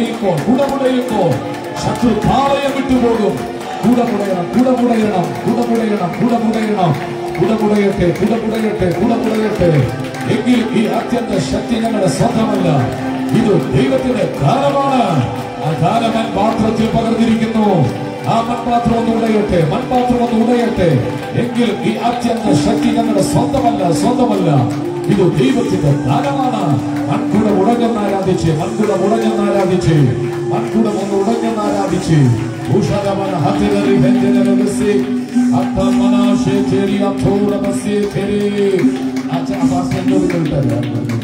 മുടയുമ്പോൾ കുടമുടയുമ്പോൾ ശത്രു പാളയം വിട്ടുപോകും കുടമുടയണം കുടമുടയണം കുടമുടയണം കുടമുടയണം കുടമുടയട്ടെ കുടമുടയട്ടെ കുടമുടയട്ടെ എങ്കിൽ ഈ അത്യന്ത ശക്തി ഞങ്ങളുടെ സ്വന്തമല്ല ഇത് ദൈവത്തിന്റെ ദാനമാണ് ആ ദാനമൻ പാത്രത്തിൽ പകർന്നിരിക്കുന്നു ആ മൺപാത്രം ഒന്ന് ഉടയട്ടെ മൺപാത്രം ഒന്ന് ഉടയട്ടെ എങ്കിൽ ഈ അത്യന്ത ശക്തി ഞങ്ങളുടെ സ്വന്തമല്ല സ്വന്തമല്ല ഇത് ദൈവത്തിന്റെ ദാനമാണ് മൺകുടം ഉടഞ്ഞെന്ന് ആരാധിച്ച് മൺകുടം ഉടഞ്ഞെന്ന് ആരാധിച്ച് മൺകുടം ഒന്ന് ഉടഞ്ഞെന്ന് ആരാധിച്ച് ഉഷരമന ഹതിരറി ഹെഞ്ചനരവസി അത്തമന ശേചേരി അഥോര ബസി ഫെരി ആച്ച അപാസെന്നോട് കേട്ടല്ലേ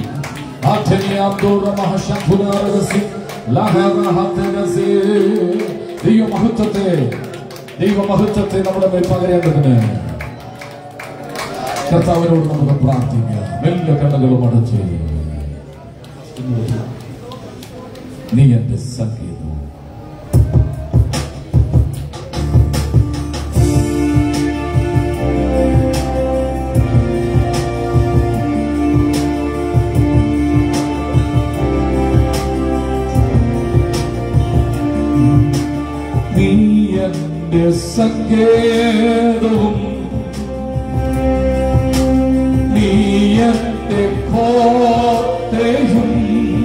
ദൈവമഹത്വത്തെ ദൈവമഹത്വത്തെ നമ്മുടെ മേൽ പകരേണ്ടതിന് കർത്താവിനോട് നമുക്ക് പ്രാർത്ഥിക്കാം വലിയ കണ്ണുകളും അടച്ച് നീ എന്റെ സംഗീതം നീ എന്റെ സങ്കേതവും നീ എന്റെ കോട്ടയും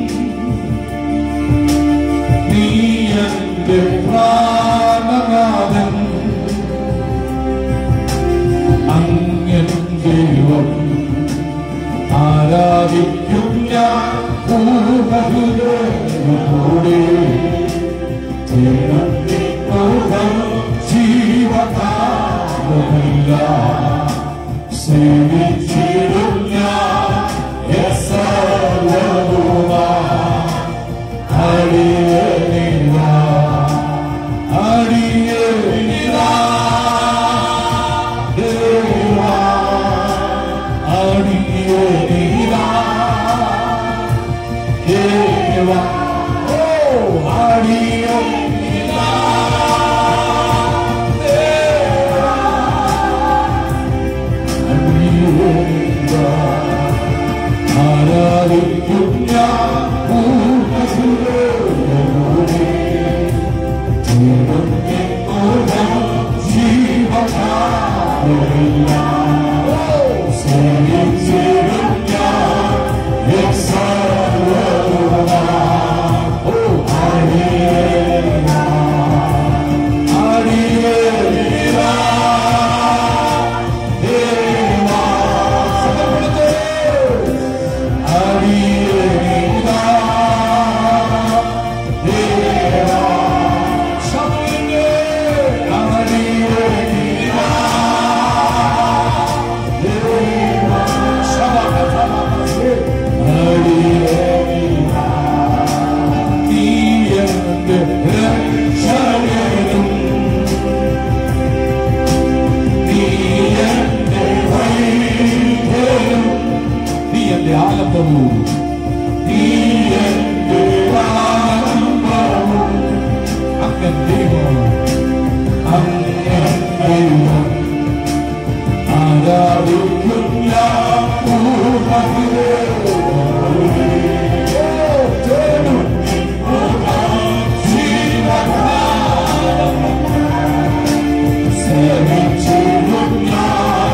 നീ എന്റെ പ്രാണനാഥൻ അങ്ങൻ ദൈവം ആരാധിക്കും ഞാൻ പൂർണ്ണഹൃദയത്തോടെ ജീവകാലമില്ല സേവിച്ചിടും ഞാൻ യസലവുമാ അടിയനിതാ അടിയനിതാ ദേവാ അടിയനിതാ ദേവാ ഓ അടിയനിതാ ദേവാ അടിയനിതാ ആരാധിക്കും ഞാൻ പൂർണ്ണസുരയോടെ നീ എന്റെ ആലംബവും നീ എന്റെ ആലംബവും അങ്ങൻ ദൈവം അങ്ങൻ ദൈവം ആരാധിക്കും ഞാൻ പൂർണ്ണഹൃദയത്തോടെ. തേടും ജീവകാലം. സേവിച്ചിടും ഞാൻ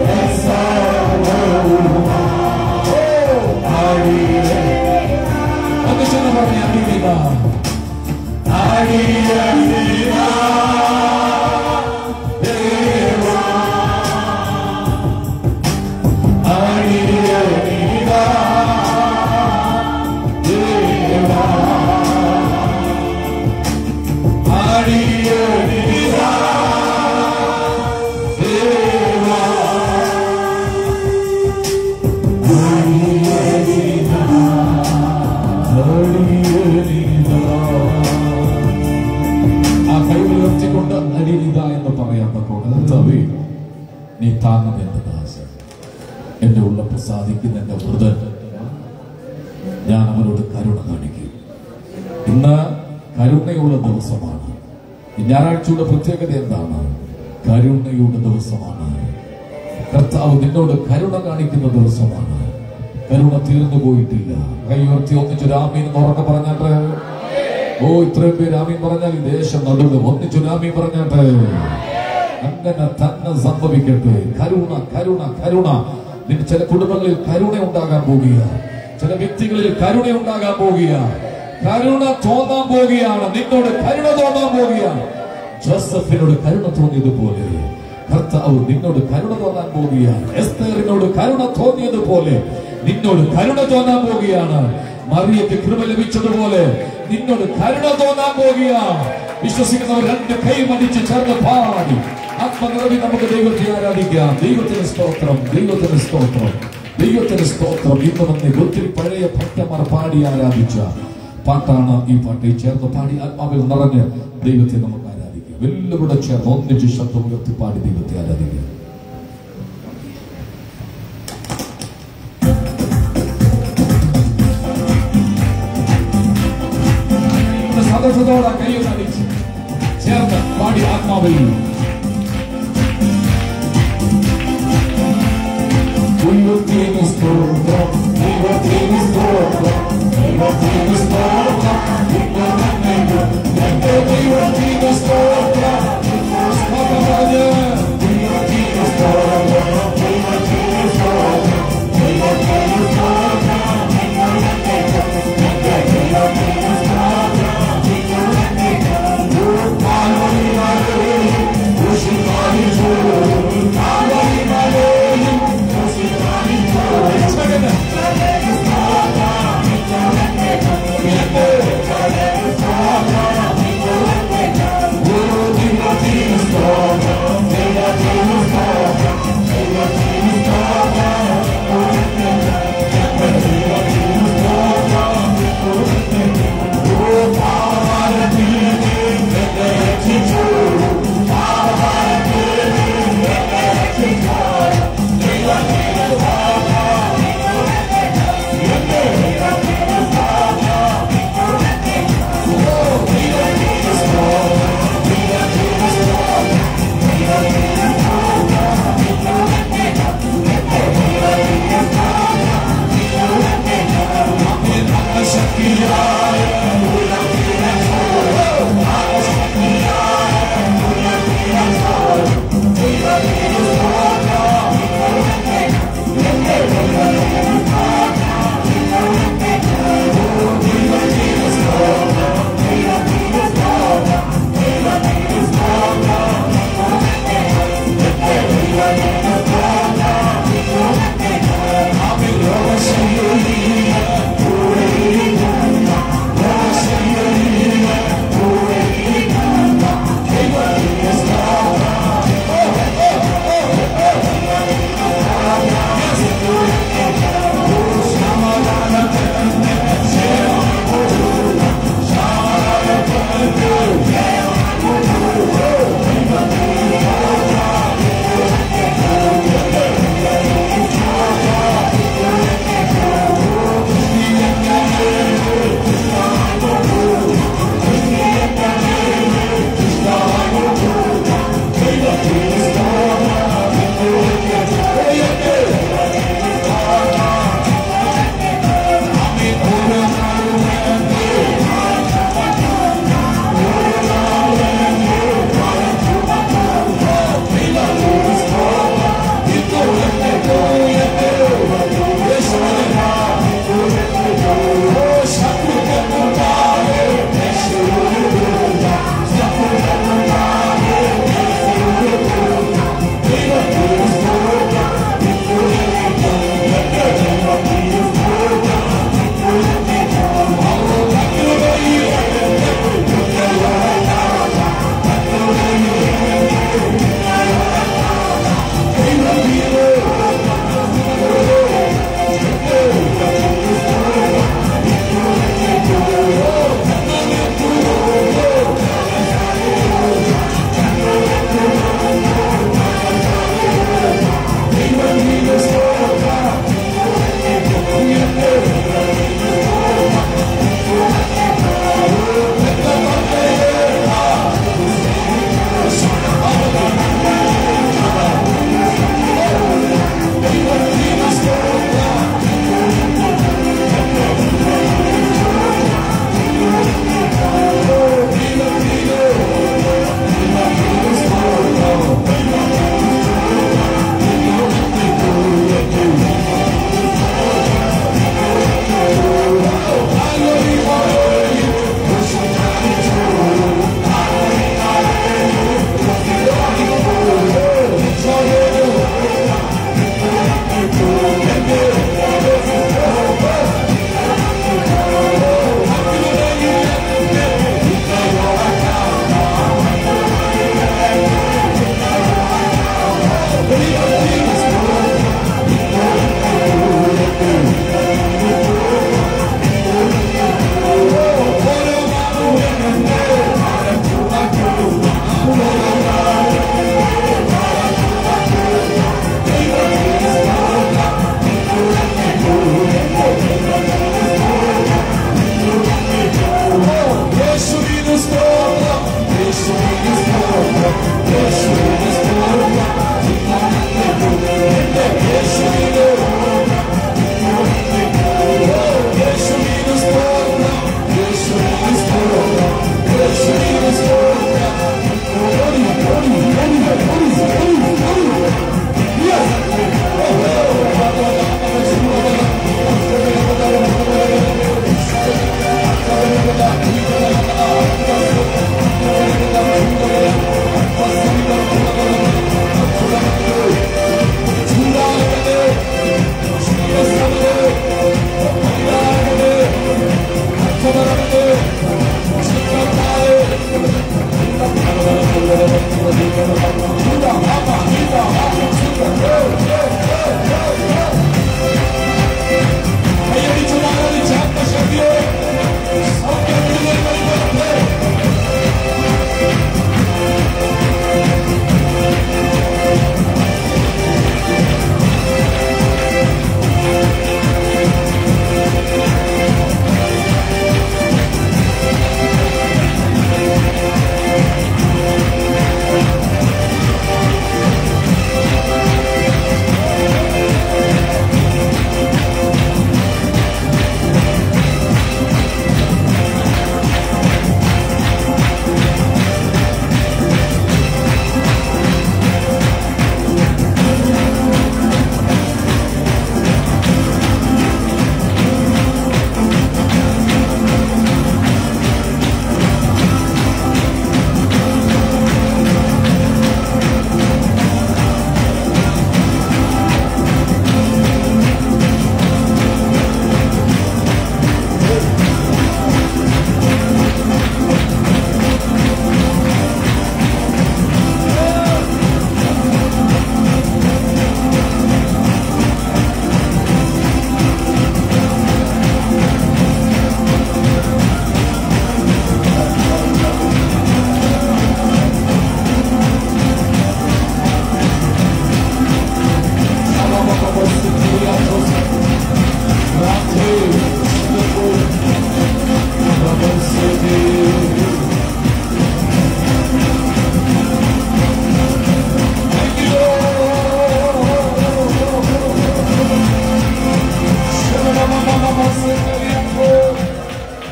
യസോവവുമാ. ഓ, ആടിയേ. ഒന്ന് ചെന്ന് പറഞ്ഞേ, അടിയനിതാ. അടിയനിതാ. ദേവാ. അടിയനിതാ. ദേവാ. അടിയനിതാ. ദേവാ. ആ കൈകൾ ഉയർത്തിക്കൊണ്ട് അടിയനിത എന്ന് പറയാൻ തക്കോട് കർത്താവേ നീ താങ്ങുന്ന എന്റെ ദാസൻ എന്റെ ഉള്ള പ്രസാദിക്കുന്ന എന്റെ വൃതൻ ഞാൻ അവരോട് കരുണ കാണിക്കും ഇന്ന് കരുണയുള്ള ദിവസമാണ് ഈ ഞായറാഴ്ചയുടെ പ്രത്യേകത എന്താണ് കരുണയുടെ ദിവസമാണ് കർത്താവ് നിന്നോട് കരുണ കാണിക്കുന്ന ദിവസമാണ് കരുണ തീർന്നു പോയിട്ടില്ല കൈ ഉയർത്തി ഒന്നിച്ച് രാമീൻ ഉറക്കെ പറഞ്ഞിട്ട് ഓ ഇത്രയും പേര് ആമീൻ പറഞ്ഞാൽ ഈ ദേശം നടുലും ഒന്നിച്ചു ആമീൻ പറഞ്ഞാട്ടെ അങ്ങനെ തന്നെ സംഭവിക്കട്ടെ കരുണ കരുണ കരുണ നിന്റെ ചില കുടുംബങ്ങളിൽ കരുണ ഉണ്ടാകാൻ പോകുക ചില വ്യക്തികളിൽ കരുണ ഉണ്ടാകാൻ പോകുക കരുണ തോന്നാൻ പോവുകയാണ് നിന്നോട് കരുണ തോന്നാൻ പോവുകയാണ് ജോസഫിനോട് കരുണ തോന്നിയതുപോലെ കർത്താവ് നിന്നോട് കരുണ തോന്നാൻ പോവുകയാണ് എസ്തേറിനോട് കരുണ തോന്നിയതുപോലെ നിന്നോട് കരുണ തോന്നാൻ പോവുകയാണ് മറിയയ്ക്ക് കൃപ ലഭിച്ചതുപോലെ നിന്നോട് കരുണ തോന്നാൻ പോവുകയാണ് വിശ്വസിക്കുന്നവർ രണ്ട് കൈ മടിച്ച് ചേർന്ന് പാടി ആത്മനിറവി നമുക്ക് ദൈവത്തെ ആരാധിക്കാം ദൈവത്തിന് സ്തോത്രം ദൈവത്തിന് സ്തോത്രം ദൈവത്തിന് സ്തോത്രം ഇന്ന് വന്ന് ഒത്തിരി പഴയ ഭക്തന്മാർ പാടി ആരാധിച്ച പാട്ടാണ് ഈ പാട്ടിൽ ചേർന്ന് പാടി ആത്മാവിൽ നിറഞ്ഞ് ദൈവത്തെ നമുക്ക് ആരാധിക്കാം എല്ലാവരുടെ ചേർന്ന് ഒന്നിച്ച് ശബ്ദം ഉയർത്തി പാടി ദൈവത്തെ ആരാധിക്കാം ഇന്ന് സന്തോഷത്തോടെ കൈയൊന്ന് അടിച്ച് ചേർന്ന് പാടി ആത്മാവിൽ ദൈവത്തിന് സ്തോത്രം ദൈവത്തിന് സ്തോത്രം ദൈവത്തിന് സ്തോത്രം എന്റെ ദൈവത്തിന് സ്തോത്രം സ്തോത്രം പറഞ്ഞ് ദൈവത്തിന് സ്തോത്രം ദൈവത്തിന് സ്തോത്രം ദൈവത്തിന് സ്തോത്രം Second.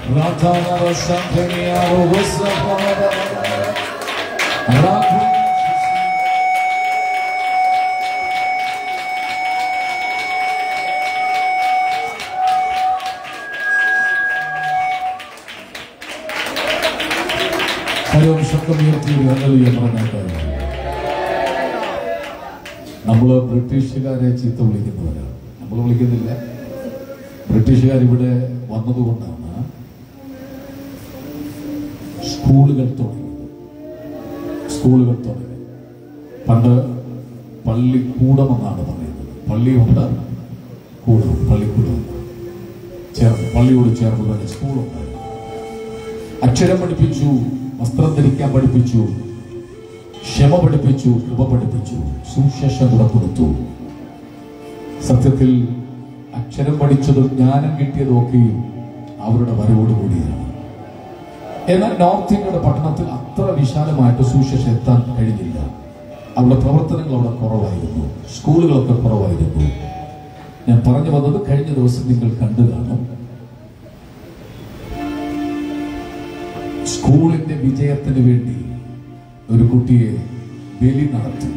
Ratana Santania Vosapana Raku ഹരവും ശബ്ദമുയർത്തി ഒരു ഹല്ലേലൂയ പറഞ്ഞാട്ടെ നമ്മൾ ബ്രിട്ടീഷുകാരെ ചീത്ത വിളിക്കുന്നവരാണ് നമ്മൾ വിളിക്കുന്നില്ല ബ്രിട്ടീഷുകാർ ഇവിടെ വന്നതുകൊണ്ടാണ് സ്കൂളുകൾ തുടങ്ങിയത് സ്കൂളുകൾ തുടങ്ങി പണ്ട് പള്ളിക്കൂടം എന്നാണ് പറയുന്നത് പള്ളിയുണ്ട് കൂടം പള്ളിക്കൂടം ചേർന്ന് പള്ളിയോട് ചേർന്ന് തന്നെ സ്കൂളുണ്ടായിരുന്നു അക്ഷരം പഠിപ്പിച്ചു വസ്ത്രം ധരിക്കാൻ പഠിപ്പിച്ചു ക്ഷമ പഠിപ്പിച്ചു കൃപ പഠിപ്പിച്ചു സുശേഷം കൂടെ കൊടുത്തു സത്യത്തിൽ അക്ഷരം പഠിച്ചതും ജ്ഞാനം കിട്ടിയതും ഒക്കെയും അവരുടെ വരവോടുകൂടിയാണ് എന്നാൽ നോർത്ത് ഇന്ത്യയുടെ പട്ടണത്തിൽ അത്ര വിശാലമായിട്ട് സുശേഷം എത്താൻ കഴിഞ്ഞില്ല അവിടെ പ്രവർത്തനങ്ങൾ അവിടെ കുറവായിരുന്നു സ്കൂളുകളൊക്കെ കുറവായിരുന്നു ഞാൻ പറഞ്ഞു വന്നത് കഴിഞ്ഞ ദിവസം നിങ്ങൾ കണ്ടു കാണും സ്കൂളിന്റെ വിജയത്തിന് വേണ്ടി ഒരു കുട്ടിയെ ബലി നടത്തി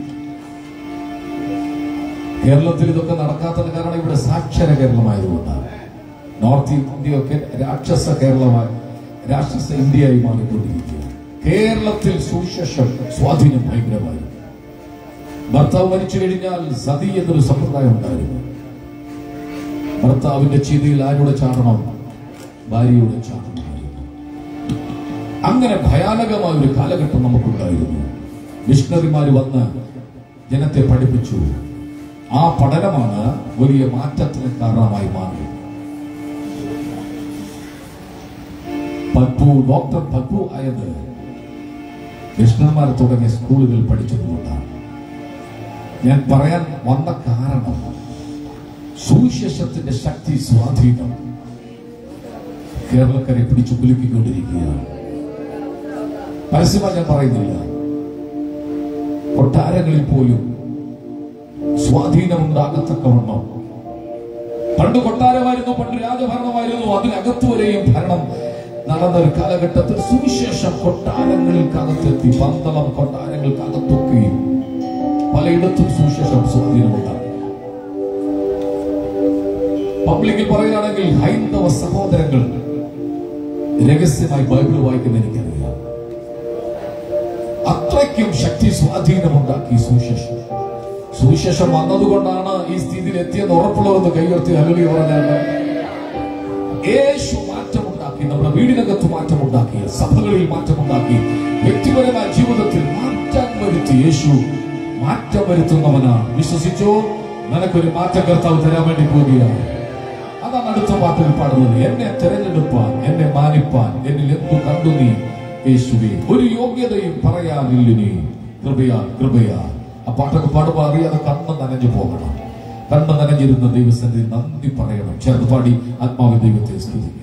കേരളത്തിൽ ഇതൊക്കെ നടക്കാത്തത് കാരണം ഇവിടെ സാക്ഷര കേരളമായതുകൊണ്ടാണ് നോർത്ത് ഇന്ത്യയൊക്കെ രാക്ഷസ കേരളമായി രാക്ഷസ ഇന്ത്യയായി മാറിക്കൊണ്ടിരിക്കുക കേരളത്തിൽ സുശേഷം സ്വാധീനം ഭയങ്കരമായി ഭർത്താവ് മരിച്ചു കഴിഞ്ഞാൽ സതി എന്നൊരു സമ്പ്രദായം ഉണ്ടായിരുന്നു ഭർത്താവിന്റെ ചിതിയിൽ ആരുടെ ചാടണം ഭാര്യയുടെ ചാടണമായിരുന്നു അങ്ങനെ ഭയാനകമായ ഒരു കാലഘട്ടം നമുക്കുണ്ടായിരുന്നു മിഷണറിമാർ വന്ന് ജനത്തെ പഠിപ്പിച്ചു ആ പഠനമാണ് വലിയ മാറ്റത്തിന് കാരണമായി മാറിയത് പൽപ്പു ഡോക്ടർ പൽപ്പു ആയത് മിഷണർമാർ തുടങ്ങിയ സ്കൂളുകൾ പഠിച്ചതുകൊണ്ടാണ് ഞാൻ പറയാൻ വന്ന കാരണം സുവിശേഷത്തിന്റെ ശക്തി സ്വാധീനം കേരളക്കരെ പിടിച്ചു കുലുക്കിക്കൊണ്ടിരിക്കുകയാണ് പരസ്യമായി ഞാൻ പറയുന്നില്ല കൊട്ടാരങ്ങളിൽ പോലും സ്വാധീനമുണ്ടാകത്തക്കവണ്ണം പണ്ട് കൊട്ടാരമായിരുന്നു പണ്ട് രാജഭരണമായിരുന്നു അതിനകത്ത് വരെയും ഭരണം നടന്ന ഒരു കാലഘട്ടത്തിൽ സുവിശേഷം കൊട്ടാരങ്ങൾക്കകത്തെത്തി പന്തളം കൊട്ടാരങ്ങൾക്കകത്തൊക്കെയും പലയിടത്തും സുവിശേഷം സ്വാധീനമുണ്ടാകും പബ്ലിക്കിൽ പറയുകയാണെങ്കിൽ ഹൈന്ദവ സഹോദരങ്ങൾ രഹസ്യമായി ബൈബിൾ വായിക്കുന്ന എനിക്കറിയാം അത്രയ്ക്കും ശക്തി സ്വാധീനമുണ്ടാക്കി സുവിശേഷം സുവിശേഷം വന്നതുകൊണ്ടാണ് ഈ സ്ഥിതിയിൽ എത്തിയെന്ന് ഉറപ്പുള്ളവരെന്ന് കൈയുയർത്തി ഹലലി പറഞ്ഞാൽ യേശു മാറ്റമുണ്ടാക്കി നമ്മുടെ വീടിനകത്ത് മാറ്റമുണ്ടാക്കി സഭകളിൽ മാറ്റമുണ്ടാക്കി വ്യക്തിപരമായ ജീവിതത്തിൽ മാറ്റം വരുത്തി യേശു മാറ്റം വരുത്തുന്നവനാണ് വിശ്വസിച്ചോ നിനക്കൊരു മാറ്റം കർത്താവ് തരാൻ വേണ്ടി പോവുകയാണ് അതാണ് അടുത്ത പാട്ടിൽ പാടുന്നത് എന്നെ തെരഞ്ഞെടുപ്പാൻ എന്നെ മാനിപ്പാൻ എന്നിൽ എന്തു കണ്ടു നീ യേശുവേ ഒരു യോഗ്യതയും പറയാനില്ല നീ കൃപയാ കൃപയാ ആ പാട്ടൊക്കെ പാടുമ്പോൾ അറിയാതെ കണ്ണ് നനഞ്ഞു പോകണം കണ്ണ് നനഞ്ഞിരുന്ന ദൈവസന്നിധി നന്ദി പറയണം ചേർന്ന് പാടി ആത്മാവ് ദൈവത്തെ സ്തുതിക്കുക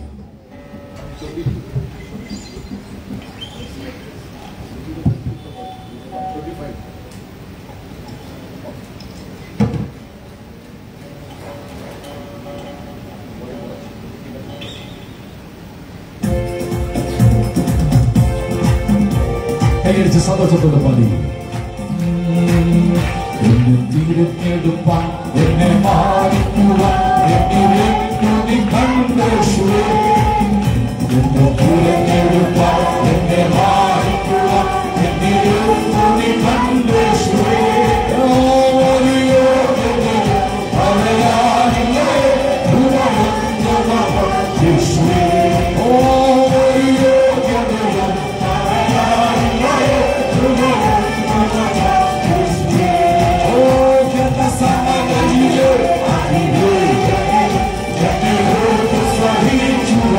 കൈയടിച്ച് സന്തോഷത്തോടെ പാടി എന്നെ തിരഞ്ഞെടുപ്പാൻ എന്നെ മാറിക്കുവാൻ എന്നിലെങ്ങു നീ കണ്ടേശുവേ. എന്നെ തിരഞ്ഞെടുപ്പാൻ എന്നെ മാറിക്കുവാൻ എന്നിലെങ്ങു നീ കണ്ടേശുവേ. ഓ, ഒരു യോഗ്യതയും പറയാനില്ലേ, ഗുണമൊന്നുമവൻ യേശുവേ. ഓ, ഒരു യോഗ്യതയും പറയാനില്ലേ, ഗുണമൊന്നുമവൻ യേശുവേ. ഓ, എന്ന സമയത്തിലെ അതിവേഗത്തിൽ എന്നിലോട്ട് സഹിച്ചു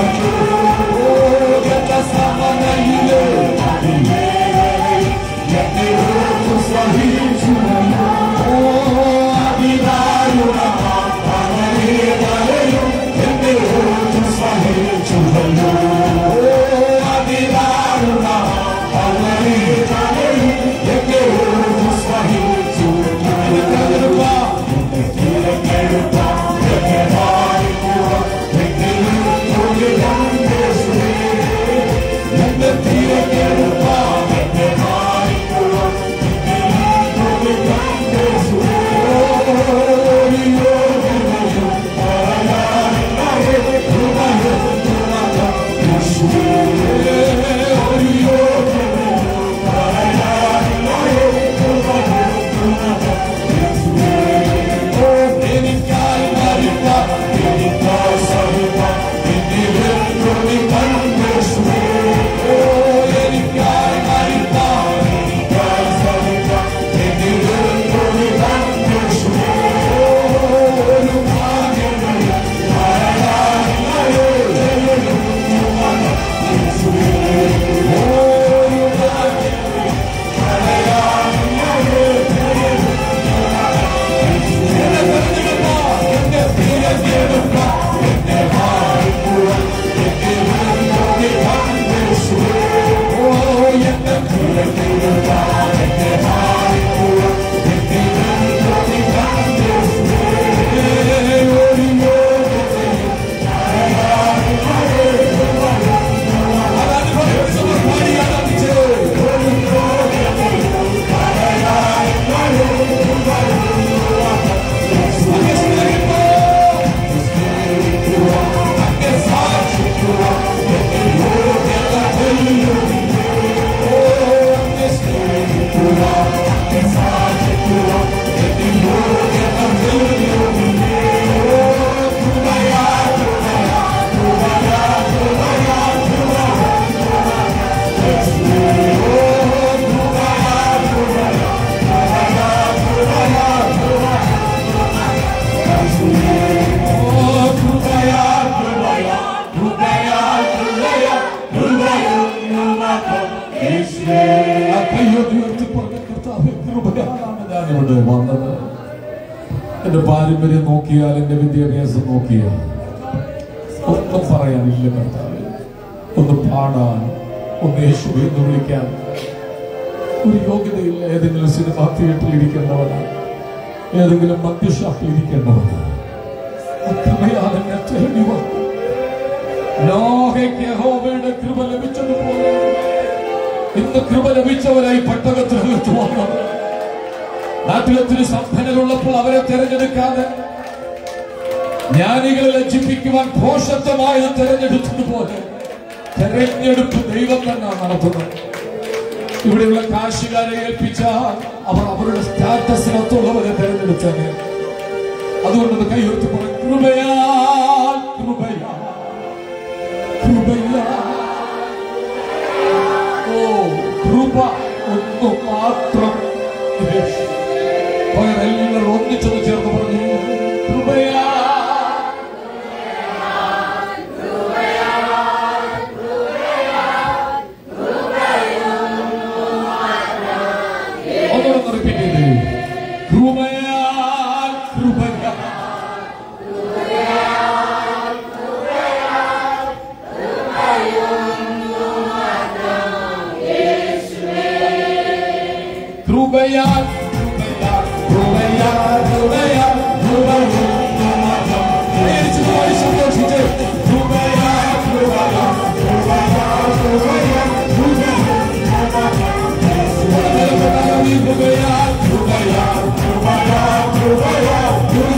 ആ കയ്യൊന്ന് ഉയർത്തി പറഞ്ഞ കർത്താവേ, കൃപയാലാണ് ഞാനിവിടെ വന്നത് എന്റെ പാരമ്പര്യം നോക്കിയാൽ എന്റെ വിദ്യാഭ്യാസം നോക്കിയാൽ ഒന്നും പറയാനില്ല കർത്താവേ ഒന്ന് പാടാൻ ഒന്ന് യേശുവെ എന്ന് വിളിക്കാൻ ഒരു യോഗ്യതയില്ല ഏതെങ്കിലും സിനിമാ തിയേറ്ററിൽ ഇരിക്കേണ്ടവനാണ് ഏതെങ്കിലും മദ്യഷാപ്പിൽ ഇരിക്കേണ്ടവനാണ് കൃപയാൽ എന്നെ തേടി വന്നു നോഹയ്ക്ക് യഹോവയുടെ കൃപ ലഭിച്ചതുപോലെ ഇന്ന് കൃപ ലഭിച്ചവരായി പട്ടകത്തിനകത്ത് വന്നത് നാട്ടിലൊത്തിരി സമ്പന്നരുള്ളപ്പോൾ അവരെ തിരഞ്ഞെടുക്കാതെ ജ്ഞാനികളെ ലജ്ജിപ്പിക്കുവാൻ ഭോഷത്വമായത് തിരഞ്ഞെടുത്തതുപോലെ തെരഞ്ഞെടുപ്പ് ദൈവം തന്നെയാണ് നടത്തുന്നത് ഇവിടെയുള്ള കാശുകാരെ ഏൽപ്പിച്ച അവർ അവരുടെ സ്റ്റാറ്റസിനൊത്തുള്ളവരെ തെരഞ്ഞെടുത്തത് അതുകൊണ്ട് കൈ ഉയർത്തി പറഞ്ഞു കൃപയാൽ കൃപയാൽ കൃപയാൽ ഓ കൃപ ഒന്നു മാത്രം യേശു. പകരം എല്ലാവരും ഒന്നിച്ചൊന്ന് ചേർന്ന് പറഞ്ഞു കൃപയാ ഒന്നുകൂടെ റിപ്പീറ്റ് ചെയ്തേ കൃപയാൽ കൃപയാൽ കൃപയാൽ കൃപയാൽ കൃപയാൽ കൃപയാൽ കൃപയാൽ പേടിച്ച് പോയി സന്തോഷിച്ച് കൃപയാൽ കൃപയാൽ കൃപയാൽ കൃപയാൽ കൃപയാൽ കൃപയാൽ കൃപയാൽ കൃപയാൽ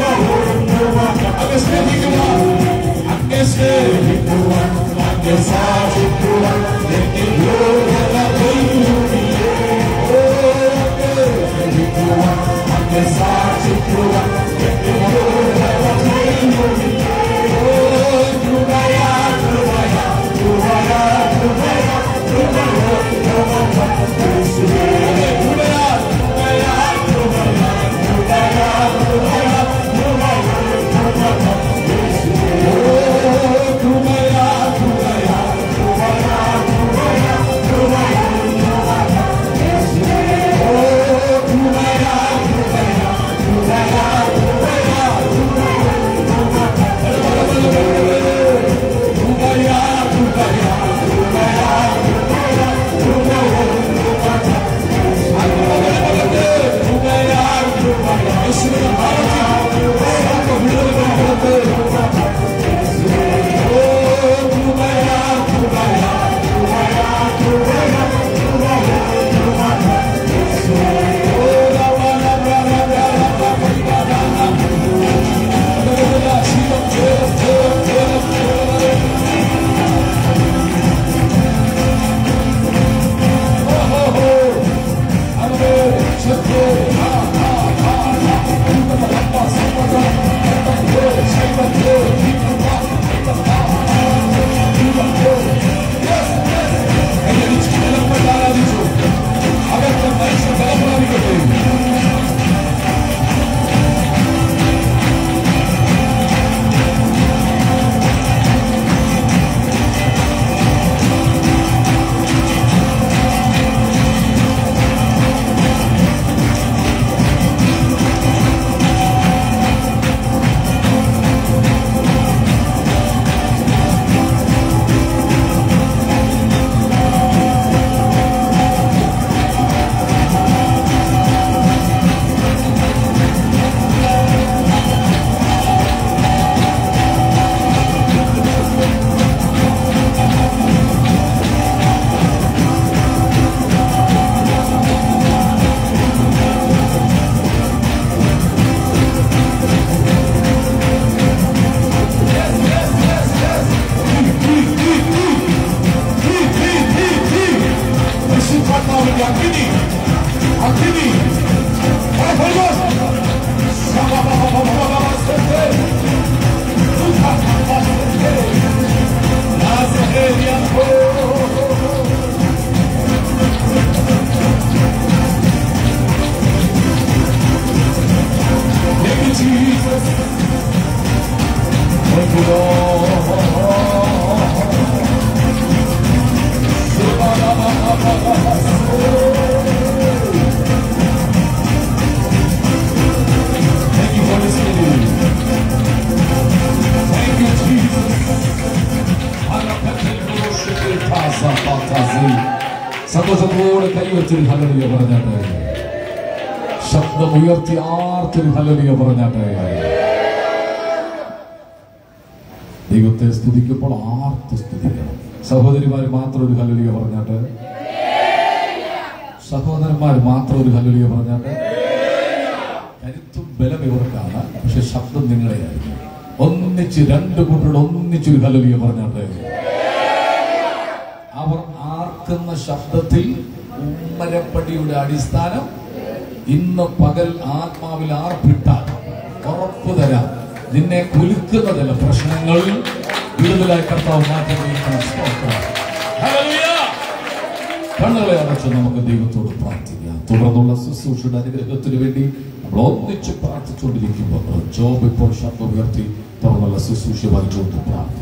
അങ്ങ് സ്നേഹിക്കുവാൻ അങ്ങ് സ്നേഹിക്കുവാൻ അങ്ങ് സാധിക്കുവാൻ എന്നെ യോഗ്യത ദൈവമേ. ഓ, അങ്ങ് സ്നേഹിക്കുവാൻ അങ്ങ് സാധിക്കുവാൻ എന്നെ യോഗ്യത ദൈവമേ. ഓ, കൃപയാ, കൃപയാ, കൃപയാ, കൃപയാ, കൃപയാ, യേശുവേ. കൃപയാ, കൃപയാ, കൃപയാ, കൃപയാ, കൃപയാ, കൃപയാ, കൃപയാ, യേശുവേ. ഓ, കൃപയാ, കൃപയാ, സപാതാസി. സന്തോഷത്തോടെ കൈവച്ചൊരു ഹലലിയ പറഞ്ഞാട്ടെ ശബ്ദം ഉയർത്തി ആർക്കൊരു ഹലലിയ പറഞ്ഞാട്ടെ ദൈവത്തെ സ്തുതിക്കുമ്പോൾ ആർത്ത് സ്തുതിക്കണം സഹോദരിമാർ മാത്രം ഒരു ഹലലിയ പറഞ്ഞാട്ടെ സഹോദരന്മാർ മാത്രം ഒരു ഹലലിയ പറഞ്ഞാട്ടെ കരുത്തും ബലം ഇവർക്കാണ് പക്ഷെ ശബ്ദം നിങ്ങളെയായിരുന്നു ഒന്നിച്ച് രണ്ട് കൂട്ടരുടെ ഒന്നിച്ചൊരു ഹലലിയ പറഞ്ഞാട്ടെ അവർ ആർക്കുന്ന ശബ്ദത്തിൽ ഉമ്മരപ്പടിയുടെ അടിസ്ഥാനം ഇന്ന് പകൽ ആത്മാവിൽ ആർപ്പിട്ടാൽ ഉറപ്പു തരാം നിന്നെ കുലുക്കുന്നതല്ല പ്രശ്നങ്ങളിൽ വിടുതലായി കർത്താവ് മാറ്റം വരുത്താൻ സ്തോത്രം. ഹല്ലേലൂയ. കണ്ണുകളെ അടച്ച് നമുക്ക് ദൈവത്തോട് പ്രാർത്ഥിക്കാം തുടർന്നുള്ള ശുശ്രൂഷയുടെ അനുഗ്രഹത്തിന് വേണ്ടി നമ്മൾ ഒന്നിച്ച് പ്രാർത്ഥിച്ചുകൊണ്ടിരിക്കുമ്പോൾ ജോബ് ഇപ്പോൾ ശബ്ദം ഉയർത്തി തുടർന്നുള്ള ശുശ്രൂഷ വഹിച്ചുകൊണ്ട് പ്രാർത്ഥിക്കും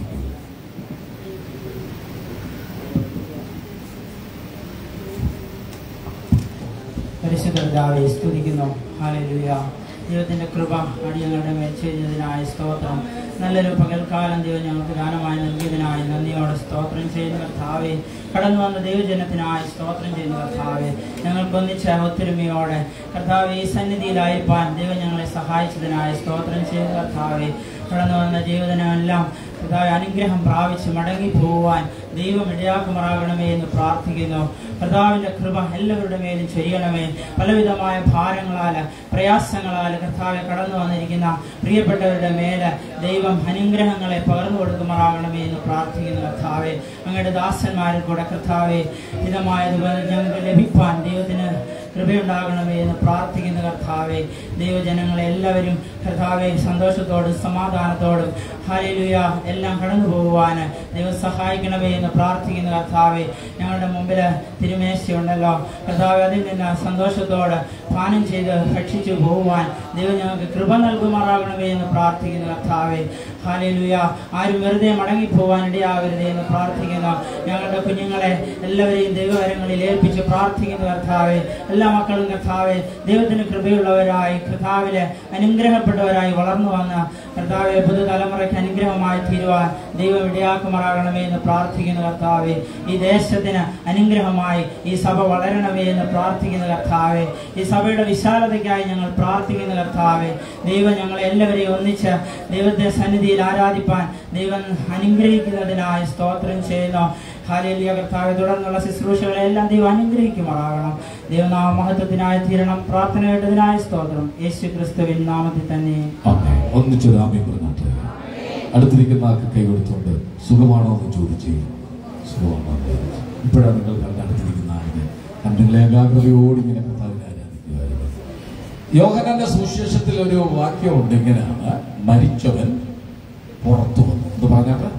പരിശുദ്ധ പിതാവെ സ്തുതിക്കുന്നു ഹാലലുയ ദൈവത്തിന്റെ കൃപ അടിയങ്ങളുടെ മേൽ ചെയ്തതിനായ സ്തോത്രം നല്ലൊരു പകൽക്കാലം ദൈവം ഞങ്ങൾക്ക് ദാനമായി നൽകിയതിനായി നന്ദിയോടെ സ്തോത്രം ചെയ്യുന്ന കർത്താവെ കടന്നു വന്ന ദൈവജനത്തിനായി സ്തോത്രം ചെയ്യുന്ന കർത്താവെ ഞങ്ങൾക്കൊന്നിച്ച ഒത്തൊരുമയോടെ കർത്താവ് ഈ സന്നിധിയിലായിരിക്കാൻ ദൈവം ഞങ്ങളെ സഹായിച്ചതിനായി സ്തോത്രം ചെയ്യുന്ന കർത്താവെ കടന്നു വന്ന ജീവിതമെല്ലാം കർത്താവ് അനുഗ്രഹം പ്രാപിച്ച് മടങ്ങി പോകുവാൻ ദൈവം ഇടയാക്കുമാറാകണമേ എന്ന് പ്രാർത്ഥിക്കുന്നു കർത്താവിന്റെ കൃപ എല്ലാവരുടെ മേലും ചെയ്യണമേ പലവിധമായ ഭാരങ്ങളാൽ പ്രയാസങ്ങളാൽ കർത്താവെ കടന്നു വന്നിരിക്കുന്ന പ്രിയപ്പെട്ടവരുടെ മേല് ദൈവം അനുഗ്രഹങ്ങളെ പകർന്നു കൊടുക്കുമാറാകണമേ എന്ന് പ്രാർത്ഥിക്കുന്നു കർത്താവെ അങ്ങയുടെ ദാസന്മാരിൽ കൂടെ കർത്താവെ ഹിതമായതുപോലെ ഞങ്ങൾക്ക് ലഭിപ്പാൻ ദൈവത്തിന് കൃപയുണ്ടാകണമേ എന്ന് പ്രാർത്ഥിക്കുന്ന കർത്താവെ ദൈവജനങ്ങളെ എല്ലാവരും കർത്താവെ സന്തോഷത്തോടും സമാധാനത്തോടും ഹലിലുയ എല്ലാം കടന്നു പോകുവാൻ ദൈവം സഹായിക്കണമേ എന്ന് പ്രാർത്ഥിക്കുന്ന കർത്താവെ ഞങ്ങളുടെ മുമ്പിൽ തിരുമേശയുണ്ടല്ലോ കർത്താവെ അതിൽ നിന്ന് സന്തോഷത്തോടെ പാനം ചെയ്ത് ഭക്ഷിച്ചു പോകുവാൻ ദൈവം ഞങ്ങൾക്ക് കൃപ നൽകുമാറാകണമേ എന്ന് പ്രാർത്ഥിക്കുന്ന കർത്താവെ ഹാലലുയ ആരും വെറുതെ മടങ്ങി പോവാൻ ഇടയാവരുതേ എന്ന് പ്രാർത്ഥിക്കുന്നു ഞങ്ങളുടെ കുഞ്ഞുങ്ങളെ എല്ലാവരെയും ദൈവകരങ്ങളിൽ ഏൽപ്പിച്ച് പ്രാർത്ഥിക്കുന്ന കർത്താവെ എല്ലാ മക്കളും കർത്താവെ ദൈവത്തിന് കൃപയുള്ളവരായി കർത്താവിലെ അനുഗ്രഹപ്പെട്ടവരായി വളർന്നു വന്ന കർത്താവെ പുതുതലമുറയ്ക്ക് അനുഗ്രഹമായി തീരുവാൻ ദൈവം ഇടയാക്കുമാറാകണമേ എന്ന് പ്രാർത്ഥിക്കുന്ന കർത്താവെ ഈ ദേശത്തിന് അനുഗ്രഹമായി ഈ സഭ വളരണമേ എന്ന് പ്രാർത്ഥിക്കുന്ന കർത്താവെ ഈ സഭയുടെ വിശാലതയ്ക്കായി ഞങ്ങൾ പ്രാർത്ഥിക്കുന്ന കർത്താവെ ദൈവം ഞങ്ങളെ എല്ലാവരെയും ഒന്നിച്ച് ദൈവത്തെ സന്നിധിയിൽ ആരാധിപ്പാൻ ദൈവം അനുഗ്രഹിക്കുന്നതിനായി സ്തോത്രം ചെയ്യുന്നു ഹാലേലിയ കർത്താവെ തുടർന്നുള്ള ശുശ്രൂഷകളെല്ലാം ദൈവം അനുഗ്രഹിക്കുമാറാകണം ദൈവനാമ മഹത്വത്തിനായി തീരണം പ്രാർത്ഥന കേട്ടതിനായി സ്തോത്രം യേശു ക്രിസ്തുവിൻ നാമത്തിൽ തന്നെ ആമേൻ. ഒന്നിച്ചൊരു ആമേൻ പറഞ്ഞാട്ടെ അടുത്തിരിക്കുന്ന ആൾക്ക് കൈ കൊടുത്തുകൊണ്ട് സുഖമാണോ എന്ന് ചോദിച്ചു സുഖമാണോ ഇപ്പോഴാണ് നിങ്ങൾ കണ്ട അടുത്തിരിക്കുന്ന ആളിനെ കണ്ടില്ല ഏകാഗ്രതയോട് ഇങ്ങനെ കർത്താവിനെ ആരാധിക്കുമായിരുന്നു യോഹനന്റെ സുവിശേഷത്തിൽ ഒരു വാക്യമുണ്ട് ഇങ്ങനെയാണ് മരിച്ചവൻ പുറത്തു വന്നു എന്ന് പറഞ്ഞാൽ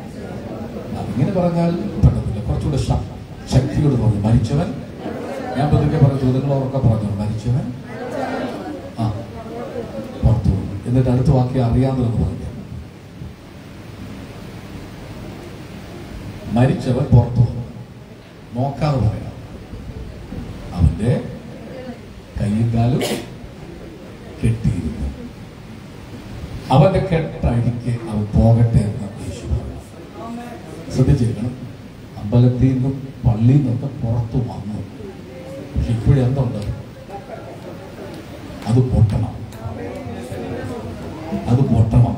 അതിങ്ങനെ പറഞ്ഞാൽ പെട്ടെന്നില്ല കുറച്ചുകൂടെ ശ- ശക്തിയോട് പറഞ്ഞു മരിച്ചവൻ ഞാൻ പതുക്കെ പറഞ്ഞു നിങ്ങൾ ഉറക്കെ പറഞ്ഞു മരിച്ചവൻ ആ പുറത്തു വന്നു എന്നിട്ട് അടുത്ത വാക്യം അറിയാമെന്ന് പറഞ്ഞു മരിച്ചവൻ പുറത്തു വന്നു നോക്കാതെ പറയാം അവന്റെ കൈയും കാലും കെട്ടിയിരുന്നു അവന്റെ കെട്ടഴിക്ക് അവൻ പോകട്ടെ എന്ന് യേശു പറഞ്ഞു ശ്രദ്ധിച്ചിരിക്കണം അമ്പലത്തിൽ നിന്നും പള്ളിയിൽ നിന്നൊക്കെ പുറത്തു വന്നു പക്ഷെ ഇപ്പോഴെന്തുണ്ട് അത് പൊട്ടണം അത് പൊട്ടണം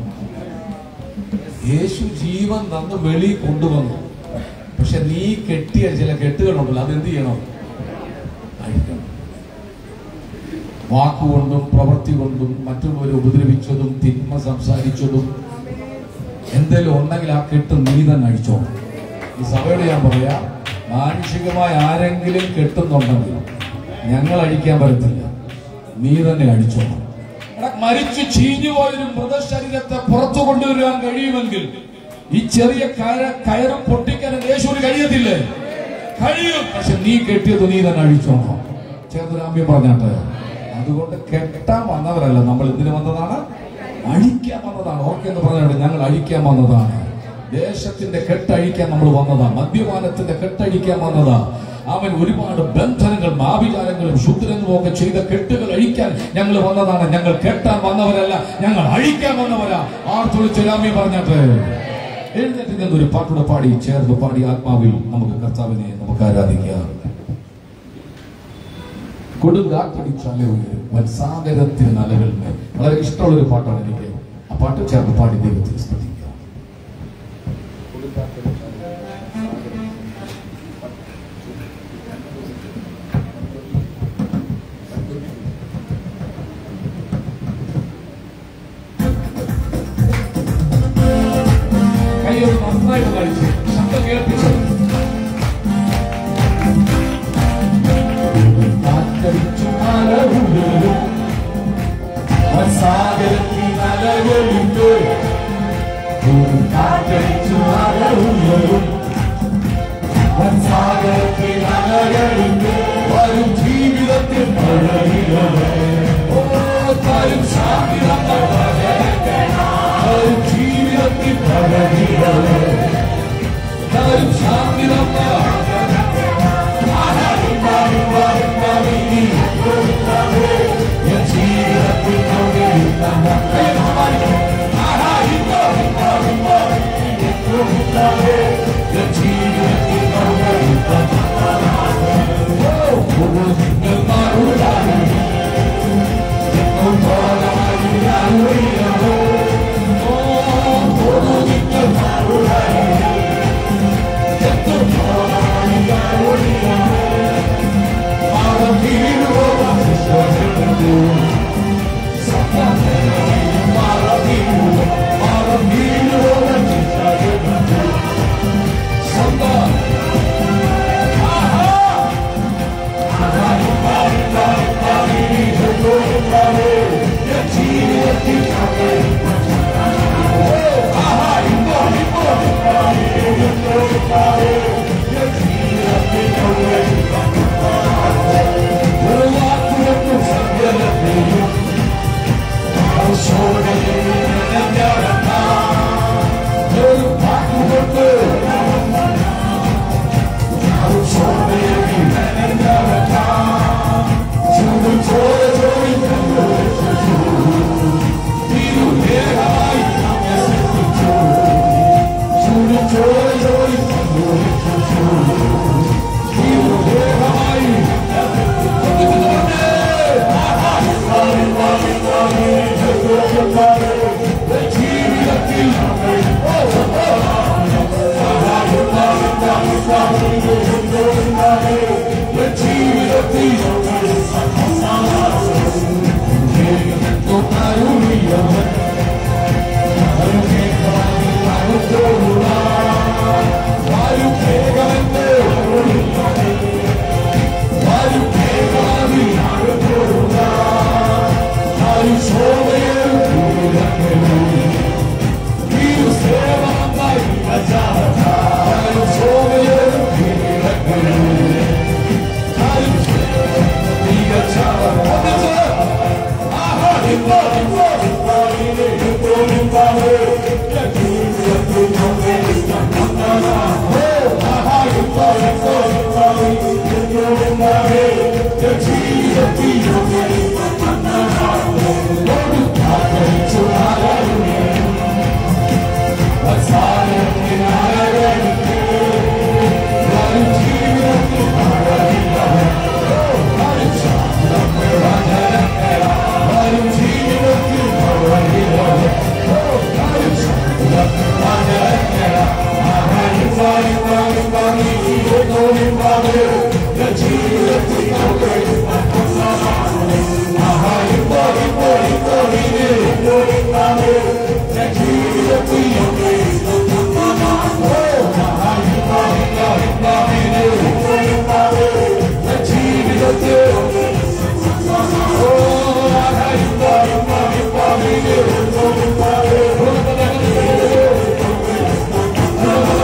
യേശു ജീവൻ തന്ന് വെളി കൊണ്ടുവന്നു പക്ഷെ നീ കെട്ടിയ ചില കെട്ടുകളുണ്ടല്ലോ അതെന്ത് ചെയ്യണം അഴിക്കണം വാക്കുകൊണ്ടും പ്രവൃത്തി കൊണ്ടും മറ്റുള്ളവരെ ഉപദ്രവിച്ചതും തിന്മ സംസാരിച്ചതും എന്തെങ്കിലും ഉണ്ടെങ്കിൽ ആ കെട്ട് നീ തന്നെ അഴിച്ചോണം ഈ സഭയോട് ഞാൻ പറയാ മാനുഷികമായ ആരെങ്കിലും കെട്ടുന്നുണ്ടെങ്കിൽ ഞങ്ങൾ അഴിക്കാൻ പറ്റത്തില്ല നീ തന്നെ അഴിച്ചോണം എടാ, മരിച്ചു ചീഞ്ഞു പോയൊരു മൃതശരീരത്തെ പുറത്തു കൊണ്ടുവരാൻ കഴിയുമെങ്കിൽ ഈ ചെറിയ കയർ കയറും പൊട്ടിക്കാൻ യേശുവിന് കഴിയത്തില്ലേ കഴിയും പക്ഷെ നീ കെട്ടിയത് നീ തന്നെ അഴിച്ചോണം ചേർത്തരാമ്യം പറഞ്ഞാട്ടെ അതുകൊണ്ട് കെട്ടാൻ വന്നവരല്ല നമ്മൾ എന്തിനു വന്നതാണ് അഴിക്കാൻ വന്നതാണ് ഓർക്കെന്ന് പറഞ്ഞാൽ ഞങ്ങൾ അഴിക്കാൻ വന്നതാണ് ദേശത്തിന്റെ കെട്ടഴിക്കാൻ നമ്മൾ വന്നതാണ് മദ്യപാനത്തിന്റെ കെട്ടഴിക്കാൻ വന്നതാ അവൻ ഒരുപാട് ബന്ധനങ്ങൾ മാവിചാരങ്ങളും ശുദ്രങ്ങളും ഒക്കെ ചെയ്ത കെട്ടുകൾ അഴിക്കാൻ ഞങ്ങൾ വന്നതാണ് ഞങ്ങൾ കെട്ടാൻ വന്നവരല്ല ഞങ്ങൾ അഴിക്കാൻ വന്നവരാ ആർ തുളിച്ചൊരാമി പറഞ്ഞാട്ടെ എഴുന്നേറ്റ് നിന്ന് ഒരു പാട്ടുടെ പാടി ചേർന്ന് പാടി ആത്മാവിൽ നമുക്ക് കർത്താവിനെ നമുക്ക് ആരാധിക്കാം കൊടുങ്കാറ്റടിച്ചാലേ വത്സാഗരത്തിന് അലകളിന്മേൽ വളരെ ഇഷ്ടമുള്ള ഒരു പാട്ടാണ് എനിക്ക് ആ പാട്ട് ചേർന്ന് പാടി ദൈവത്തെ സ്തുതിക്കാം കൈയൊന്ന് നന്നായിട്ട് കഴിച്ച് ശബ്ദം കേൾപ്പിച്ചു കാറ്റടിച്ചു മലരുകളും വത്സാഗരത്തിൽ അലകളിട്ട് കാറ്റടിച്ചു മലരുകളും വത്സാഗരത്തിൽ അലകളിട്ട് വരും ജീവിതത്തിൽ മഴയിലവേ ഓ തരും ശാന്തി നമ്മൾ തരും ജീവിതത്തിൽ മഴയിലവേ തരും ശാന്തി നമ്മൾ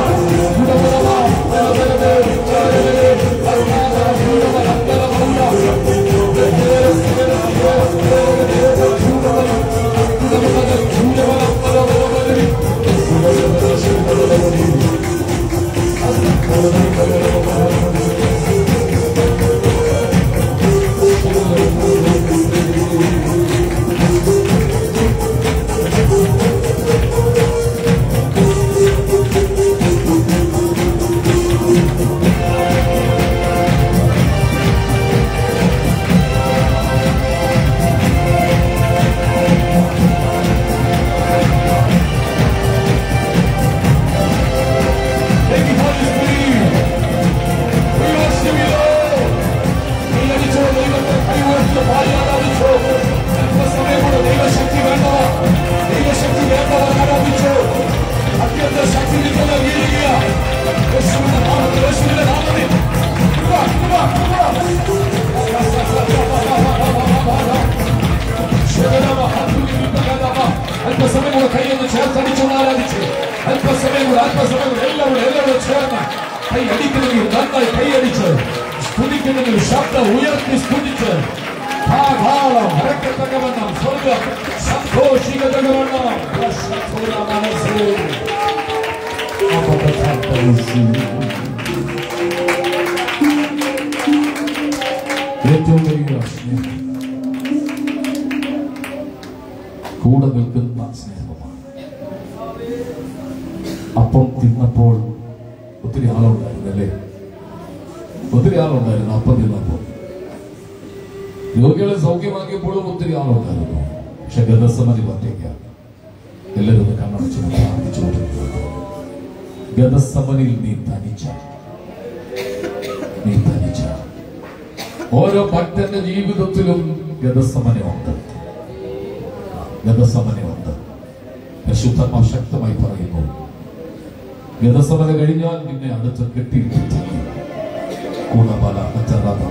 Thank കൈ അടിക്കുന്നെങ്കിൽ നന്നായി കൈയടിച്ച് സ്തുതിക്കുന്നെങ്കിൽ ശബ്ദം ഉയർത്തി സ്തുതിച്ച് ധാരാളം മറക്കത്തക്കവണ്ണം സ്വർഗം സന്തോഷിക്കത്തക്കവണ്ണം പ്രശസ്തര മനസ്സേ ഏറ്റവും വലിയ സ്നേഹം കൂടെ നിൽക്കുന്ന സ്നേഹമാണ് അപ്പം തിന്നപ്പോൾ ഒത്തിരി ആളുണ്ടായിരുന്നു അല്ലേ ഒത്തിരി ആളുണ്ടായിരുന്നു അപ്പം തിന്നപ്പോൾ രോഗികളെ സൗഖ്യമാക്കിയപ്പോഴും ഒത്തിരി ആളുണ്ടായിരുന്നു പക്ഷെ ഗതസമതി പറ്റേക്ക എല്ലാവരും ഒന്ന് കണ്ണടച്ചു പ്രാർത്ഥിച്ചുകൊണ്ടിരിക്കുന്നു ഗതസമനിൽ നീ തനിച്ച നീ തനിച്ച ഓരോ ഭക്തന്റെ ജീവിതത്തിലും ഗതസമനമുണ്ട് ഗതസമനമുണ്ട് പരിശുദ്ധമ ശക്തമായി പറയുന്നു ഗതസമന കഴിഞ്ഞാൽ നിന്നെ അടുത്ത് കെട്ടിയിട്ട് കൂടബല അച്ചറാത്ത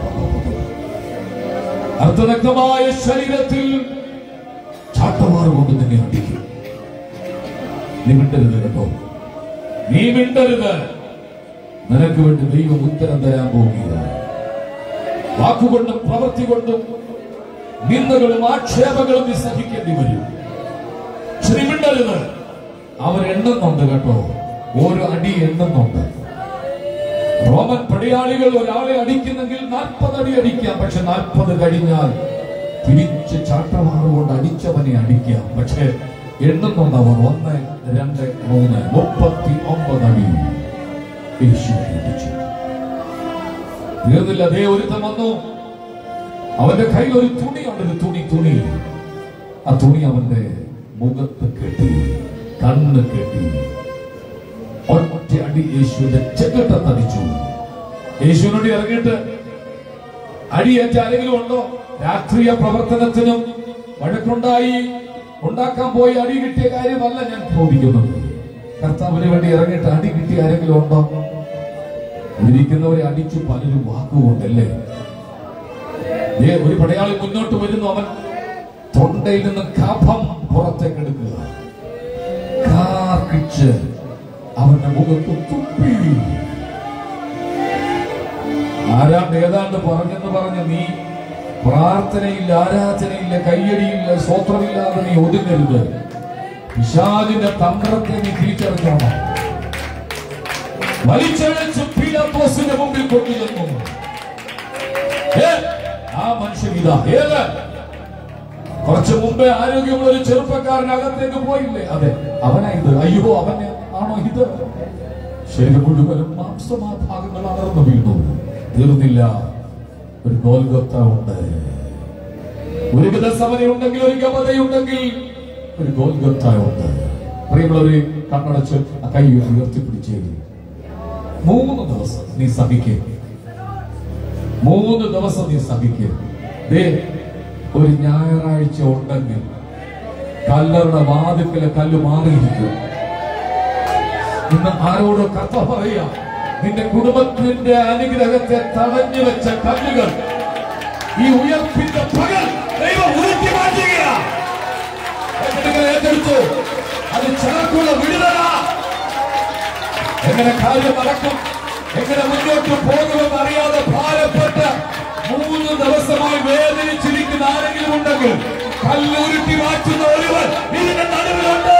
അർത്ഥനഗ്നമായ ശരീരത്തിൽ ചാട്ടമാറ് കൊണ്ട് നിന്നെ അടിക്കും നീ മിണ്ടരുത് കേട്ടോ നീ മിണ്ടരുത് നിനക്ക് വേണ്ടി ദൈവം ഉത്തരം തരാൻ പോവുകയാണ് വാക്കുകൊണ്ടും പ്രവൃത്തി കൊണ്ടും നിന്ദകളും ആക്ഷേപങ്ങളും നീ സഹിക്കേണ്ടി വരും ശ്രീ മിണ്ടരുത് അവർ എണ്ണുന്നുണ്ട് കേട്ടോ ഓരോ അടി എണ്ണുന്നുണ്ട് റോമൻ പടയാളികൾ ഒരാളെ അടിക്കുന്നെങ്കിൽ നാൽപ്പത് അടി അടിക്കാം പക്ഷെ നാൽപ്പത് കഴിഞ്ഞാൽ തിരിച്ച് ചാട്ടമാറുകൊണ്ട് അടിച്ചവനെ അടിക്കാം പക്ഷെ എണ്ണുന്നുണ്ടവർ ഒന്ന് രണ്ട് മൂന്ന് മുപ്പത്തി ഒമ്പത് അടി യേശുവിനെ അടിച്ചു തീർന്നില്ല അതേ ഒരുത്തം വന്നു അവന്റെ കയ്യിൽ ഒരു തുണിയുണ്ട് ഒരു തുണി തുണി ആ തുണി അവന്റെ മുഖത്ത് കെട്ടി കണ്ണ് കെട്ടി ഒറ്റ അടി യേശുവിന്റെ ചെകിട്ട തടിച്ചു യേശുവിനോട് ഇറങ്ങിയിട്ട് അടിയേറ്റ ആരെങ്കിലും ഉണ്ടോ രാഷ്ട്രീയ പ്രവർത്തനത്തിനും വഴക്കുണ്ടായി ഉണ്ടാക്കാൻ പോയി അടി കിട്ടിയ കാര്യമല്ല ഞാൻ ചോദിക്കുന്നത് കർത്താവിന് വേണ്ടി ഇറങ്ങിയിട്ട് അടി കിട്ടിയ ആരെങ്കിലും ഉണ്ടോ ഇരിക്കുന്നവരെ അടിച്ചു പലരും വാക്കുകൊണ്ടല്ലേ ഏ ഒരു പടയാളി മുന്നോട്ട് വരുന്നു അവൻ തൊണ്ടയിൽ നിന്ന് കഫം പുറത്തേക്ക് എടുക്കുക കാർക്കിച്ച് അവന്റെ മുഖത്ത് തുപ്പി ആരാണ്ട് ഏതാണ്ട് പറഞ്ഞെന്ന് പറഞ്ഞ നീ പ്രാർത്ഥനയില്ല ആരാധനയില്ല കയ്യടിയില്ല സ്വത്രമില്ലാതെ നീ ഒതുങ്ങരുത് പിശാചിന്റെ തന്ത്രത്തെ നീ തിരിച്ചറിഞ്ഞോണം വലിച്ചഴച്ച് പീലാത്തോസിന്റെ മുമ്പിൽ കൊണ്ടുചെന്നു ഏ, ആ മനുഷ്യൻ ഇതാ ഏത് കുറച്ചു മുമ്പേ ആരോഗ്യമുള്ള ഒരു ചെറുപ്പക്കാരൻ അകത്തേക്ക് പോയില്ലേ അതെ അവനാ ഇത് അയ്യോ അവനെ ആണോ ഇത് ശരീരം മുഴുവനും മാംസമാ ഭാഗങ്ങൾ അടർന്നു വീണു തീർന്നില്ല ഒരു ഗോൽഗത്ത ഉണ്ട് ഒരു വിധസമനയുണ്ടെങ്കിൽ ഒരു ഗമതയുണ്ടെങ്കിൽ ഒരു ഗോൽഗത്ത ഉണ്ട് പ്രിയമുള്ളവര് കണ്ണടച്ച് ആ കൈ ഉയർത്തിപ്പിടിച്ചേ മൂന്ന് ദിവസം നീ സഹിക്കേ മൂന്ന് ദിവസം നീ സഹിക്കേ ദേ ഒരു ഞായറാഴ്ച ഉണ്ടെങ്കിൽ കല്ലറുടെ വാതിക്കലെ കല്ല് മാറിയിരിക്കും ഇന്ന് ആരോടോ കഥ പറയാ നിന്റെ കുടുംബത്തിന്റെ അനുഗ്രഹത്തെ തടഞ്ഞു വെച്ച കല്ലുകൾ ഈ ഉയർപ്പിന്റെ പകൽ ദൈവം ഉരുട്ടി മാറ്റുകയാ എന്നിട്ട് ഏറ്റെടുത്തു അത് ചിലർക്കുള്ള വിടുതല എങ്ങനെ കാര്യം നടക്കും എങ്ങനെ മുന്നോട്ട് പോകുമെന്ന് അറിയാതെ ഭാരപ്പെട്ട് മൂന്ന് ദിവസമായി വേദനിച്ചിരിക്കുന്ന ആരെങ്കിലും ഉണ്ടെങ്കിൽ കല്ലുരുട്ടി മാറ്റുന്ന ഒരുവൻ ഇതിന്റെ നടുവിലുണ്ട്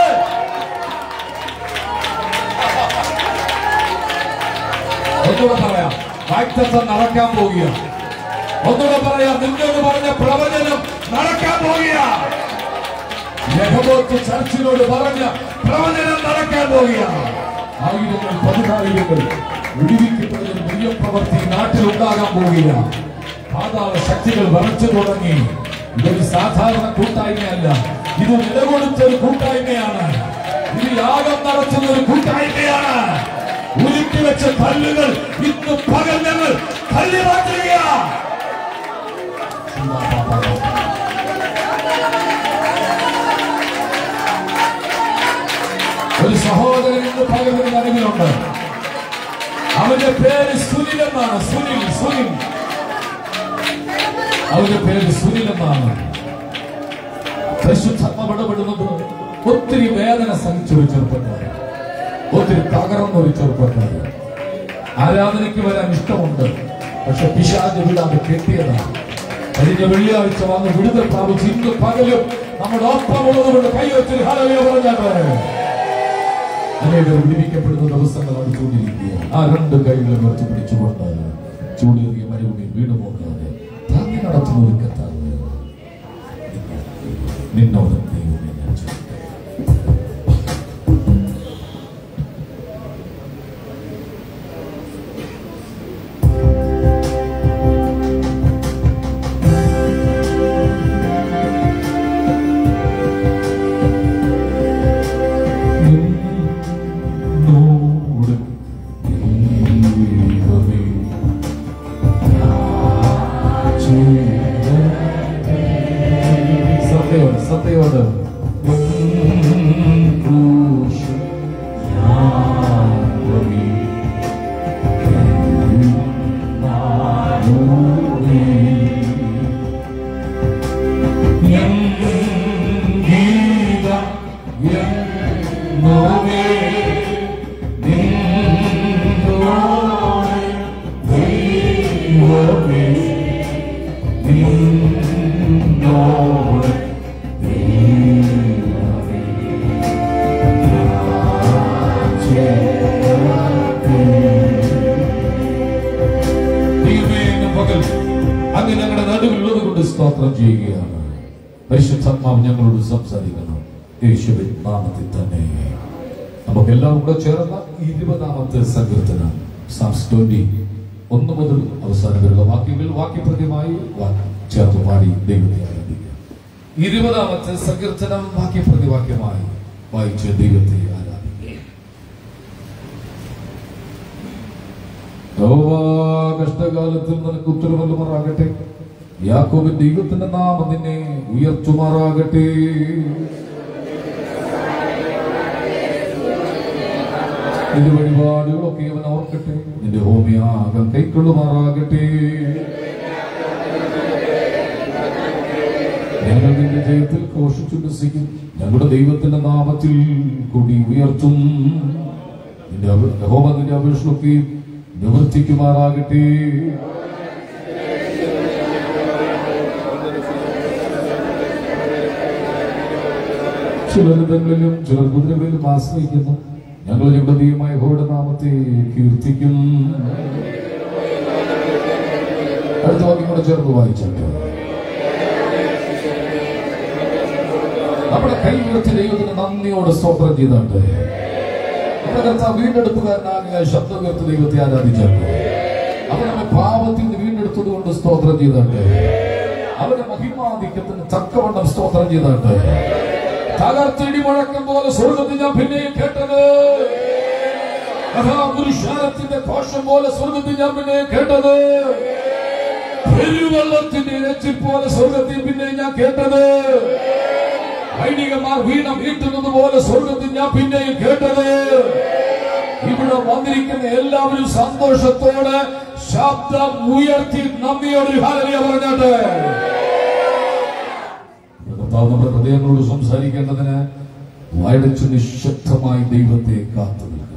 ഒന്നുകൂടെ പറയാം വാക്തത്വം നടക്കാൻ പോവുക ഒന്നുകൂടെ പറയാം നിന്നോട് പറഞ്ഞ പ്രവചനം നടക്കാൻ പോവുക യഹോവത്ത് ചർച്ചിനോട് പറഞ്ഞ പ്രവചനം നടക്കാൻ പോവുക ആയിരങ്ങൾ പതിനായിരങ്ങൾ വിടിവിക്കപ്പെടുന്ന വലിയ പ്രവൃത്തി നാട്ടിലുണ്ടാകാൻ പോവുക പാതാള ശക്തികൾ വിറച്ചു തുടങ്ങി ഇതൊരു സാധാരണ കൂട്ടായ്മയല്ല ഇത് നിലകൊടുത്ത ഒരു കൂട്ടായ്മയാണ് ഇത് യാഗം നടത്തുന്ന ഒരു കൂട്ടായ്മയാണ് ഉരുക്കി വെച്ച കല്ലുകൾ ഇന്ന് പകൽ ഞങ്ങൾ തല്ലി മാറ്റുകയാണ് ഒരു സഹോദരൻ ഇന്ന് പകരുന്ന അറിവിലുണ്ട് അവന്റെ പേര് സുനിൽ എന്നാണ് സുനിൽ സുനിൽ അവന്റെ പേര് സുനിൽ എന്നാണ് പരിശുദ്ധത്വം ഇടപെടുന്നത് ഒത്തിരി വേദന സഹിച്ച ഒരു ചെറുപ്പക്കാരൻ ഒത്തിരി തകർന്ന ഒരു ചെറുപ്പക്കാരൻ ആരാധനയ്ക്ക് വരാൻ ഇഷ്ടമുണ്ട് പക്ഷെ പിശാജ് വിടാതെ കെട്ടിയതാണ് കഴിഞ്ഞ വെള്ളിയാഴ്ച വന്ന് വിടുതൽ പ്രാപിച്ച് ഇന്ന് പകലും നമ്മുടെ ഒപ്പമുള്ളത് കൊണ്ട് കൈവച്ചൊരു ഹലവിയ പറഞ്ഞാട്ടെ അനേകർ വിടിവിക്കപ്പെടുന്ന ദിവസങ്ങൾ അടുത്തുകൊണ്ടിരിക്കുകയാണ് ആ രണ്ട് കൈകളും ഉയർത്തി പിടിച്ചുകൊണ്ട് ചൂടേറിയ മരുഭൂമിയിൽ വീണു പോകാതെ താങ്ങി നടത്തുന്ന ഒരു കത്താവ് നിന്നോട് ദൈവമേ ഞാൻ ചോദിക്കുന്നു. നിന്നോട് ദൈവമേ സത്യയോട് സത്യയോട് ക്രൂശ് യാഗമേ. നാമമേ. എൻ ഗീതം എന്നോവേ നിന്നോട് ദൈവമേ നിന്നോട് ദൈവമേ ദൈവമേ, ഇന്ന് പകൽ അങ്ങ് ഞങ്ങളുടെ നടുവിലുള്ളത് കൊണ്ട് സ്തോത്രം ചെയ്യുകയാണ് പരിശുദ്ധാത്മാവ് ഞങ്ങളോട് സംസാരിക്കണം യേശുവിൻ നാമത്തിൽ തന്നെ നമുക്ക് എല്ലാവരും കൂടെ ചേർന്ന ഇരുപതാമത്തെ സങ്കീർത്തനം സാംസ് ട്വന്റി ഒന്ന് മുതൽ അവസാനം വരെയുള്ള വാക്യങ്ങൾ വാക്യപ്രതിമായി വാ- ചേർത്ത് പാടി ദൈവത്തെ ആരാധിക്കുക ഇരുപതാമത്തെ സങ്കീർത്തനം വാക്യപ്രതിവാക്യമായി വായിച്ച് ദൈവത്തെ ആരാധിക്കുക യഹോവ കഷ്ടകാലത്തിൽ നിനക്ക് ഉത്തരവല്ലുമാറാകട്ടെ യാക്കോബിൻ ദൈവത്തിന്റെ നാമം നിന്നെ ഉയർത്തുമാറാകട്ടെ നിന്റെ വഴിപാടുകളൊക്കെ അവൻ ഓർക്കട്ടെ നിന്റെ ഹോമിയാകം കൈക്കൊള്ളുമാറാകട്ടെ ഞങ്ങൾ നിന്റെ ജയത്തിൽ ഘോഷിച്ചുല്ലസിക്കും ഞങ്ങളുടെ ദൈവത്തിന്റെ നാമത്തിൽ കൊടി ഉയർത്തും നിന്റെ അപ- യഹോവ നിന്റെ അപേക്ഷയൊക്കെ നിവർത്തിക്കുമാറാകട്ടെ ചിലർ രഥങ്ങളിലും ചിലർ കുതിരകളിലും ആശ്രയിക്കുന്നു ഞങ്ങൾ ഞങ്ങളുടെ ദൈവമായ യഹോവയുടെ നാമത്തെ കീർത്തിക്കും അടുത്ത വാക്യം കൂടെ ചേർന്ന് വായിച്ചാട്ടെ നമ്മുടെ കൈ ഉയർത്തി ദൈവത്തിന് നന്ദിയോടെ സ്തോത്രം ചെയ്താട്ടെ നമ്മുടെ കർത്താവ് വീണ്ടെടുപ്പുകാരനാകിയ ശബ്ദം ഉയർത്തി ദൈവത്തെ ആരാധിച്ചാട്ടെ അവൻ നമ്മെ പാപത്തിൽ നിന്ന് വീണ്ടെടുത്തത് കൊണ്ട് സ്തോത്രം ചെയ്താട്ടെ അവന്റെ മഹിമാധിക്യത്തിന് തക്കവണ്ണം സ്തോത്രം ചെയ്താട്ടെ തകർത്തിടി മുഴക്കം പോലെ സ്വർഗത്തിൽ ഞാൻ പിന്നെയും കേട്ടത് മഹാപുരുഷാരത്തിന്റെ ഘോഷം പോലെ സ്വർഗത്തിൽ ഞാൻ പിന്നെയും കേട്ടത് പെരുവെള്ളത്തിന്റെ ഇരച്ചിൽ പോലെ സ്വർഗത്തിൽ പിന്നെ ഞാൻ കേട്ടത് സൈനികന്മാർ വീണം വീട്ടുന്നത് പോലെ സ്വർഗത്തിൽ ഞാൻ പിന്നെയും കേട്ടത് ഇവിടെ വന്നിരിക്കുന്ന എല്ലാവരും സന്തോഷത്തോടെ ശബ്ദം ഉയർത്തി നന്ദിയോട് ഹാലറിയ പറഞ്ഞാട്ടെ കർത്താവ് നമ്മുടെ ഹൃദയങ്ങളോട് സംസാരിക്കേണ്ടതിന് വായടച്ചു നിശബ്ദമായി ദൈവത്തെ കാത്തു നിൽക്കുക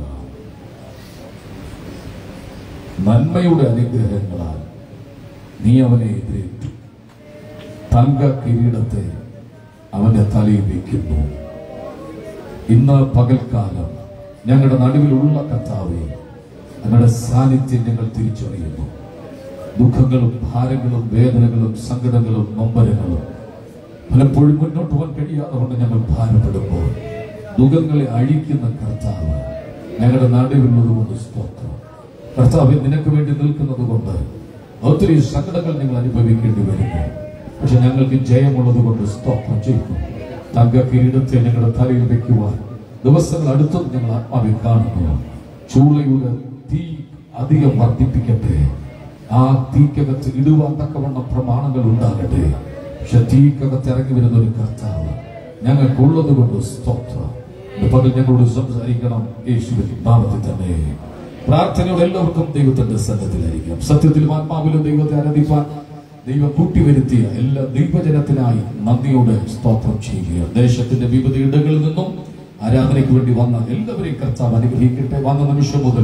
നന്മയുടെ അനുഗ്രഹങ്ങളാൽ നീ അവനെ എതിരേറ്റു തങ്ക കിരീടത്തെ അവന്റെ തലയിൽ വയ്ക്കുന്നു ഇന്ന് പകൽക്കാലം ഞങ്ങളുടെ നടുവിലുള്ള കർത്താവെ ഞങ്ങളുടെ സാന്നിധ്യം ഞങ്ങൾ തിരിച്ചറിയുന്നു ദുഃഖങ്ങളും ഭാരങ്ങളും വേദനകളും സങ്കടങ്ങളും നൊമ്പരങ്ങളും പലപ്പോഴും മുന്നോട്ട് പോകാൻ കഴിയാതെ കൊണ്ട് ഞങ്ങൾ ഭാരപ്പെടുമ്പോൾ ദുഃഖങ്ങളെ അഴിക്കുന്ന കർത്താവ് ഞങ്ങളുടെ നടുവിലുള്ളത് കൊണ്ട് സ്തോത്രം കർത്താവ് നിനക്ക് വേണ്ടി നിൽക്കുന്നത് കൊണ്ട് ഒത്തിരി സങ്കടങ്ങൾ നിങ്ങൾ അനുഭവിക്കേണ്ടി വരുന്നു പക്ഷെ ഞങ്ങൾക്ക് ജയമുള്ളത് കൊണ്ട് സ്തോത്രം ചെയ്യുന്നു തങ്ക കിരീടത്തെ ഞങ്ങളുടെ തലയിൽ വെക്കുവാൻ ദിവസങ്ങൾ അടുത്തത് ഞങ്ങൾ ആത്മാവിൽ കാണുന്നു ചൂളയുടെ തീ അധികം വർദ്ധിപ്പിക്കട്ടെ ആ തീക്കകത്ത് ഇടുവാൻ തക്കവണ്ണം പ്രമാണങ്ങൾ ഉണ്ടാകട്ടെ പക്ഷെ തീക്കകത്ത് ഇറങ്ങി വരുന്ന ഒരു കർത്താവ് ഞങ്ങൾക്കുള്ളത് കൊണ്ട് സ്തോത്രം ഇന്ന് പകൽ ഞങ്ങളോട് സംസാരിക്കണം യേശുവിൻ നാമത്തിൽ തന്നെ പ്രാർത്ഥനയോടെ എല്ലാവർക്കും ദൈവത്തിന്റെ സന്നദ്ധത്തിലായിരിക്കാം സത്യത്തിലും ആത്മാവിലും ദൈവത്തെ ആരാധിപ്പാൻ ദൈവം കൂട്ടിവരുത്തിയ എല്ലാ ദൈവജനത്തിനായി നന്ദിയോടെ സ്തോത്രം ചെയ്യുക ദേശത്തിന്റെ വിവിധ ഇടങ്ങളിൽ നിന്നും ആരാധനയ്ക്ക് വേണ്ടി വന്ന എല്ലാവരെയും കർത്താവ് അനുഗ്രഹിക്കട്ടെ വന്ന നിമിഷം മുതൽ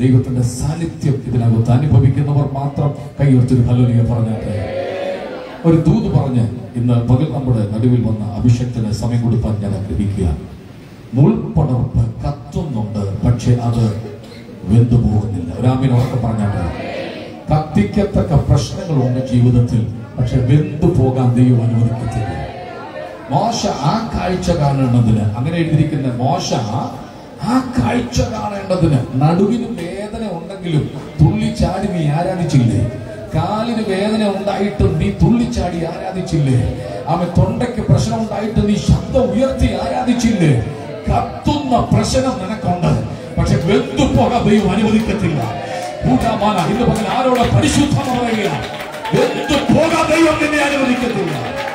ദൈവത്തിന്റെ സാന്നിധ്യം ഇതിനകത്ത് അനുഭവിക്കുന്നവർ മാത്രം കൈയുയർത്തി ഹലോലിയ പറഞ്ഞാട്ടെ ഒരു ദൂത് പറഞ്ഞ് ഇന്ന് പകൽ നമ്മുടെ നടുവിൽ വന്ന അഭിഷക്തന് സമയം കൊടുക്കാൻ ഞാൻ ആഗ്രഹിക്കുക മുൾപ്പടർപ്പ് കത്തുന്നുണ്ട് പക്ഷെ അത് വെന്തുപോകുന്നില്ല രാമിന് ഉറക്കെ പറഞ്ഞാട്ടെ കത്തിക്കത്തക്ക പ്രശ്നങ്ങളുണ്ട് ജീവിതത്തിൽ പക്ഷെ വെന്തു പോകാൻ ദൈവം അനുവദിക്കത്തില്ല മോശ ആ കാഴ്ച കാണേണ്ടതിന് അങ്ങനെ എഴുതിയിരിക്കുന്ന മോശ ആ കാഴ്ച കാണേണ്ടതിന് നടുവിന് വേദന ഉണ്ടെങ്കിലും തുള്ളിച്ചാടി നീ ആരാധിച്ചില്ലേ കാലിന് വേദന ഉണ്ടായിട്ടും നീ തുള്ളിച്ചാടി ആരാധിച്ചില്ലേ അവൻ തൊണ്ടയ്ക്ക് പ്രശ്നം ഉണ്ടായിട്ട് നീ ശബ്ദം ഉയർത്തി ആരാധിച്ചില്ലേ കത്തുന്ന പ്രശ്നം നിനക്കുണ്ട് പക്ഷെ വെന്തുപോകാൻ ദൈവം അനുവദിക്കത്തില്ല കൂട്ടാമാന ഇന്ന് പകൽ ആരോട് പരിശുദ്ധം പറയുക വെന്തുപോകാൻ ദൈവം നിന്നെ അനുവദിക്കത്തില്ല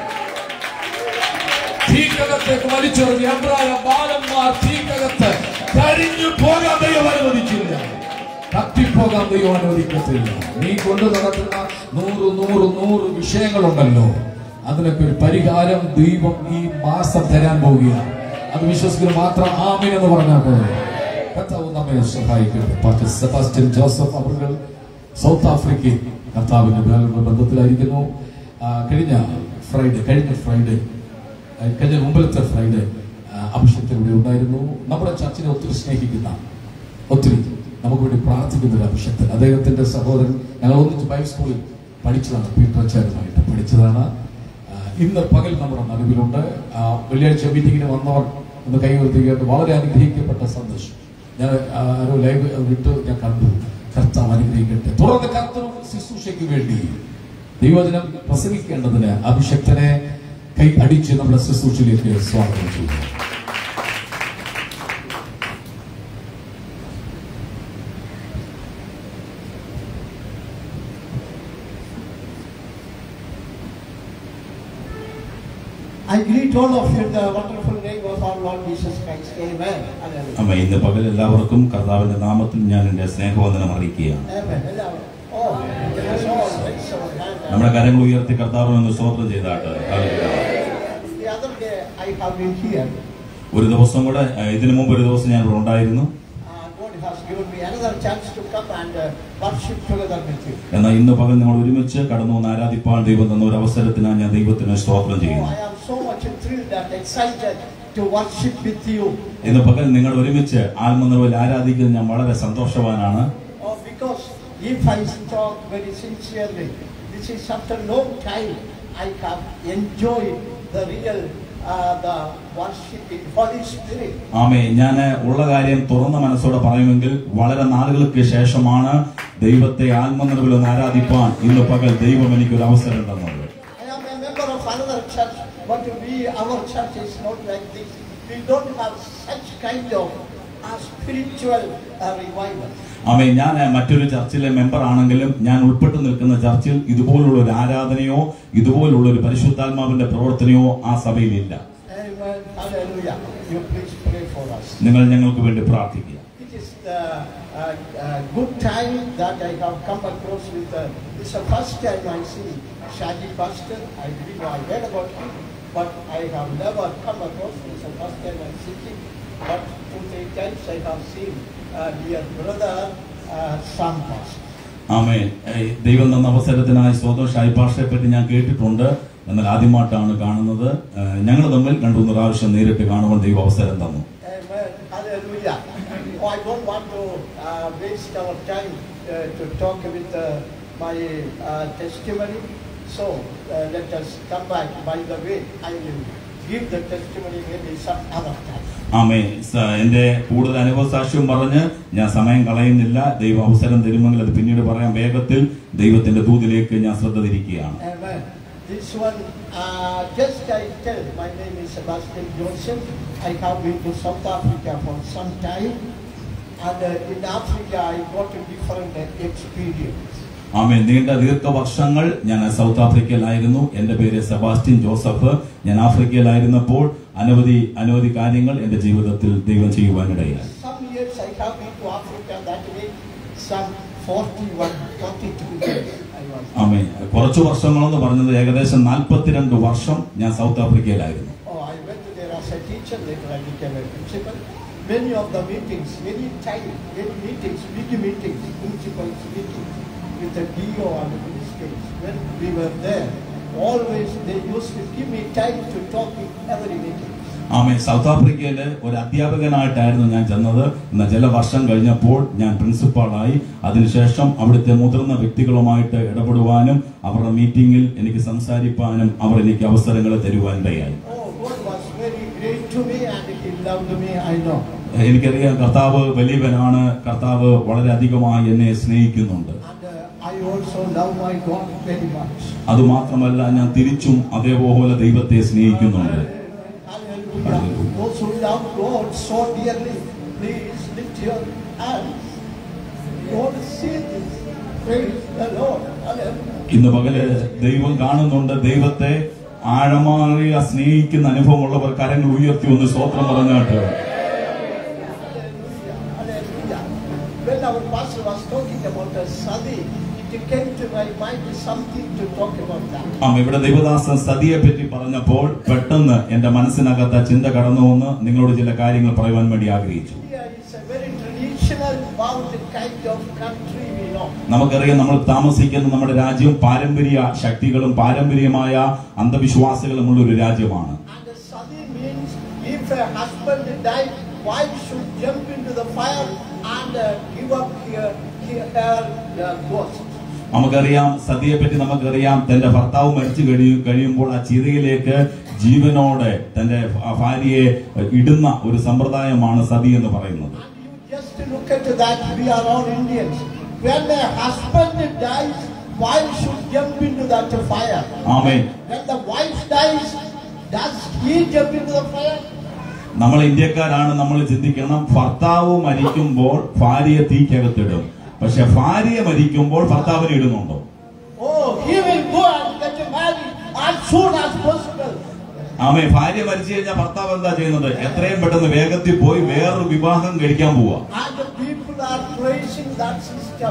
തീക്കകത്തേക്ക് വലിച്ചെറിഞ്ഞ് എബ്രായ ബാലന്മാർ തീക്കകത്ത് കരിഞ്ഞു പോകാൻ ദൈവം അനുവദിച്ചില്ല കത്തിപ്പോകാൻ ദൈവം അനുവദിക്കത്തില്ല നീ കൊണ്ടു നടക്കുന്ന നൂറ് നൂറ് നൂറ് വിഷയങ്ങളുണ്ടല്ലോ അതിനൊക്കെ ഒരു പരിഹാരം ദൈവം ഈ മാസം തരാൻ പോവുകയാണ് അത് വിശ്വസിക്കുന്ന മാത്രം ആമീൻ എന്ന് പറഞ്ഞാൽ പോലെ കർത്താവ് നമ്മെ സഹായിക്കട്ടെ പാസ്റ്റർ സെബാസ്റ്റ്യൻ ജോസഫ് അവർ സൗത്ത് ആഫ്രിക്കയിൽ കർത്താവിന്റെ മേലുള്ള ബന്ധത്തിലായിരിക്കുന്നു ആ, കഴിഞ്ഞ ഫ്രൈഡേ കഴിഞ്ഞ ഫ്രൈഡേ ആ, കഴിഞ്ഞ മുമ്പിലത്തെ ഫ്രൈഡേ അഭിഷേകത്തിൽ ഇവിടെ ഉണ്ടായിരുന്നു നമ്മുടെ ചർച്ചിനെ ഒത്തിരി സ്നേഹിക്കുന്ന ഒത്തിരി നമുക്ക് വേണ്ടി പ്രാർത്ഥിക്കുന്ന ഒരു അഭിഷക്തൻ അദ്ദേഹത്തിന്റെ സഹോദരൻ ഞങ്ങൾ ഒന്നിച്ച് ബൈബിൾ സ്കൂളിൽ പഠിച്ചതാണ് പീറ്റർച്ചാരുമായിട്ട് പഠിച്ചതാണ് ആ, ഇന്ന് പകൽ നമ്മുടെ നടുവിലുണ്ട് ആ, വെള്ളിയാഴ്ച മീറ്റിങ്ങിന് വന്നവർ ഒന്ന് കൈവർത്തിക്കായിട്ട് വളരെ അനുഗ്രഹിക്കപ്പെട്ട സന്ദേശം ഞാൻ ആ, ഒരു ലൈവ് വിട്ട് ഞാൻ കണ്ടു കർത്താവ് അനുഗ്രഹിക്കട്ടെ തുടർന്ന് കർത്തവും ശുശ്രൂഷയ്ക്ക് വേണ്ടി ദൈവജനം പ്രസംഗിക്കേണ്ടതിന് അഭിഷക്തനെ കൈ അടിച്ച് നമ്മുടെ ശുശ്രൂഷയിലേക്ക് സ്വാഗതം ചെയ്യുന്നു I greet all of you in the wonderful name of our Lord Jesus Christ. Amen. Hallelujah. അമ്മ ഇന്ന് പകൽ എല്ലാവർക്കും കർത്താവിന്റെ നാമത്തിൽ ഞാൻ എന്റെ സ്നേഹവന്ദനം അറിയിക്കുകയാണ് Amen. Hello. Oh, let us all raise our hand. നമ്മുടെ കരങ്ങൾ ഉയർത്തി കർത്താവിനൊന്ന് സ്തോത്രം ചെയ്താട്ട് The other day I have been here. ഒരു ദിവസം കൂടെ ഏഹ്, ഇതിനു മുമ്പ് ഒരു ദിവസം ഞാൻ ഇവിടെ ഉണ്ടായിരുന്നു Uh, God has given me another chance to come and uh, worship together with you. എന്നാൽ ഇന്ന് പകൽ നിങ്ങൾ ഒരുമിച്ച് കടന്നു വന്ന് ആരാധിപ്പാൻ ദൈവം തന്ന ഒരു അവസരത്തിനാണ് ഞാൻ ദൈവത്തിന് സ്തോത്രം Oh, ചെയ്യുന്നു I am so much thrilled and excited to worship with you. ഇന്ന് പകൽ നിങ്ങൾ ഒരുമിച്ച് ആത്മനിർവൽ ആരാധിക്കുന്നത് ഞാൻ വളരെ സന്തോഷവാനാണ് Oh, because if I talk very sincerely, this is after long time I have enjoyed the real uh, the worshiping Holy Spirit. ആമേ ഞാൻ ഉള്ള കാര്യം തുറന്ന മനസ്സോടെ പറയുമെങ്കിൽ വളരെ നാളുകൾക്ക് ശേഷമാണ് ദൈവത്തെ ആത്മനിർവൽ ഒന്ന് ആരാധിപ്പാൻ ഇന്ന് പകൽ ദൈവം എനിക്കൊരു അവസരം തന്നത് I am a member of another church, but we, our church is not like this. We don't have such kind of uh, spiritual uh, revival. ആമേ ഞാൻ മറ്റൊരു ചർച്ചിലെ മെമ്പർ ആണെങ്കിലും ഞാൻ ഉൾപ്പെട്ടു നിൽക്കുന്ന ചർച്ചിൽ ഇതുപോലുള്ള ഒരു ആരാധനയോ ഇതുപോലുള്ള ഒരു പരിശുദ്ധാത്മാവിന്റെ പ്രവർത്തനയോ ആ സഭയിലില്ല Amen. Hallelujah. You please pray for us. നിങ്ങൾ ഞങ്ങൾക്ക് വേണ്ടി പ്രാർത്ഥിക്കുക It is the uh, uh, good time that I have come across with. Uh, this is the first time I see Shaji Pastor. I believe I read about him, but I have never come across. This is the first time I see him. But two, three times I have seen uh, dear brother uh, Sam Pastor. ആമേ ഏയ് ദൈവം തന്ന അവസരത്തിനായി സ്വതം ഷായിപ്പാഷയെ പറ്റി ഞാൻ കേട്ടിട്ടുണ്ട് എന്നാൽ ആദ്യമായിട്ടാണ് കാണുന്നത് ഞങ്ങൾ തമ്മിൽ രണ്ടു മൂന്ന് പ്രാവശ്യം നേരിട്ട് കാണുവാൻ ദൈവം അവസരം തന്നു Amen. Hallelujah. Oh, I don't want to uh, waste our time uh, to talk with uh, my uh, testimony. So uh, let us come back. By the way, I will give the testimony maybe some other time. ആമേ സ- എന്റെ കൂടുതൽ അനുഭവ സാക്ഷ്യം പറഞ്ഞ് ഞാൻ സമയം കളയുന്നില്ല ദൈവം അവസരം തരുമെങ്കിൽ അത് പിന്നീട് പറയാൻ വേഗത്തിൽ ദൈവത്തിന്റെ ദൂതിലേക്ക് ഞാൻ ശ്രദ്ധ തിരിക്കുകയാണ് Amen. This one, uh, just I tell, my name is Sebastian Joseph. I have been to South Africa for some time. And uh, in Africa, I got a different uh, experience. ആമേ നീണ്ട ദീർഘവർഷങ്ങൾ ഞാൻ south ആഫ്രിക്കയിലായിരുന്നു എന്റെ പേര് Sebastian Joseph ഞാൻ ആഫ്രിക്കയിലായിരുന്നപ്പോൾ അനവധി അനവധി കാര്യങ്ങൾ എന്റെ ജീവിതത്തിൽ ദൈവം ചെയ്യുവാനിടയായി Some years I have been to Africa that way, some 41, 42 years I was. ആമേ കുറച്ചു വർഷങ്ങളെന്ന് പറഞ്ഞത് ഏകദേശം നാൽപ്പത്തിരണ്ട് വർഷം ഞാൻ സൗത്ത് ആഫ്രിക്കയിലായിരുന്നു Oh, I went there as a teacher, later I became a principal. many of the meetings, any time, any meetings, big meetings, principals meetings with the DO and the ministers, when we were there, always they used to give me time to talk in every meeting. ആമേ south ആഫ്രിക്കയില് ഒരു അധ്യാപകനായിട്ടായിരുന്നു ഞാൻ ചെന്നത് എന്നാൽ ചില വർഷം കഴിഞ്ഞപ്പോൾ ഞാൻ പ്രിൻസിപ്പാളായി അതിനുശേഷം അവിടുത്തെ മുതിർന്ന വ്യക്തികളുമായിട്ട് ഇടപെടുവാനും അവരുടെ മീറ്റിംഗിൽ എനിക്ക് സംസാരിപ്പാനും അവർ എനിക്ക് അവസരങ്ങൾ തരുവാനിടയായി Oh, God was very great to me and He loved me, I know. എനിക്കറിയാം കർത്താവ് വലിയവനാണ് കർത്താവ് വളരെ അധികമായി എന്നെ സ്നേഹിക്കുന്നുണ്ട് And uh, I also love my God very much. അതുമാത്രമല്ല ഞാൻ തിരിച്ചും അതേപോലെ ദൈവത്തെ സ്നേഹിക്കുന്നുണ്ട് Hallelujah. Those who love God so dearly, please lift your hands. God see this. Praise the Lord. Hallelujah. ഇന്ന് പകല് ദൈവം കാണുന്നുണ്ട് ദൈവത്തെ ആഴമാറിയ സ്നേഹിക്കുന്ന അനുഭവമുള്ളവർ കരങ്ങൾ ഉയർത്തി ഒന്ന് സ്വോത്രം പറഞ്ഞാട്ട് Hallelujah. Hallelujah. When our pastor was talking about the Sadi, it came to my mind something to talk about that. ആം ഇവിടെ ദൈവദാസൻ സതിയെ പറ്റി പറഞ്ഞപ്പോൾ പെട്ടെന്ന് എന്റെ മനസ്സിനകത്ത് ആ ചിന്ത കടന്നു വന്ന് നിങ്ങളോട് ചില കാര്യങ്ങൾ പറയുവാൻ വേണ്ടി ആഗ്രഹിച്ചു India is a very traditional bound kind of country, we know. നമുക്കറിയാം നമ്മൾ താമസിക്കുന്ന നമ്മുടെ രാജ്യം പാരമ്പര്യ ശക്തികളും പാരമ്പര്യമായ അന്ധവിശ്വാസികളുമുള്ള ഒരു രാജ്യമാണ് And the Sadi means if a husband died, wife should jump into the fire and uh, give up her, her, her uh, ghost. നമുക്കറിയാം സതിയെ പറ്റി നമുക്കറിയാം തന്റെ ഭർത്താവ് മരിച്ചു കഴിയും കഴിയുമ്പോൾ ആ ചിതയിലേക്ക് ജീവനോടെ തന്റെ ഭ- ഭാര്യയെ ഇടുന്ന ഒരു സമ്പ്രദായമാണ് സതി എന്ന് പറയുന്നത് And you just look at that, we are all Indians. When a husband dies, wife should jump into that fire. Amen When the wife dies, does he jump into the fire? നമ്മൾ ഇന്ത്യക്കാരാണ് നമ്മൾ ചിന്തിക്കണം ഭർത്താവ് മരിക്കുമ്പോൾ ഭാര്യയെ തീക്കകത്തിടും പക്ഷെ ഭാര്യ മരിക്കുമ്പോൾ ഭർത്താവിനെ ഇടുന്നുണ്ടോ Oh, he will go and get married as soon as possible. ആമേ ഭാര്യ മരിച്ചു കഴിഞ്ഞാൽ ഭർത്താവ് എന്താ ചെയ്യുന്നത് എത്രയും പെട്ടെന്ന് വേഗത്തിൽ പോയി വേറൊരു വിവാഹം കഴിക്കാൻ പോവാ And the people are praising that system.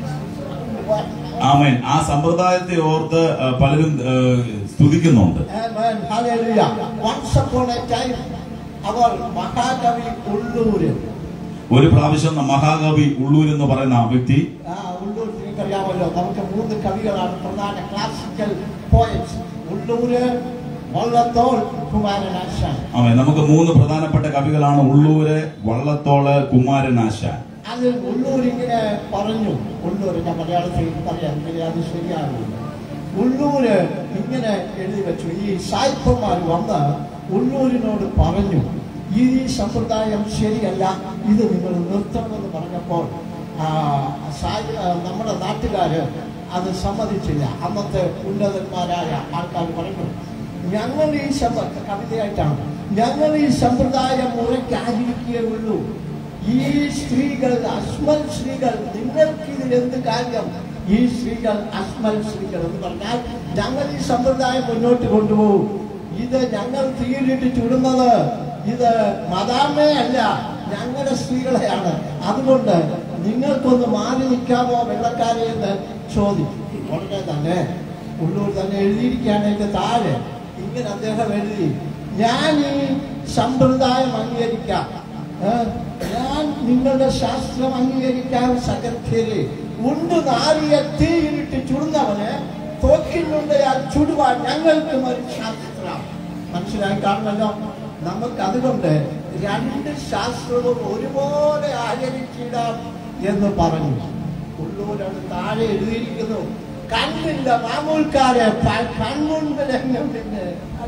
What? ആമേൻ ആ സമ്പ്രദായത്തെ ഓർത്ത് ആ, പലരും ആ, സ്തുതിക്കുന്നുണ്ട് Amen. Hallelujah. Once upon a time, our Mahakavi Ulluru. ഒരു പ്രാവശ്യം മഹാകവി ഉള്ളൂർ എന്ന് പറയുന്ന ആ വ്യക്തി ആ ഉള്ളൂർ നിങ്ങൾക്കറിയാമല്ലോ നമുക്ക് മൂന്ന് കവികളാണ് പ്രധാന ക്ലാസിക്കൽ പോയറ്റ്സ് ഉള്ളൂര് വള്ളത്തോൾ കുമാരനാശാൻ ആമേ നമുക്ക് മൂന്ന് പ്രധാനപ്പെട്ട കവികളാണ് ഉള്ളൂര് വള്ളത്തോള് കുമാരനാശാൻ അത് ഉള്ളൂർ ഇങ്ങനെ പറഞ്ഞു ഉള്ളൂർ ഞാൻ മലയാളത്തിൽ പറയാം എങ്കിൽ അത് ശരിയാണ് ഉള്ളൂര് ഇങ്ങനെ എഴുതി വെച്ചു ഈ സായിപ്പന്മാർ വന്ന് ഉള്ളൂരിനോട് പറഞ്ഞു ഈ സമ്പ്രദായം ശരിയല്ല ഇത് നിങ്ങൾ നിർത്തണമെന്ന് പറഞ്ഞപ്പോൾ ആ, സായി ആ, നമ്മുടെ നാട്ടുകാര് അത് സമ്മതിച്ചില്ല അന്നത്തെ ഉന്നതന്മാരായ ആൾക്കാർ പറഞ്ഞു ഞങ്ങൾ ഈ സമ്പ കവിതയായിട്ടാണ് ഞങ്ങൾ ഈ സമ്പ്രദായം മുറയ്ക്ക് ആചരിക്കുകയുള്ളൂ ഈ സ്ത്രീകൾ അസ്മൽ സ്ത്രീകൾ നിങ്ങൾക്ക് ഇതിൽ എന്ത് കാര്യം ഈ സ്ത്രീകൾ അസ്മൽ സ്ത്രീകൾ എന്ന് പറഞ്ഞാൽ ഞങ്ങൾ ഈ സമ്പ്രദായം മുന്നോട്ട് കൊണ്ടുപോകും ഇത് ഞങ്ങൾ തീയിലിട്ട് ചുടുന്നത് ഇത് മദാമേ അല്ല ഞങ്ങളുടെ സ്ത്രീകളെയാണ് അതുകൊണ്ട് നിങ്ങൾക്കൊന്ന് മാറി നിൽക്കാമോ വെള്ളക്കാരെ എന്ന് ചോദിച്ചു ഉടനെ തന്നെ ഉള്ളൂർ തന്നെ എഴുതിയിരിക്കുകയാണ് എന്റെ താഴെ ഇങ്ങനെ അദ്ദേഹം എഴുതി ഞാൻ ഈ സമ്പ്രദായം അംഗീകരിക്കാം ഏ? ഞാൻ നിങ്ങളുടെ ശാസ്ത്രം അംഗീകരിക്കാൻ സകർത്യരെ ഉണ്ട് നാറിയ തീയിലിട്ട് ചുടുന്നവന് തോക്കിനുണ്ടയാൽ ചുടുവാൻ ഞങ്ങൾക്കും ഒരു ശാസ്ത്രം മനസ്സിലായി കാണുമല്ലോ നമുക്ക് അതുകൊണ്ട് രണ്ട് ശാസ്ത്രവും ഒരുപോലെ ആചരിച്ചിടാം എന്ന് പറഞ്ഞു ഉള്ളൂരാണ് താഴെ എഴുതിയിരിക്കുന്നു കണ്ടില്ല മാമൂൽക്കാരെ പ- കൺമുൻപിൽ എന്നെ പിന്നെ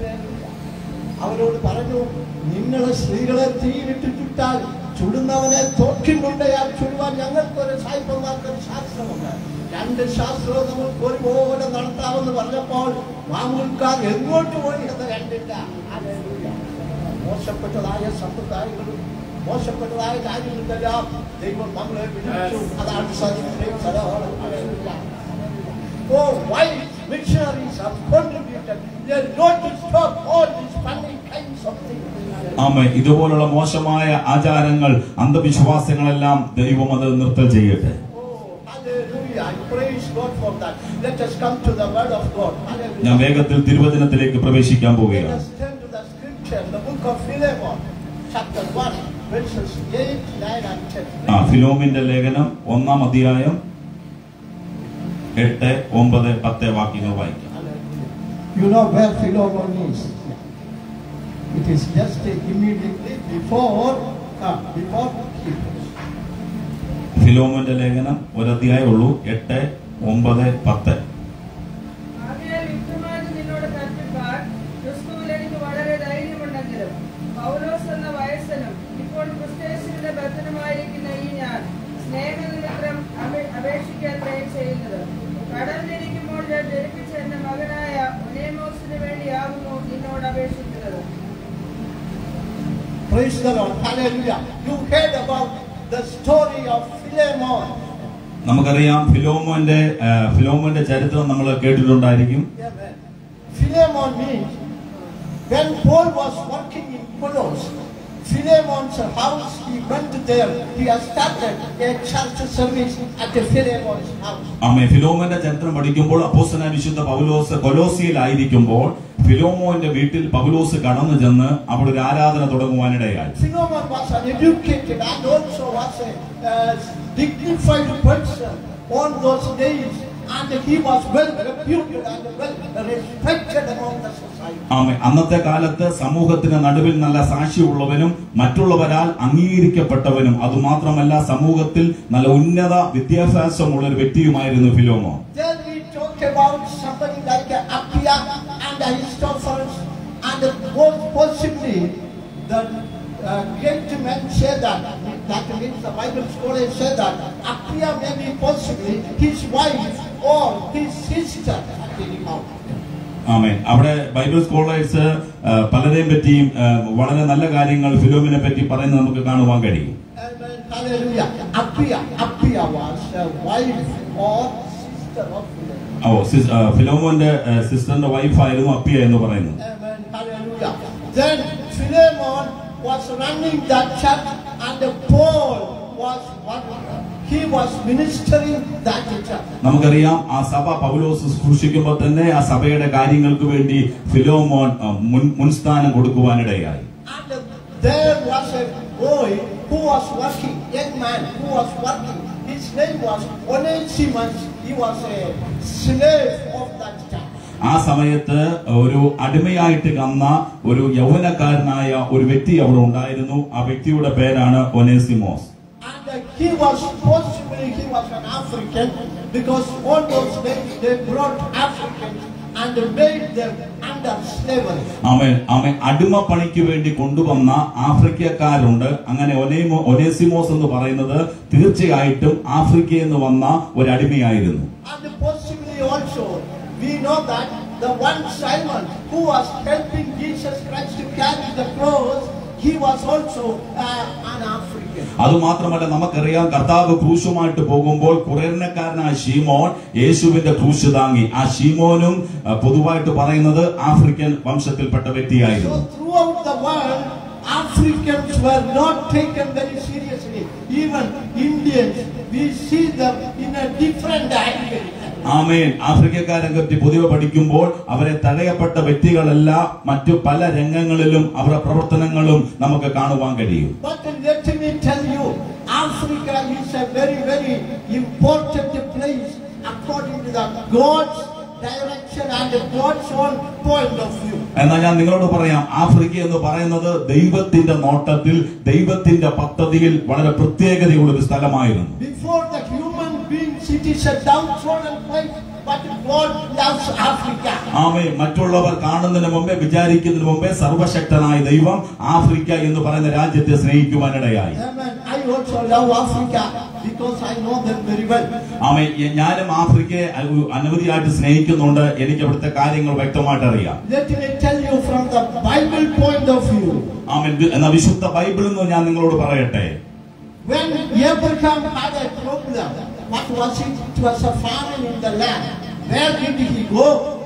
അവരോട് പറഞ്ഞു നിങ്ങളെ സ്ത്രീകളെ തീയിലിട്ട് ചുട്ടാൽ ചുടുന്നവനെ തോക്കിനുണ്ടയാൽ ചുടുവാൻ ഞങ്ങൾക്കൊരു സായിപ്പന്മാർക്കൊരു ശാസ്ത്രമുണ്ട് രണ്ട് ശാസ്ത്രവും നമുക്ക് ഒരുപോലെ നടത്താമെന്ന് പറഞ്ഞപ്പോൾ മാമൂൽക്കാർ എങ്ങോട്ട് പോയി എന്ന് കണ്ടില്ല ഹല്ലേലൂയ. മോശപ്പെട്ടതായ സമ്പ്രദായങ്ങളും മോശപ്പെട്ടതായ കാര്യങ്ങളെല്ലാം ദൈവം നമ്മളെ വിളിച്ചു അതാണ് സത്യം Oh, why missionaries have contributed? They are not to stop all these funny kinds of things. ആമേ ഇതുപോലുള്ള മോശമായ ആചാരങ്ങൾ അന്ധവിശ്വാസങ്ങളെല്ലാം ദൈവം അത് നിർത്തൽ ചെയ്യട്ടെ Oh, hallelujah. I praise God for that. Let us come to the word of God. ഞാൻ Hallelujah. വേഗത്തിൽ തിരുവചനത്തിലേക്ക് പ്രവേശിക്കാൻ Let പോവുകയാണ് us turn to the scripture, the book of Philemon, chapter 1. verses 8, 9, and 10. ആ ഫിലോമിന്റെ ലേഖനം ഒന്നാം അധ്യായം എട്ട് ഒമ്പത് പത്ത് വാക്യങ്ങൾ വായിക്കാം You know where Philemon is. It is just immediately before, uh, before Hebrews. ഫിലോമിന്റെ ലേഖനം ഒരധ്യായം ഉള്ളൂ എട്ട് ഒമ്പത് പത്ത് ആകയാൽ യുക്തമായിട്ട് നിന്നോട് കൽപ്പിപ്പാൻ ക്രിസ്തുവിൽ എനിക്ക് വളരെ ധൈര്യമുണ്ടെങ്കിലും പൗലോസ് എന്ന വയസ്സനും ഇപ്പോൾ ക്രിസ്തേശുവിന്റെ ബദ്ധനുമായിരിക്കുന്ന ഈ ഞാൻ സ്നേഹനിമിത്രം അപേ- അപേക്ഷിക്കാത്രേ ചെയ്യുന്നത് കടലിലിരിക്കുമ്പോൾ ഞാൻ ജനിപ്പിച്ച എന്റെ മകനായ ഒനേമോസിന് വേണ്ടിയാകുന്നു നിന്നോട് അപേക്ഷിക്കുന്നത് Praise the Lord. Hallelujah. You heard about the story of Philemon. നമുക്കറിയാം ഫിലോമോന്റെ ആ, ഫിലോമോന്റെ ചരിത്രം നമ്മൾ കേട്ടിട്ടുണ്ടായിരിക്കും Amen. Philemon means when Paul was working in Colossus, Philemon's house, he went there. He has started a church service at the Philemon's house. ആമേ ഫിലോമോന്റെ ചരിത്രം പഠിക്കുമ്പോൾ അപ്പോസ്തലനായ വിശുദ്ധ പൗലോസ് കൊലോസിയിലായിരിക്കുമ്പോൾ ഫിലോമോന്റെ വീട്ടിൽ പൗലോസ് കടന്നു ചെന്ന് അവിടെ ഒരു ആരാധന തുടങ്ങുവാനിടയായി Philemon was an educated and also was a uh, dignified person on those days, and he was well reputed and well respected among the society. ആമേ അന്നത്തെ കാലത്ത് സമൂഹത്തിന് നടുവിൽ നല്ല സാക്ഷിയുള്ളവനും മറ്റുള്ളവരാൽ അംഗീകരിക്കപ്പെട്ടവനും അതുമാത്രമല്ല സമൂഹത്തിൽ നല്ല ഉന്നത വിദ്യാഭ്യാസമുള്ള ഒരു വ്യക്തിയുമായിരുന്നു ഫിലോമോ Then we talk about somebody like Appia and Aristophanes, and most possibly the uh, great men say that, that means the Bible scholars say that Appia may be possibly his wife or his sister at any moment. ആമേ അവിടെ Bible scholars ആ, പലരെയും പറ്റിയും ആ, വളരെ നല്ല കാര്യങ്ങൾ ഫിലോമിനെ പറ്റി പറയുന്നത് നമുക്ക് കാണുവാൻ കഴിയും Amen. Hallelujah. Appia, Appia was a wife or sister of Philemon. ഓ സിസ്- ആ, ഫിലോമോന്റെ ആ, സിസ്റ്ററിന്റെ വൈഫായിരുന്നു അപ്പിയ എന്ന് പറയുന്നത് Amen. Hallelujah. Then Philemon was running that church and Paul was what? He was ministering that church. നമുക്കറിയാം ആ സഭ പൗലോസ് സൂക്ഷിക്കുമ്പോൾ തന്നെ ആ സഭയുടെ കാര്യങ്ങൾക്ക് വേണ്ടി ഫിലോമോൻ ആ, മുൻ മുൻസ്ഥാനം കൊടുക്കുവാനിടയായി And there was a boy who was working, young man who was working. His name was Onesimus. He was a slave of that church. ആ സമയത്ത് ഒരു അടിമയായിട്ട് കന്ന ഒരു യൗവനക്കാരനായ ഒരു വ്യക്തി അവിടെ ഉണ്ടായിരുന്നു ആ വ്യക്തിയുടെ പേരാണ് Onesimus And uh, he was possibly he was an African because all those days they brought Africans and made them under slavery. അവൻ അവൻ അടിമപ്പണിക്ക് വേണ്ടി കൊണ്ടുവന്ന ആഫ്രിക്കക്കാരുണ്ട് അങ്ങനെ ഒനേമോ ഒനേസിമോസ് എന്ന് പറയുന്നത് തീർച്ചയായിട്ടും ആഫ്രിക്കയിൽ നിന്ന് വന്ന ഒരു അടിമയായിരുന്നു And possibly also we know that the one Simon who was helping Jesus Christ to carry the cross, he was also uh, an African. അതുമാത്രമല്ല നമുക്കറിയാം കർത്താവ് ക്രൂശുമായിട്ട് പോകുമ്പോൾ കുറേനക്കാരനായ ഷീമോൻ യേശുവിന്റെ ക്രൂശ് താങ്ങി ആ ഷീമോനും ആ, പൊതുവായിട്ട് പറയുന്നത് ആഫ്രിക്കൻ വംശത്തിൽപ്പെട്ട വ്യക്തിയായിരുന്നു So throughout the world, Africans were not taken very seriously. Even Indians, we see them in a different angle. ആമേൻ ആഫ്രിക്കക്കാരെ പറ്റി പൊതുവെ പഠിക്കുമ്പോൾ അവരെ തടയപ്പെട്ട വ്യക്തികളല്ല മറ്റു പല രംഗങ്ങളിലും അവരുടെ പ്രവർത്തനങ്ങളും നമുക്ക് കാണുവാൻ കഴിയും But let me tell you, Africa is a very, very important place according to the God's direction and God's own point of view. എന്നാൽ ഞാൻ നിങ്ങളോട് പറയാം ആഫ്രിക്ക എന്ന് പറയുന്നത് ദൈവത്തിന്റെ നോട്ടത്തിൽ ദൈവത്തിന്റെ പദ്ധതിയിൽ വളരെ പ്രത്യേകതയുള്ള ഒരു സ്ഥലമായിരുന്നു Before the human beings, it is a downtrodden place, but God loves Africa. ആമേ മറ്റുള്ളവർ കാണുന്നതിന് മുമ്പേ വിചാരിക്കുന്നതിന് മുമ്പേ സർവശക്തനായ ദൈവം ആഫ്രിക്ക എന്ന് പറയുന്ന രാജ്യത്തെ സ്നേഹിക്കുവാനിടയായി Amen. I also love Africa because I know them very well. ആമേ എ- ഞാനും ആഫ്രിക്കയെ അ- അനവധിയായിട്ട് സ്നേഹിക്കുന്നുണ്ട് എനിക്ക് അവിടുത്തെ കാര്യങ്ങൾ വ്യക്തമായിട്ട് അറിയാം Let me tell you from the Bible point of view. ആമേൻ വി- എന്നാ വിശുദ്ധ ബൈബിളിൽ നിന്ന് ഞാൻ നിങ്ങളോട് പറയട്ടെ When Abraham had a problem, what was it? It was a famine in the land. Where did he go?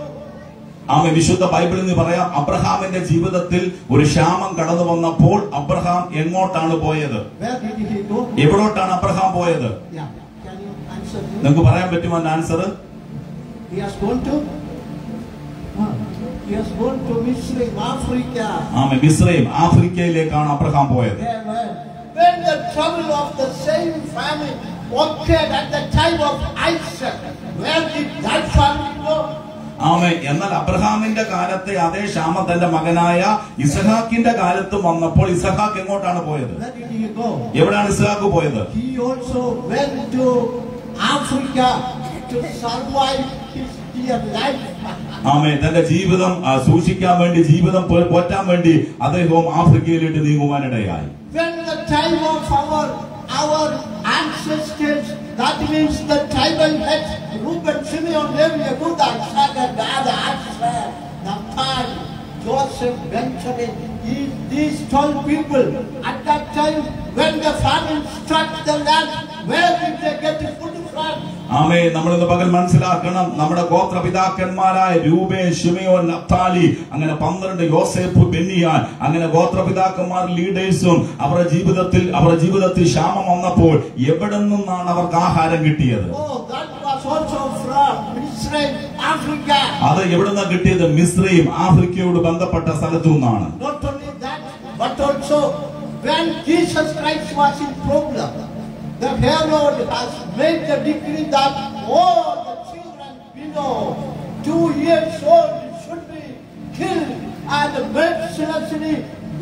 ആമേ വിശുദ്ധ ബൈബിളിൽ നിന്ന് പറയാം അബ്രഹാമിന്റെ ജീവിതത്തിൽ ഒരു ക്ഷാമം കടന്നു വന്നപ്പോൾ അബ്രഹാം എങ്ങോട്ടാണ് പോയത് Where did he go? എവിടോട്ടാണ് അബ്രഹാം പോയത് Yeah. Can you answer me? നിങ്ങൾക്ക് പറയാൻ പറ്റുമോ answer He has gone to? Ah, He has gone to Misraim, Africa. ആമേ മിസ്രൈം ആഫ്രിക്കയിലേക്കാണ് അബ്രഹാം പോയത് Amen. trouble of the same family occurred at the time of Isaac. Where did that family go? ആമേ എന്നാൽ അബ്രഹാമിന്റെ കാലത്തെ അതേ ക്ഷാമം തന്റെ മകനായ ഇസഹാക്കിന്റെ കാലത്ത് വന്നപ്പോൾ ഇസഹാക്ക് എങ്ങോട്ടാണ് പോയത് Where did he go? എവിടെയാണ് ഇസഹാക്ക് പോയത് He also went to Africa to survive his dear life. ആമേ തന്റെ ജീവിതം ആ, സൂക്ഷിക്കാൻ വേണ്ടി ജീവിതം പോ- പോറ്റാൻ വേണ്ടി അദ്ദേഹവും ആഫ്രിക്കയിലേക്ക് നീങ്ങുവാനിടയായി When the time of our our ancestors, that means the tribal heads, Reuben, Simeon, Levi, Yehuda, Isaac, Gad, Asher, Naphtali, Joseph, Benjamin, these, these twelve people, at that time when the famine struck the land, where did they get the food from? ആമേ നമ്മൾ ഇന്ന് പകൽ മനസ്സിലാക്കണം നമ്മുടെ ഗോത്രപിതാക്കന്മാരായ രൂപേ ഷിമയോൻ Naphtali അങ്ങനെ പന്ത്രണ്ട് യോസേപ്പ് ബെന്നിയാൻ അങ്ങനെ ഗോത്രപിതാക്കന്മാർ ലീഡേഴ്സും അവരുടെ ജീവിതത്തിൽ അവരുടെ ജീവിതത്തിൽ ക്ഷാമം വന്നപ്പോൾ എവിടെ നിന്നാണ് അവർക്ക് ആഹാരം കിട്ടിയത് Oh, that was also from Israel, Africa. അത് എവിടെ നിന്നാണ് കിട്ടിയത് മിശ്രയും ആഫ്രിക്കയോട് ബന്ധപ്പെട്ട സ്ഥലത്തു നിന്നാണ് Not only that, but also when Jesus Christ was in problem, the Herod has made the decree that all the children below two years old should be killed and mercilessly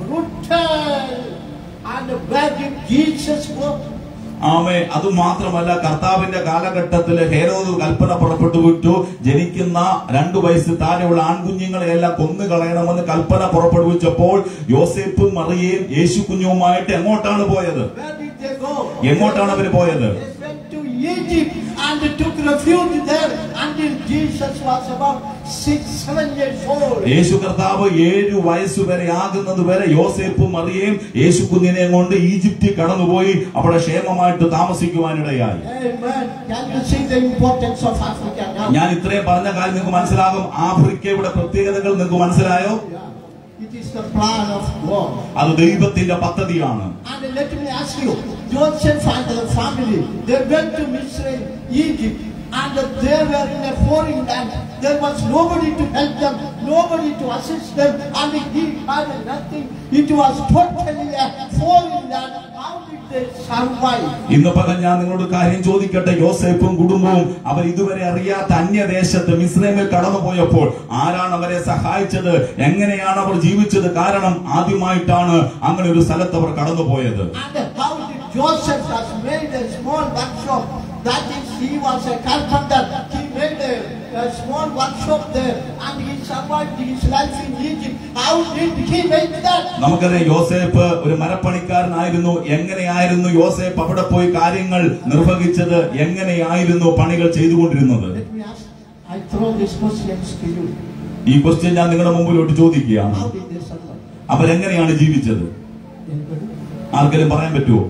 brutal. And where did Jesus go? ആമേ അത് മാത്രമല്ല കർത്താവിന്റെ കാലഘട്ടത്തിൽ ഹേരോദ് കൽപ്പന പുറപ്പെട്ടു വിട്ടു ജനിക്കുന്ന രണ്ടു വയസ്സ് താഴെയുള്ള ആൺകുഞ്ഞുങ്ങളെയെല്ലാം കൊന്നു കളയണമെന്ന് കൽപ്പന പുറപ്പെടുവിച്ചപ്പോൾ യോസേപ്പും മറിയയും യേശു കുഞ്ഞുമായിട്ട് എങ്ങോട്ടാണ് പോയത് Where did they go? എങ്ങോട്ടാണ് അവര് പോയത് They went to Egypt and took refuge there until Jesus was about six, seven years old. യേശു കർത്താവ് ഏഴു വയസ്സ് വരെ ആകുന്നത് വരെ യോസേപ്പും മറിയയും യേശു കുഞ്ഞിനെ കൊണ്ട് ഈജിപ്തിൽ കടന്നുപോയി അവിടെ ക്ഷേമമായിട്ട് താമസിക്കുവാനിടയായി Amen. Can you see the importance of Africa now? ഞാൻ ഇത്രയും പറഞ്ഞ കാര്യം നിങ്ങൾക്ക് മനസ്സിലാകും ആഫ്രിക്കയുടെ പ്രത്യേകതകൾ നിങ്ങൾക്ക് മനസ്സിലായോ Yeah. It is the plan of God. അത് ദൈവത്തിന്റെ പദ്ധതിയാണ് And let me ask you, Joseph and the family, they went to Israel, Egypt, and they were in a foreign land. There was nobody to help them, nobody to assist them, and he had nothing. It was totally a foreign land. How did they survive? ഇന്ന് പകൽ ഞാൻ നിങ്ങളോട് കാര്യം ചോദിക്കട്ടെ യോസേപ്പും കുടുംബവും അവർ ഇതുവരെ അറിയാത്ത അന്യദേശത്ത് മിസ്രൈമിൽ കടന്നുപോയപ്പോൾ ആരാണ് അവരെ സഹായിച്ചത് എങ്ങനെയാണ് അവർ ജീവിച്ചത് കാരണം ആദ്യമായിട്ടാണ് അങ്ങനെ ഒരു സ്ഥലത്ത് അവർ കടന്നുപോയത് And how did Joseph has made a small workshop? That is, he was a carpenter. He made a, a small workshop there, and he survived his life in Egypt. How did he make that? നമുക്കറിയാം യോസേപ്പ് ഒരു മരപ്പണിക്കാരനായിരുന്നു എങ്ങനെയായിരുന്നു യോസേപ്പ് അവിടെ പോയി കാര്യങ്ങൾ നിർവഹിച്ചത് എങ്ങനെയായിരുന്നു പണികൾ ചെയ്തുകൊണ്ടിരുന്നത് Let me ask. I throw these questions to you. ഈ ക്വസ്റ്റ്യൻ ഞാൻ നിങ്ങളുടെ മുമ്പിലോട്ട് ചോദിക്കുകയാണ് How did they survive? അവരെങ്ങനെയാണ് ജീവിച്ചത് Anybody? ആർക്കെങ്കിലും പറയാൻ പറ്റുമോ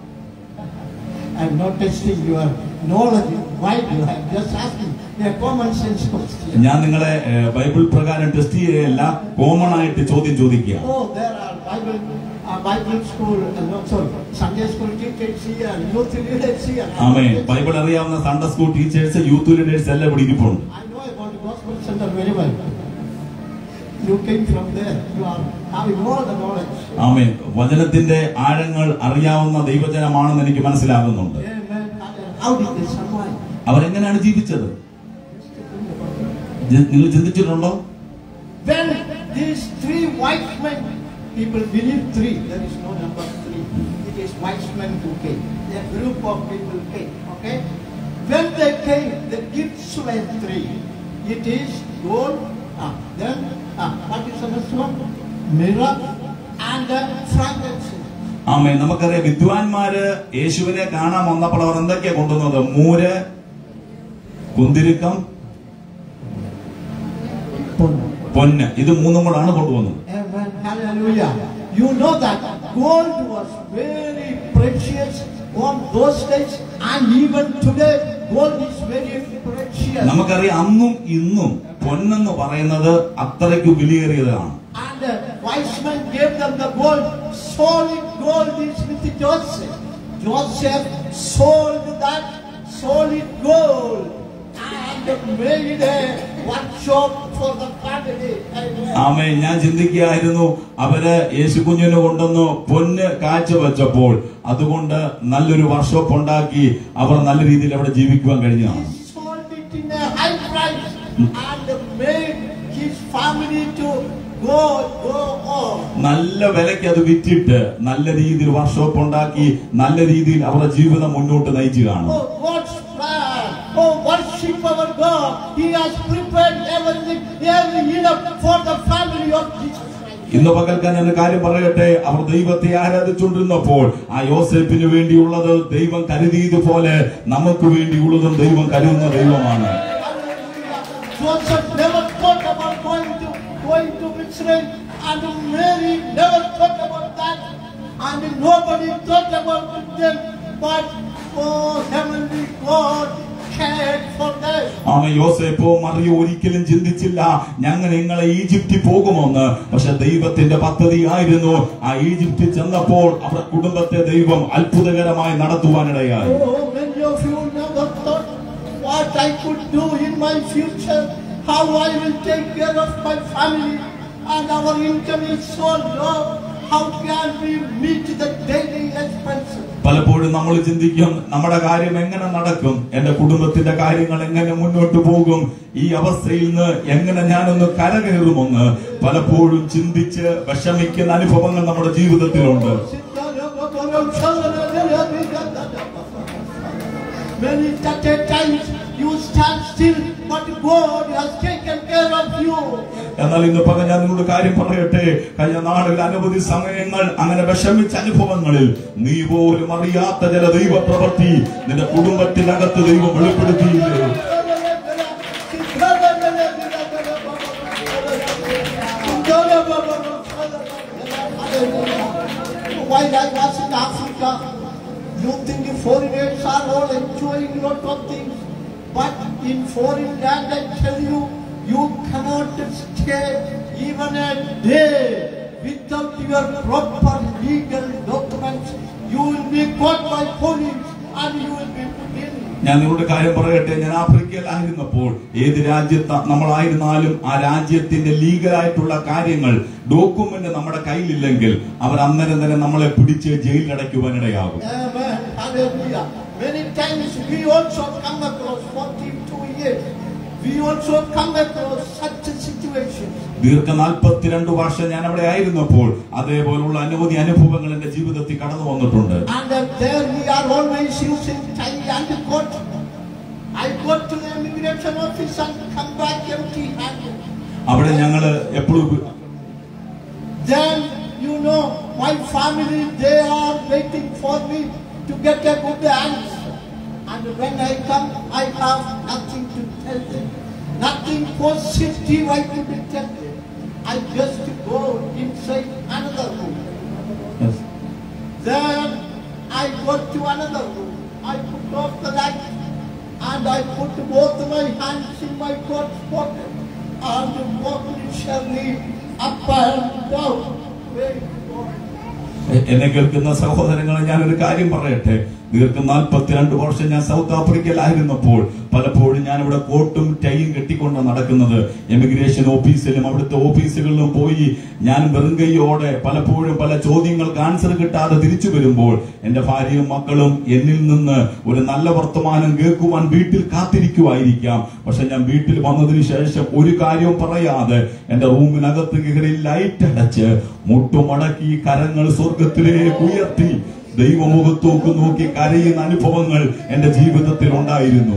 I'm not testing your knowledge. Why do I? I'm just asking a common sense question. ഞാൻ നിങ്ങളെ ഏഹ്, ബൈബിൾ പ്രകാരം ടെസ്റ്റ് ചെയ്യുകയല്ല കോമൺ ആയിട്ട് ചോദ്യം ചോദിക്കുക Oh, there are Bible, uh, Bible school, uh, no, sorry, Sunday school teachers here, youth leaders here. ആമേ Bible അറിയാവുന്ന Sunday school teachers youth leaders എല്ലാം ഇവിടെ ഇരിപ്പുണ്ട് I know about the gospel center very well. You came from there. You are having all the knowledge. ആമേ വചനത്തിന്റെ ആഴങ്ങൾ അറിയാവുന്ന ദൈവജനമാണെന്ന് എനിക്ക് മനസ്സിലാകുന്നുണ്ട് Amen. How did they survive? അവരെങ്ങനെയാണ് ജീവിച്ചത് ജി- നിങ്ങൾ ചിന്തിച്ചിട്ടുണ്ടോ When these three white men, people believe three, there is no number three. It is white men who came. A group of people came. Okay? When they came, the gifts were three. It is gold, ah, then ah, what is the next one? Mirror and uh, frankincense. ആമേ നമുക്കറിയാം വിദ്വാൻമാര് യേശുവിനെ കാണാൻ വന്നപ്പോൾ അവർ എന്തൊക്കെയാ കൊണ്ടുവന്നത് മൂര് കുന്തിരുക്കം പൊന്ന് ഇത് മൂന്നും കൂടാണ് കൊണ്ടുവന്നത് Amen. Hallelujah. You know that gold was very precious on those days and even today gold is very precious. നമുക്കറിയാം അന്നും ഇന്നും പൊന്നെന്ന് പറയുന്നത് അത്രയ്ക്ക് വിലയേറിയതാണ് And uh, wise men gave them the gold. Solid gold is with Joseph. Joseph sold that solid gold and made a workshop for the family. Amen. ആമേ ഞാൻ ചിന്തിക്കുകയായിരുന്നു അവര് യേശു കുഞ്ഞിനെ കൊണ്ടുവന്ന് പൊന്ന് കാഴ്ചവെച്ചപ്പോൾ അതുകൊണ്ട് നല്ലൊരു വർക്ക്ഷോപ്പ് ഉണ്ടാക്കി അവർ നല്ല രീതിയിൽ അവിടെ ജീവിക്കുവാൻ കഴിഞ്ഞതാണ് He sold it in a high price and made his family to go, go on. നല്ല വിലയ്ക്ക് അത് വിറ്റിട്ട് നല്ല രീതിയിൽ വർക്ക്ഷോപ്പ് ഉണ്ടാക്കി നല്ല രീതിയിൽ അവരുടെ ജീവിതം മുന്നോട്ട് നയിച്ചു കാണും Oh, God's plan. Oh, worship our God. He has prepared everything, every enough for the family of Jesus Christ. ഇന്ന് പകൽക്കാൻ ഞാൻ ഒരു കാര്യം പറയട്ടെ അവർ ദൈവത്തെ ആരാധിച്ചുകൊണ്ടിരുന്നപ്പോൾ ആ യോസേപ്പിന് വേണ്ടിയുള്ളത് ദൈവം കരുതിയതുപോലെ നമുക്ക് വേണ്ടിയുള്ളതും ദൈവം കരുതുന്ന ദൈവമാണ് Hallelujah. Joseph never thought about going to going to Mitzrayim, and Mary never thought about that, and nobody thought about them, but oh, heavenly God cared for them. ആമ യോസേപ്പോ മറിയോ ഒരിക്കലും ചിന്തിച്ചില്ല ഞങ്ങൾ നിങ്ങളെ ഈജിപ്തിൽ പോകുമെന്ന് പക്ഷെ ദൈവത്തിന്റെ പദ്ധതി ആയിരുന്നു ആ ഈജിപ്തിൽ ചെന്നപ്പോൾ അവരുടെ കുടുംബത്തെ ദൈവം അത്ഭുതകരമായി നടത്തുവാനിടയായി Oh, many of you never thought what I could do in my future, how I will take care of my family, and our income is so low. How can we meet the daily expenses? പലപ്പോഴും നമ്മൾ ചിന്തിക്കും നമ്മുടെ കാര്യം എങ്ങനെ നടക്കും എന്റെ കുടുംബത്തിന്റെ കാര്യങ്ങൾ എങ്ങനെ മുന്നോട്ട് പോകും ഈ അവസ്ഥയിൽ നിന്ന് എങ്ങനെ ഞാനൊന്ന് കരകയറുമെന്ന് പലപ്പോഴും ചിന്തിച്ച് വിഷമിക്കുന്ന അനുഭവങ്ങൾ നമ്മുടെ ജീവിതത്തിലുണ്ട് Many at times you stand still, but God has taken care of you. എന്നാൽ ഇന്ന് പകൽ ഞാൻ നിങ്ങളോട് കാര്യം പറയട്ടെ കഴിഞ്ഞ നാളിൽ അനവധി സമയങ്ങൾ അങ്ങനെ വിഷമിച്ച അനുഭവങ്ങളിൽ നീ പോലും അറിയാത്ത ചില ദൈവ പ്രവൃത്തി നിന്റെ കുടുംബത്തിനകത്ത് ദൈവം വെളിപ്പെടുത്തിയില്ലേ While I was in Africa, you think the foreigners are all enjoying lot of things. But in foreign land, I tell you, you cannot stay even a day without your proper legal documents. You will be caught by police and you will be put in. ഞാൻ നിങ്ങളുടെ കാര്യം പറയട്ടെ ഞാൻ ആഫ്രിക്കയിലായിരുന്നപ്പോൾ ഏത് രാജ്യത്ത് നമ്മളായിരുന്നാലും ആ രാജ്യത്തിന്റെ ലീഗലായിട്ടുള്ള കാര്യങ്ങൾ ഡോക്യുമെന്റ് നമ്മുടെ കയ്യിലില്ലെങ്കിൽ അവർ അന്നേരം തന്നെ നമ്മളെ പിടിച്ച് ജയിലിലടയ്ക്കുവാനിടയാകും Amen. Hallelujah. Many times we also come across 42 years. We also come across such a situation. ദീർഘ നാൽപ്പത്തിരണ്ട് വർഷം ഞാൻ അവിടെ ആയിരുന്നപ്പോൾ അതേപോലുള്ള അനവധി അനുഭവങ്ങൾ എന്റെ ജീവിതത്തിൽ കടന്നു വന്നിട്ടുണ്ട് And uh, there we are always using tie and coat. I go to the immigration office and come back empty handed. അവിടെ ഞങ്ങള് എപ്പോഴും Then, you know, my family, they are waiting for me to get a good answer. And when I come, I have nothing to tell them. Nothing positive I could tell them. I just go inside another room. Then I go to another room. I put off the light and I put both my hands in my coat pocket and walk literally up and down. Praise God. എന്നെ കേൾക്കുന്ന സഹോദരങ്ങളെ ഞാനൊരു കാര്യം പറയട്ടെ ദീർഘ നാൽപ്പത്തിരണ്ട് വർഷം ഞാൻ സൗത്ത് ആഫ്രിക്കയിലായിരുന്നപ്പോൾ പലപ്പോഴും ഞാൻ ഇവിടെ കോട്ടും ടൈയും കെട്ടിക്കൊണ്ട് നടക്കുന്നത് എമിഗ്രേഷൻ ഓഫീസിലും അവിടുത്തെ ഓഫീസുകളിലും പോയി ഞാൻ വെറുങ്കയോടെ പലപ്പോഴും പല ചോദ്യങ്ങൾക്ക് ആൻസർ കിട്ടാതെ തിരിച്ചു വരുമ്പോൾ എന്റെ ഭാര്യയും മക്കളും എന്നിൽ നിന്ന് ഒരു നല്ല വർത്തമാനം കേൾക്കുവാൻ വീട്ടിൽ കാത്തിരിക്കുമായിരിക്കാം പക്ഷെ ഞാൻ വീട്ടിൽ വന്നതിന് ശേഷം ഒരു കാര്യവും പറയാതെ എന്റെ റൂമിനകത്ത് കയറി ലൈറ്റ് അടച്ച് മുട്ടുമടക്കി കരങ്ങൾ സ്വർഗത്തിലേക്ക് ഉയർത്തി ദൈവമുഖത്തോക്ക് നോക്കി കരയുന്ന അനുഭവങ്ങൾ എന്റെ ജീവിതത്തിൽ ഉണ്ടായിരുന്നു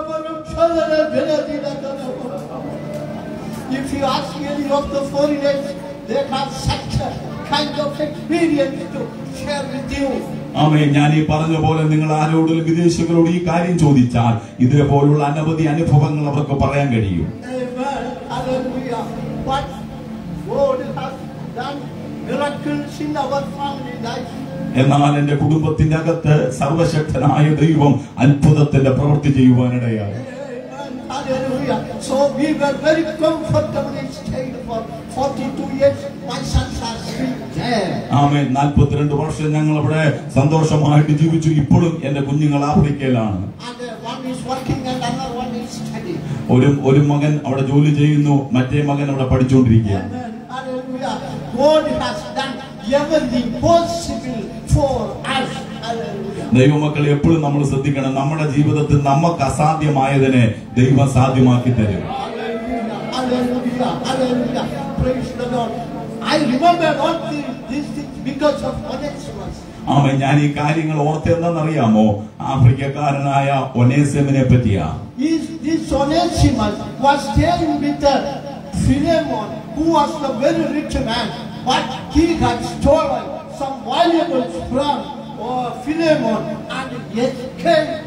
If you ask any of the foreigners, they have such a kind of experience to share with you. ആമേ ഞാൻ ഈ പറഞ്ഞ പോലെ നിങ്ങൾ ആരോടും വിദേശികളോട് ഈ കാര്യം ചോദിച്ചാൽ ഇതേപോലുള്ള അനവധി അനുഭവങ്ങൾ അവർക്ക് പറയാൻ കഴിയും Amen. Hallelujah. But God has done miracles in our family life. എന്നാൽ എന്റെ കുടുംബത്തിന്റെ അകത്ത് സർവശക്തനായ ദൈവം അത്ഭുതത്തിന്റെ പ്രവൃത്തി ചെയ്യുവാനിടയായി Amen. Hallelujah. So we were very comfortably stayed for 42 years. My sons are still there. ആമേ നാൽപ്പത്തിരണ്ട് വർഷം ഞങ്ങൾ അവിടെ സന്തോഷമായിട്ട് ജീവിച്ചു ഇപ്പോഴും എന്റെ കുഞ്ഞുങ്ങൾ ആഫ്രിക്കയിലാണ് And uh, one is working and another one is studying. studying. ഒരു ഒരു മകൻ അവിടെ ജോലി ചെയ്യുന്നു മറ്റേ മകൻ അവിടെ പഠിച്ചുകൊണ്ടിരിക്കുകയാണ് Amen. Hallelujah. God has done everything possible for us. Hallelujah. ദൈവമക്കളെ എപ്പോഴും നമ്മൾ ശ്രദ്ധിക്കണം നമ്മുടെ ജീവിതത്തിൽ നമുക്ക് അസാധ്യമായതിനെ ദൈവം സാധ്യമാക്കി തരും Hallelujah. Hallelujah. Hallelujah. Praise the Lord. I remember all the- these things because of Onesimus. ആമ ഞാൻ ഈ കാര്യങ്ങൾ ഓർത്തെന്തെന്നറിയാമോ ആഫ്രിക്കക്കാരനായ ഒനേസമിനെ പറ്റിയാ This, this Onesimus was staying with uh, Philemon, who was a very rich man, but he had stolen some valuables from uh, Philemon and escaped.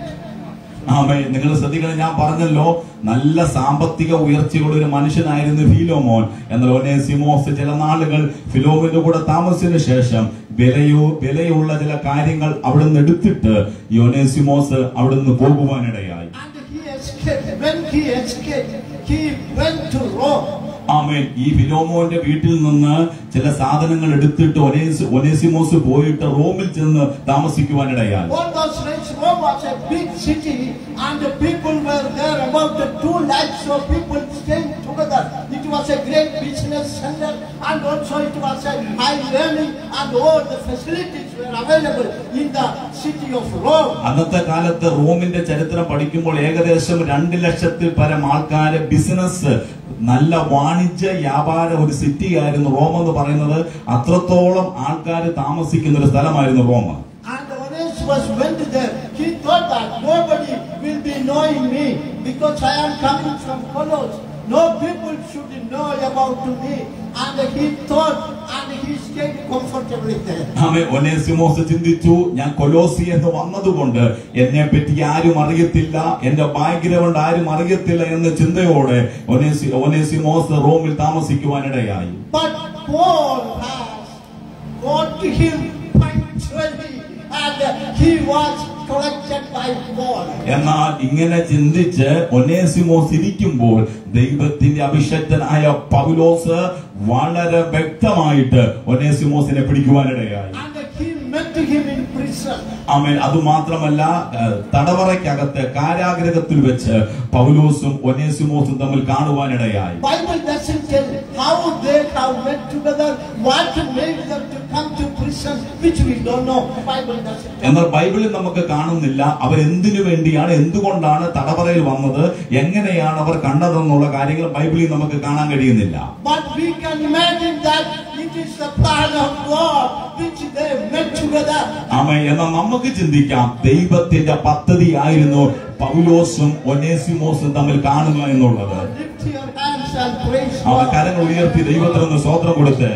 ആമേ നിങ്ങൾ ശ്രദ്ധിക്കണം ഞാൻ പറഞ്ഞല്ലോ നല്ല സാമ്പത്തിക ഉയർച്ചയുള്ള ഒരു മനുഷ്യനായിരുന്നു ഫിലോമോൻ എന്നാൽ ഒനേസിമോസ് ചില നാളുകൾ ഫിലോമിന്റെ കൂടെ താമസിച്ചതിന് ശേഷം വിലയോ വിലയുള്ള ചില കാര്യങ്ങൾ അവിടുന്ന് എടുത്തിട്ട് ഈ ഒനേസിമോസ് അവിടുന്ന് പോകുവാനിടയായി And he escaped. When he escaped, he went to Rome. ആമേൻ ഈ ഫിലോമോന്റെ വീട്ടിൽ നിന്ന് ചില സാധനങ്ങൾ എടുത്തിട്ട് ഒനേസ് ഒനേസിമോസ് പോയിട്ട് റോമിൽ ചെന്ന് താമസിക്കുവാനിടയായി All those days, Rome was a big city, and the people were there about the two lakhs of people staying together. It was a great business center, and also it was a high learning, and all the facilities were available in the city of Rome. അന്നത്തെ കാലത്ത് റോമിന്റെ ചരിത്രം പഠിക്കുമ്പോൾ ഏകദേശം രണ്ട് ലക്ഷത്തിൽ പരം ആൾക്കാരെ ബിസിനസ് നല്ല വാണിജ്യ വ്യാപാര ഒരു സിറ്റി ആയിരുന്നു റോം എന്ന് പറയുന്നത് അത്രത്തോളം ആൾക്കാർ താമസിക്കുന്ന ഒരു സ്ഥലമായിരുന്നു Rome And Onesimus went there. He thought that nobody will be knowing me because I am coming from Colossus. No people should know about me. And he thought, and he stayed comfortably there. ആമേ ഒനേസിമോസ് ചിന്തിച്ചു ഞാൻ കൊലോസി എന്ന് വന്നതുകൊണ്ട് എന്നെ പറ്റി ആരും അറിയത്തില്ല എന്റെ ബാക്ക്ഗ്രൗണ്ട് ആരും അറിയത്തില്ല എന്ന ചിന്തയോടെ ഒനേസി ഒനേസിമോസ് റോമിൽ താമസിക്കുവാനിടയായി But Paul has got to him punctually, and he was collected by Paul. എന്നാൽ ഇങ്ങനെ ചിന്തിച്ച് ഒനേസിമോസ് ഇരിക്കുമ്പോൾ ദൈവത്തിന്റെ അഭിഷക്തനായ പൗലോസ് വളരെ വ്യക്തമായിട്ട് ഒനേസിമോസിനെ പിടിക്കുവാനിടയായി And he met him in prison. ആമേൻ അതുമാത്രമല്ല ഏഹ്, തടവറയ്ക്കകത്ത് കാരാഗ്രഹത്തിൽ വെച്ച് പൗലോസും ഒനേസിമോസും തമ്മിൽ കാണുവാനിടയായി Bible doesn't tell how they have met together, what made them to come to prison, which we don't know. Bible doesn't tell. എന്നാൽ ബൈബിളിൽ നമുക്ക് കാണുന്നില്ല അവരെന്തിനു വേണ്ടിയാണ് എന്തുകൊണ്ടാണ് തടവറയിൽ വന്നത് എങ്ങനെയാണ് അവർ കണ്ടതെന്നുള്ള കാര്യങ്ങൾ ബൈബിളിൽ നമുക്ക് കാണാൻ കഴിയുന്നില്ല But we can imagine that it is the plan of God which they met together. ആമ എന്നാൽ നമുക്ക് ചിന്തിക്കാം ദൈവത്തിന്റെ പദ്ധതി ആയിരുന്നു പൗലോസും ഒനേസിമോസും തമ്മിൽ കാണുക എന്നുള്ളത് Lift your hands and praise അവൻ God. കരങ്ങൾ ഉയർത്തി ദൈവത്തിനൊന്ന് സ്വോത്രം കൊടുത്ത്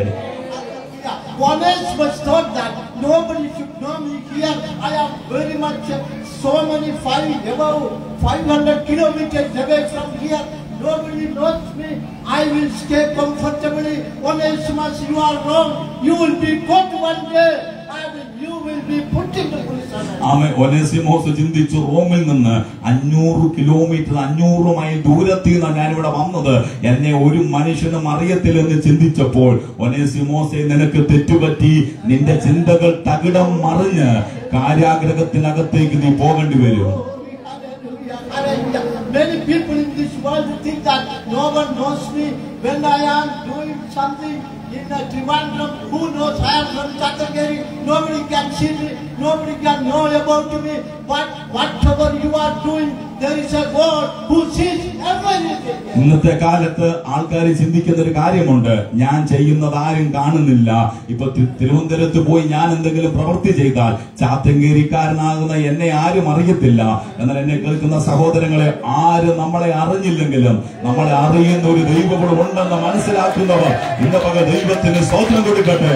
Yeah. Onesimus thought that nobody should know me here. I am very much uh, so many five above 500 kilometers away from here. Nobody knows me. I will stay comfortably. Onesimus, you are wrong. You will be caught one day and you will be put into prison. ആമ ഒനേസിമോസ് ചിന്തിച്ചു റോമിൽ നിന്ന് അഞ്ഞൂറ് kilometre അഞ്ഞൂറ് mile ദൂരത്തിൽ നിന്നാണ് ഞാനിവിടെ വന്നത് എന്നെ ഒരു മനുഷ്യനും അറിയത്തില്ലെന്ന് ചിന്തിച്ചപ്പോൾ ഒനേസിമോസെ നിനക്ക് തെറ്റുപറ്റി നിന്റെ ചിന്തകൾ തകിടം മറിഞ്ഞ് കാരാഗ്രഹത്തിനകത്തേക്ക് നീ പോകേണ്ടി വരും Hallelujah, hallelujah. Many people in this world think that no one knows me when I am doing something in a Trivandrum. Who knows I am from Chatagiri? Nobody can see me. Nobody can know about me. But whatever you are doing, there is a God who sees everything. ഇന്നത്തെ കാലത്ത് ആൾക്കാർ ചിന്തിക്കുന്ന ഒരു കാര്യമുണ്ട് ഞാൻ ചെയ്യുന്നത് ആരും കാണുന്നില്ല ഇപ്പൊ തി- തിരുവനന്തപുരത്ത് പോയി ഞാൻ എന്തെങ്കിലും പ്രവൃത്തി ചെയ്താൽ ചാത്തങ്കേരിക്കാരനാകുന്ന എന്നെ ആരും അറിയത്തില്ല എന്നാൽ എന്നെ കേൾക്കുന്ന സഹോദരങ്ങളെ ആരും നമ്മളെ അറിഞ്ഞില്ലെങ്കിലും നമ്മളെ അറിയുന്ന ഒരു ദൈവം ഇവിടെ ഉണ്ടെന്ന് മനസ്സിലാക്കുന്നവർ ഇന്ന പക ദൈവത്തിന് സ്വന്തം കൊടുക്കട്ടെ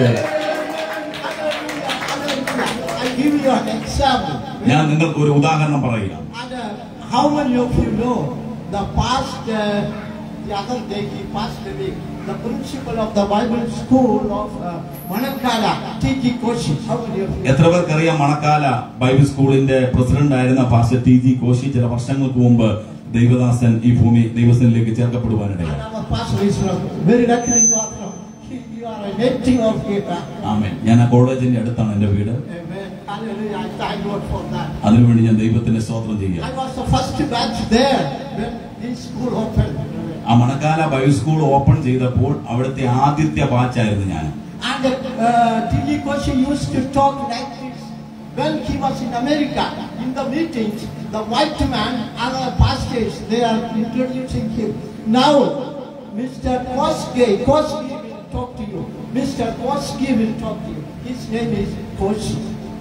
Hallelujah, hallelujah. I give you an example. ഞാൻ നിങ്ങൾക്ക് ഒരു ഉദാഹരണം പറയാം And uh, how many of you know the past, uh, the other day he passed away, the principal of the Bible school of uh, Manakala, T.G. Koshi. How many of you? എത്ര പേർക്കറിയാം Manakkala Bible സ്കൂളിന്റെ president ആയിരുന്ന pastor T G Koshy ചില വർഷങ്ങൾക്ക് മുമ്പ് ദൈവദാസൻ ഈ ഭൂമി ദൈവസ്ഥനിലേക്ക് ചേർക്കപ്പെടുവാനിടയായി And our pastor is from, very lucky you are from, you are a native of here. ആമേൻ ഞാൻ ആ കോളേജിന്റെ അടുത്താണ് എന്റെ വീട് Amen. Hallelujah. I thank God for that. അതിനുവേണ്ടി ഞാൻ ദൈവത്തിന്റെ സ്തോത്രം ചെയ്യാം I was the first batch there when this school opened. ആ മണക്കാല ബൈബിൾ സ്കൂൾ ഓപ്പൺ ചെയ്തപ്പോൾ അവിടുത്തെ ആദ്യത്തെ ബാച്ചായിരുന്നു ഞാൻ And uh, T.G. Koshi used to talk like this. When he was in America, in the meetings, the white man and the pastors, they are introducing him. Now, Mr. Koski, Koski will talk to you. Mr. Koski will talk to you. His name is Koshi.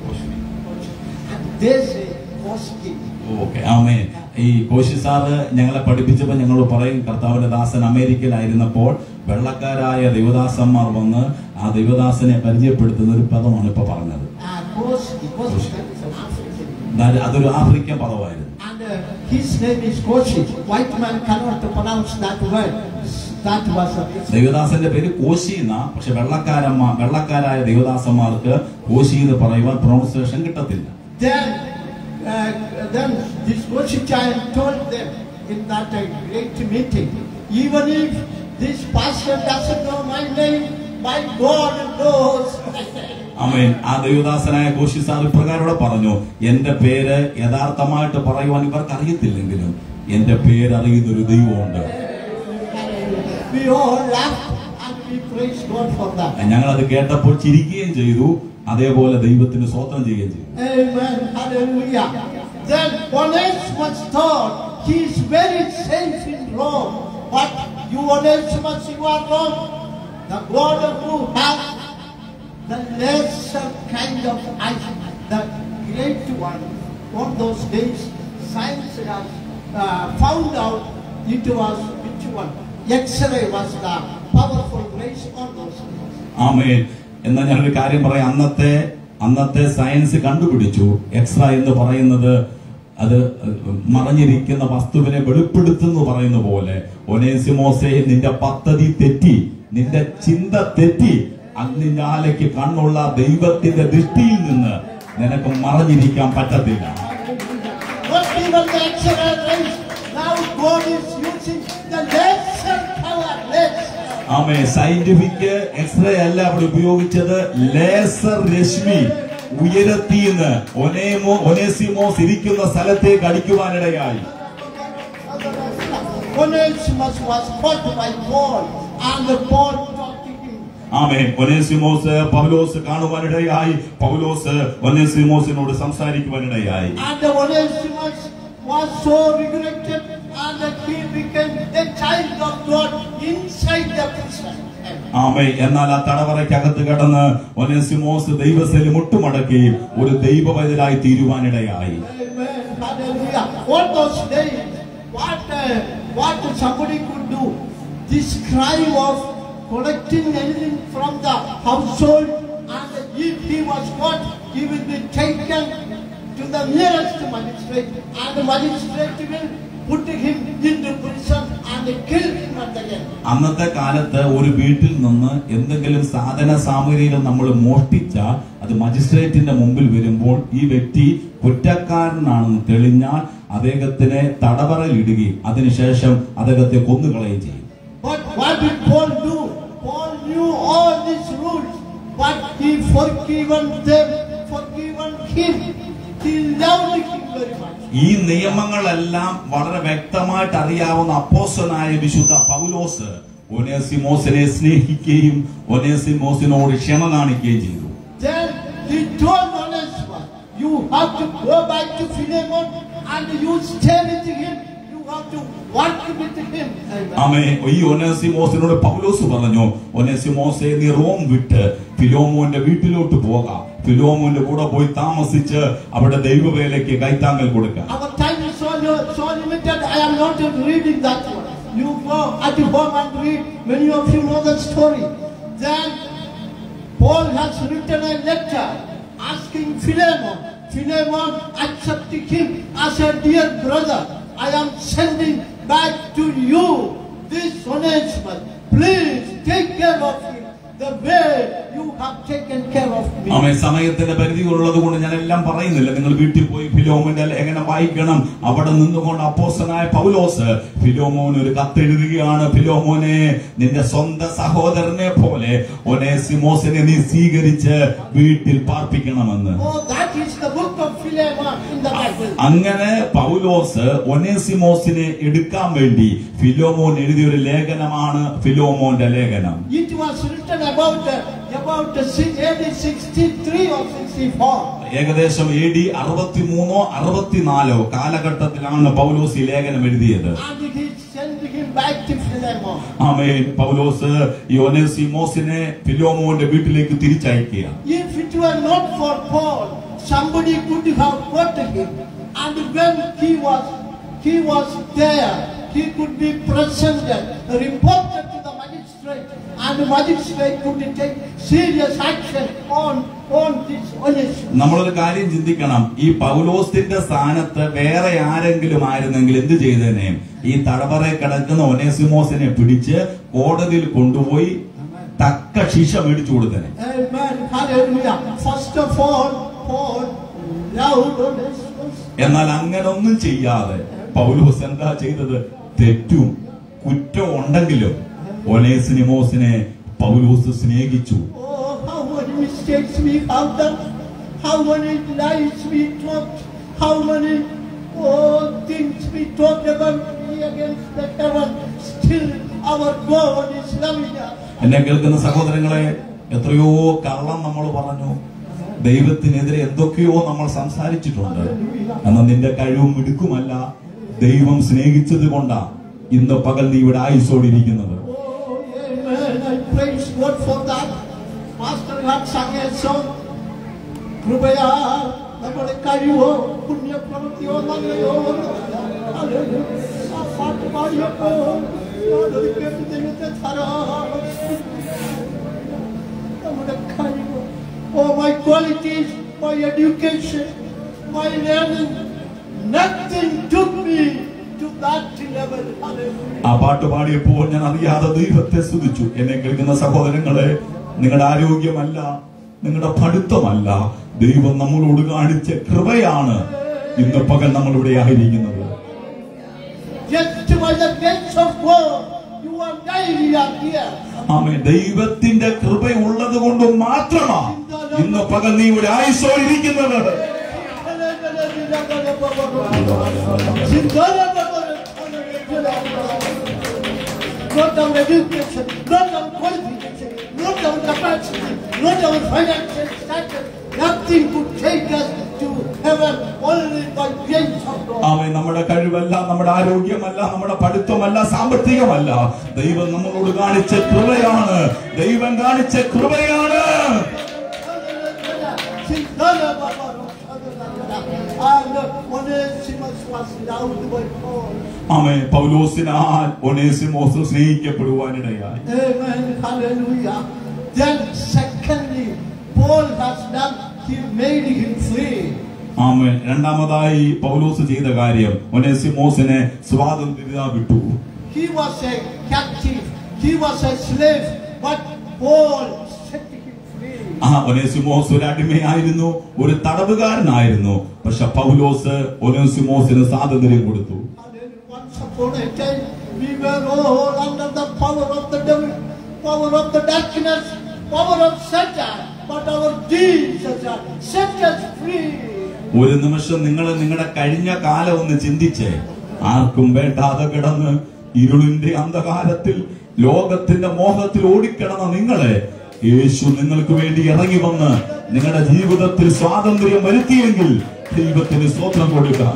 And they say Koski. Okay ആമേ ഈ Koshy sir ഞങ്ങളെ പഠിപ്പിച്ചപ്പോൾ ഞങ്ങൾ പറയും കർത്താവിന്റെ ദാസൻ അമേരിക്കയിലായിരുന്നപ്പോൾ വെള്ളക്കാരായ ദൈവദാസന്മാർ വന്ന് ആ ദൈവദാസനെ പരിചയപ്പെടുത്തുന്ന ഒരു പദമാണ് ഇപ്പൊ പറഞ്ഞത് Uh, Koski. Koski that is an African. അതായത് അതൊരു ആഫ്രിക്കൻ പദമായിരുന്നു And uh, his name is Koshi. White man cannot pronounce that word. That was a ദൈവദാസന്റെ പേര് കോശി എന്നാ പക്ഷെ വെള്ളക്കാരന്മാർ വെള്ളക്കാരായ ദൈവദാസന്മാർക്ക് കോശി എന്ന് പറയുവാൻ പ്രൊണൗൺസിയേഷൻ കിട്ടത്തില്ല Then, uh, then this Koshi child told them in that uh, great meeting, even if this pastor doesn't know my name, my God knows my name. അമേൻ ആ ദൈവദാസനായ Koshy sir ഇപ്രകാരം ഇവിടെ പറഞ്ഞു എന്റെ പേര് യഥാർത്ഥമായിട്ട് പറയുവാൻ ഇവർക്ക് അറിയത്തില്ലെങ്കിലും എന്റെ പേര് അറിയുന്ന ഒരു ദൈവമുണ്ട് We all laughed and we praise God for that. ഞങ്ങൾ അത് കേട്ടപ്പോൾ ചിരിക്കുകയും ചെയ്തു അതേപോലെ ദൈവത്തിന് സ്വന്തം ചെയ്യുകയും ചെയ്തു Amen. Hallelujah. Then Onesimus thought he is very safe in Rome. But you Onesimus, you are wrong. The God who has the lesser kind of eyes, the great one, on those days, science has uh, found out it was which one. X-ray was the powerful rays on those days. ആമേൻ എന്നാൽ ഞാനൊരു കാര്യം പറയാം അന്നത്തെ അന്നത്തെ science കണ്ടുപിടിച്ചു എക്സ്റ എന്ന് പറയുന്നത് അത് മറഞ്ഞിരിക്കുന്ന വസ്തുവിനെ വെളിപ്പെടുത്തുന്നു പറയുന്ന പോലെ ഒനേസിമോസെ നിന്റെ പദ്ധതി തെറ്റി നിന്റെ ചിന്ത തെറ്റി അഗ്നിജാലയ്ക്ക് കണ്ണുള്ള ദൈവത്തിന്റെ ദൃഷ്ടിയിൽ നിന്ന് നിനക്ക് മറഞ്ഞിരിക്കാൻ പറ്റത്തില്ല Not even the X-ray rays. Now God is using the lesser power rays. ആമേ സയന്റിഫിക് എക്സ്റേ അല്ല അവിടെ ഉപയോഗിച്ചത് ലേസർ രശ്മി ഉയരത്തിന്ന് ഒനേമോ ഒനേസിമോസ് ഇരിക്കുന്ന സ്ഥലത്തേക്ക് അടിക്കുവാനിടയായി Onesimus was caught by Paul, and Paul talked to him. ആമേ ഒനേസിമോസ് പൗലോസ് കാണുവാനിടയായി പൗലോസ് ഒനേസിമോസിനോട് സംസാരിക്കുവാനിടയായി And Onesimus was so regretted, and he became a child of God inside the prison. ആമേ എന്നാൽ ആ തടവറയ്ക്കകത്ത് കടന്ന് ഒനേസിമോസ് ദൈവസ്ഥലം മുട്ടുമടക്കി ഒരു ദൈവവൈതലായി തീരുവാനിടയായി Amen. Hallelujah. All those days, what uh, what somebody could do, this crime of collecting anything from the household, and if he was caught, he will be taken to the nearest magistrate, and the magistrate will put him into prison and kill him at the end. അന്നത്തെ കാലത്ത് ഒരു വീട്ടിൽ നിന്ന് എന്തെങ്കിലും സാധന സാമഗ്രികൾ നമ്മൾ മോഷ്ടിച്ചാൽ അത് മജിസ്ട്രേറ്റിന്റെ മുമ്പിൽ വരുമ്പോൾ ഈ വ്യക്തി കുറ്റക്കാരനാണെന്ന് തെളിഞ്ഞാൽ അദ്ദേഹത്തിനെ തടവറയിലിടുകയും അതിനുശേഷം അദ്ദേഹത്തെ കൊന്നുകളയുകയും ചെയ്യും But what did Paul do? Paul knew all these rules, but he forgiven them, forgiven him. He loved him very much. ഈ നിയമങ്ങളെല്ലാം വളരെ വ്യക്തമായിട്ട് അറിയാവുന്ന അപ്പോസ്തലനായ വിശുദ്ധ പൗലോസ് ഒനേസിമോസിനെ സ്നേഹിക്കുകയും ഒനേസിമോസിനോട് ക്ഷമ കാണിക്കുകയും ചെയ്തു Then he told Onesimus, you have to go back to Philemon and you stay with him. You have to work with him. Amen. ആമേ ഈ ഒനേസിമോസിനോട് പൗലോസ് പറഞ്ഞു ഒനേസിമോസെ നീ റോം വിട്ട് ഫിലോമോന്റെ വീട്ടിലോട്ട് പോകാം ഫിലോമോന്റെ കൂടെ പോയി താമസിച്ച് അവിടെ ദൈവവേലയ്ക്ക് കൈത്താങ്ങൽ കൊടുക്കാം Our time is so, so limited, I am not reading that one. You go at home and read. Many of you know the story. Then Paul has written a letter asking Philemon. Philemon accepting him as a dear brother. I am sending back to you this Onesimus. Please take care of him. the way you have taken care of me. ആമേ സമയത്തിന്റെ പരിധി ഉള്ളത് കൊണ്ട് ഞാൻ എല്ലാം പറയുന്നില്ല നിങ്ങൾ വീട്ടിൽ പോയി ഫിലോമിന്റെ ലേഖനം വായിക്കണം അവിടെ നിന്നുകൊണ്ട് അപ്പോസനായ പൗലോസ് ഫിലോമോന് ഒരു കത്തെഴുതുകയാണ് ഫിലോമോനെ നിന്റെ സ്വന്തം സഹോദരനെ പോലെ ഒനേസിമോസിനെ നീ സ്വീകരിച്ച് വീട്ടിൽ പാർപ്പിക്കണമെന്ന് Oh, that is the book of Philemon in the Bible. അങ്ങനെ പൗലോസ് ഒനേസിമോസിനെ എടുക്കാൻ വേണ്ടി ഫിലോമോൻ എഴുതിയ ഒരു ലേഖനമാണ് ഫിലോമോന്റെ ലേഖനം It was written about uh, about the si- AD 63 or 64. ഏകദേശം എ ഡി അറുപത്തിമൂന്നോ അറുപത്തിനാലോ കാലഘട്ടത്തിലാണ് പൗലോസ് ഈ ലേഖനം എഴുതിയത് And he sent him back to Philemon. ആമേൻ പൗലോസ് ഈ ഒനേസിമോസിനെ ഫിലോമോന്റെ വീട്ടിലേക്ക് തിരിച്ചയക്കുക If it were not for Paul, somebody could have got him. And when he was he was there, he could be presented, reported to the magistrate, and the magistrate could take serious action on on this Onesimus. നമ്മളൊരു കാര്യം ചിന്തിക്കണം ഈ പൗലോസിന്റെ സ്ഥാനത്ത് വേറെ ആരെങ്കിലും ആയിരുന്നെങ്കിൽ എന്ത് ചെയ്തേനെ ഈ തടവറെ കിടക്കുന്ന ഒനേസിമോസിനെ പിടിച്ച് കോടതിയിൽ കൊണ്ടുപോയി തക്ക ശിക്ഷ മേടിച്ചു കൊടുത്തേനെ Amen. Hallelujah. First of all, Paul loved Onesimus. എന്നാൽ അങ്ങനൊന്നും ചെയ്യാതെ പൗലോസ് എന്താ ചെയ്തത് തെറ്റും കുറ്റവും ഉണ്ടെങ്കിലും ഒനേസിനിമോസിനെ പൗലോസ് സ്നേഹിച്ചു Oh, how many mistakes we have done, how many lies we talked, how many oh, things we talked about me against the heaven. Still, our God is loving us. എന്നെ കേൾക്കുന്ന സഹോദരങ്ങളെ എത്രയോ കള്ളം നമ്മൾ പറഞ്ഞു ദൈവത്തിനെതിരെ എന്തൊക്കെയോ നമ്മൾ സംസാരിച്ചിട്ടുണ്ട് എന്നാൽ നിന്റെ കഴിവും മിടുക്കുമല്ല ദൈവം സ്നേഹിച്ചത് കൊണ്ടാ ഇന്ന് പകൽ നീ ഇവിടെ ആയുസോടിരിക്കുന്നത് Oh, amen. I praise God for that. Pastor had sung a song. കൃപയാ നമ്മുടെ കഴിവോ പുണ്യപ്രവൃത്തിയോ നല്ലയോ ഒന്നുമല്ല. Hallelujah. ആ പാട്ട് പാടിയപ്പോൾ ഞാനത് കേട്ട് ദൈവത്തെ ധാരാളം നമ്മുടെ കഴിവ് ഓ my qualities my education my learning nothing took me to that level. Hallelujah. ആ പാട്ട് പാടിയപ്പോൾ ഞാൻ അറിയാതെ ദൈവത്തെ സ്തുതിച്ചു എന്നെ കേൾക്കുന്ന സഹോദരങ്ങളെ നിങ്ങളുടെ ആരോഗ്യമല്ല നിങ്ങളുടെ പഠിത്തമല്ല ദൈവം നമ്മളോട് കാണിച്ച കൃപയാണ് ഇന്ന് പകൽ നമ്മൾ ഇവിടെ ആയിരിക്കുന്നത് Just by the grace of God, you are daily are here. ആമേ ദൈവത്തിന്റെ കൃപയുള്ളത് കൊണ്ട് മാത്രമാ ഇന്ന് പകൽ നീ ഇവിടെ ആയുസോടിരിക്കുന്നത് Not our education, not our qualification, not our capacity, not our financial status. Nothing could take us to heaven only by grace of God. ആമേ നമ്മുടെ കഴിവല്ല നമ്മുടെ ആരോഗ്യമല്ല നമ്മുടെ പഠിത്തമല്ല സാമ്പത്തികമല്ല ദൈവം നമ്മളോട് കാണിച്ച കൃപയാണ് ദൈവം കാണിച്ച കൃപയാണ് And Onesimus was loved by Paul. ആമേ പൗലോസിനാൽ Onesimus സ്നേഹിക്കപ്പെടുവാനിടയായി Amen. Hallelujah. Then, secondly, Paul has done, he made him free. ആമേ രണ്ടാമതായി പൗലോസ് ചെയ്ത കാര്യം ഒനേസിമോസിനെ സ്വാതന്ത്ര്യത വിട്ടു He was a captive, he was a slave, but Paul set him free. ആ ഒനേസിമോസ് ഒരു അടിമയായിരുന്നു ഒരു തടവുകാരനായിരുന്നു പക്ഷെ പൗലോസ് ഒനേസിമോസിന് സ്വാതന്ത്ര്യം കൊടുത്തു Hallelujah. Once upon a time, we were all under the power of the devil, power of the darkness, power of Satan, but our Jesus set us free. ഒരു നിമിഷം നിങ്ങൾ നിങ്ങളുടെ കഴിഞ്ഞ കാലം ഒന്ന് ചിന്തിച്ച് ആർക്കും വേണ്ടാതെ കിടന്ന് ഇരുളിന്റെ അന്ധകാരത്തിൽ ലോകത്തിന്റെ മോഹത്തിൽ ഓടിക്കിടന്ന നിങ്ങളെ യേശു നിങ്ങൾക്ക് വേണ്ടി ഇറങ്ങി വന്ന് നിങ്ങളുടെ ജീവിതത്തിൽ സ്വാതന്ത്ര്യം വരുത്തിയെങ്കിൽ ദൈവത്തിന് സ്വത്രം കൊടുക്കാം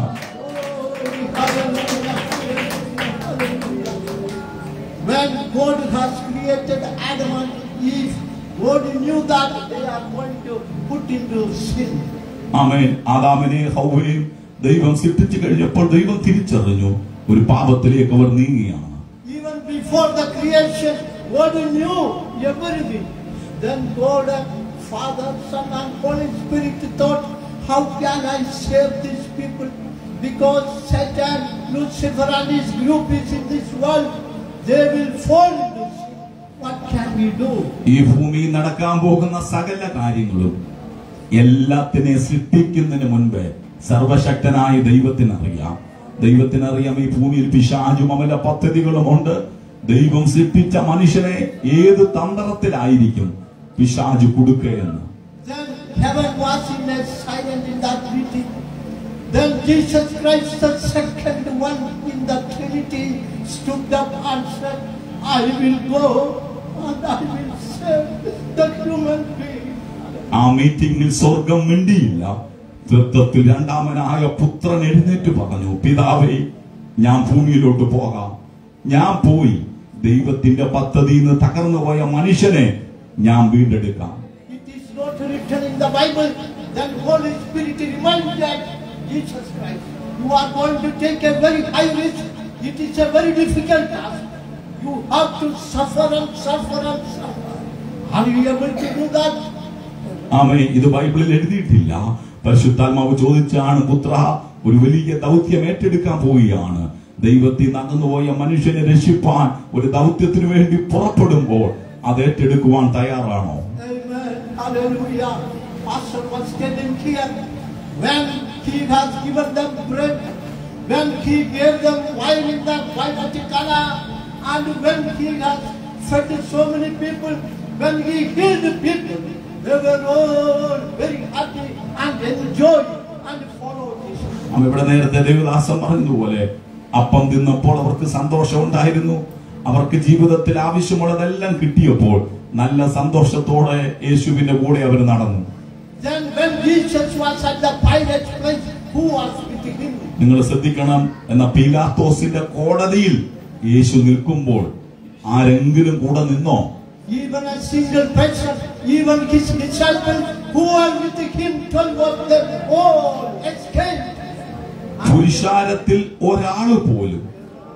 When God has created Adam and Eve, God knew that they are going to put into sin. ആമേൻ ആദാമിനെ ഹൗവയും ദൈവം സൃഷ്ടിച്ചു കഴിഞ്ഞപ്പോൾ ദൈവം തിരിച്ചറിഞ്ഞു ഒരു പാപത്തിലേക്ക് അവർ നീങ്ങിയാണ് Even before the creation, God knew everything. Then God, Father, Son, and Holy Spirit thought, how can I save these people? Because Satan, Lucifer, and his group is in this world, they will fall into sin. What can we we do. ഈ ഭൂമിയിൽ നടക്കാൻ പോകുന്ന സകല കാര്യങ്ങളും എല്ലാത്തിനെ സൃഷ്ടിക്കുന്നതിന് മുൻപ് സർവശക്തനായ ദൈവത്തിനറിയാം ദൈവത്തിനറിയാം ഈ ഭൂമിയിൽ പിശാചും അവന്റെ പദ്ധതികളുമുണ്ട് ദൈവം സൃഷ്ടിച്ച മനുഷ്യനെ ഏത് തന്ത്രത്തിലായിരിക്കും പിശാചു കൊടുക്കുകയെന്ന് Then heaven was in a silent in that meeting. Then Jesus Christ, the second one in the Trinity, stood up and said, I will go and I will save the human being. ആ മീറ്റിംഗിൽ സ്വർഗം മിണ്ടിയില്ല തൃത്വത്തിൽ രണ്ടാമനായ പുത്രൻ എഴുന്നേറ്റ് പറഞ്ഞു പിതാവേ ഞാൻ ഭൂമിയിലോട്ട് പോകാം ഞാൻ പോയി ദൈവത്തിന്റെ പദ്ധതിയിൽ നിന്ന് തകർന്നു പോയ മനുഷ്യനെ ഞാൻ വീണ്ടെടുക്കാം It is not written in the Bible. Then Holy Spirit reminds that Jesus Christ, you are going to take a very high risk. It is a very difficult task. You have to suffer and suffer and suffer. Are you able to do that? ആമേ ഇത് ബൈബിളിൽ എഴുതിയിട്ടില്ല പരിശുദ്ധാത്മാവ് ചോദിച്ചാണ് പുത്ര ഒരു വലിയ ദൗത്യം ഏറ്റെടുക്കാൻ പോവുകയാണ് ദൈവത്തിൽ നകന്നുപോയ മനുഷ്യനെ രക്ഷിപ്പാൻ ഒരു ദൗത്യത്തിന് വേണ്ടി പുറപ്പെടുമ്പോൾ അത് ഏറ്റെടുക്കുവാൻ തയ്യാറാണോ Amen. Hallelujah. Pastor was telling here when he has given them bread, when he gave them wine in the Vaivatikala, and when he has fed so many people, when he healed the people, they were all very happy and enjoy and follow Jesus. അമ്മ ഇവിടെ നേരത്തെ ദേവദാസം പറഞ്ഞതുപോലെ അപ്പം തിന്നപ്പോൾ അവർക്ക് സന്തോഷം ഉണ്ടായിരുന്നു അവർക്ക് ജീവിതത്തിൽ ആവശ്യമുള്ളതെല്ലാം കിട്ടിയപ്പോൾ നല്ല സന്തോഷത്തോടെ യേശുവിന്റെ കൂടെ അവർ നടന്നു Then when Jesus was at the Pilate's place, who was with him? നിങ്ങൾ ശ്രദ്ധിക്കണം എന്ന പീലാത്തോസിന്റെ കോടതിയിൽ യേശു നിൽക്കുമ്പോൾ ആരെങ്കിലും കൂടെ നിന്നോ Even a single person, even his disciples who are with him, twelve of them all escaped. പുരുഷാരത്തിൽ ഒരാള് പോലും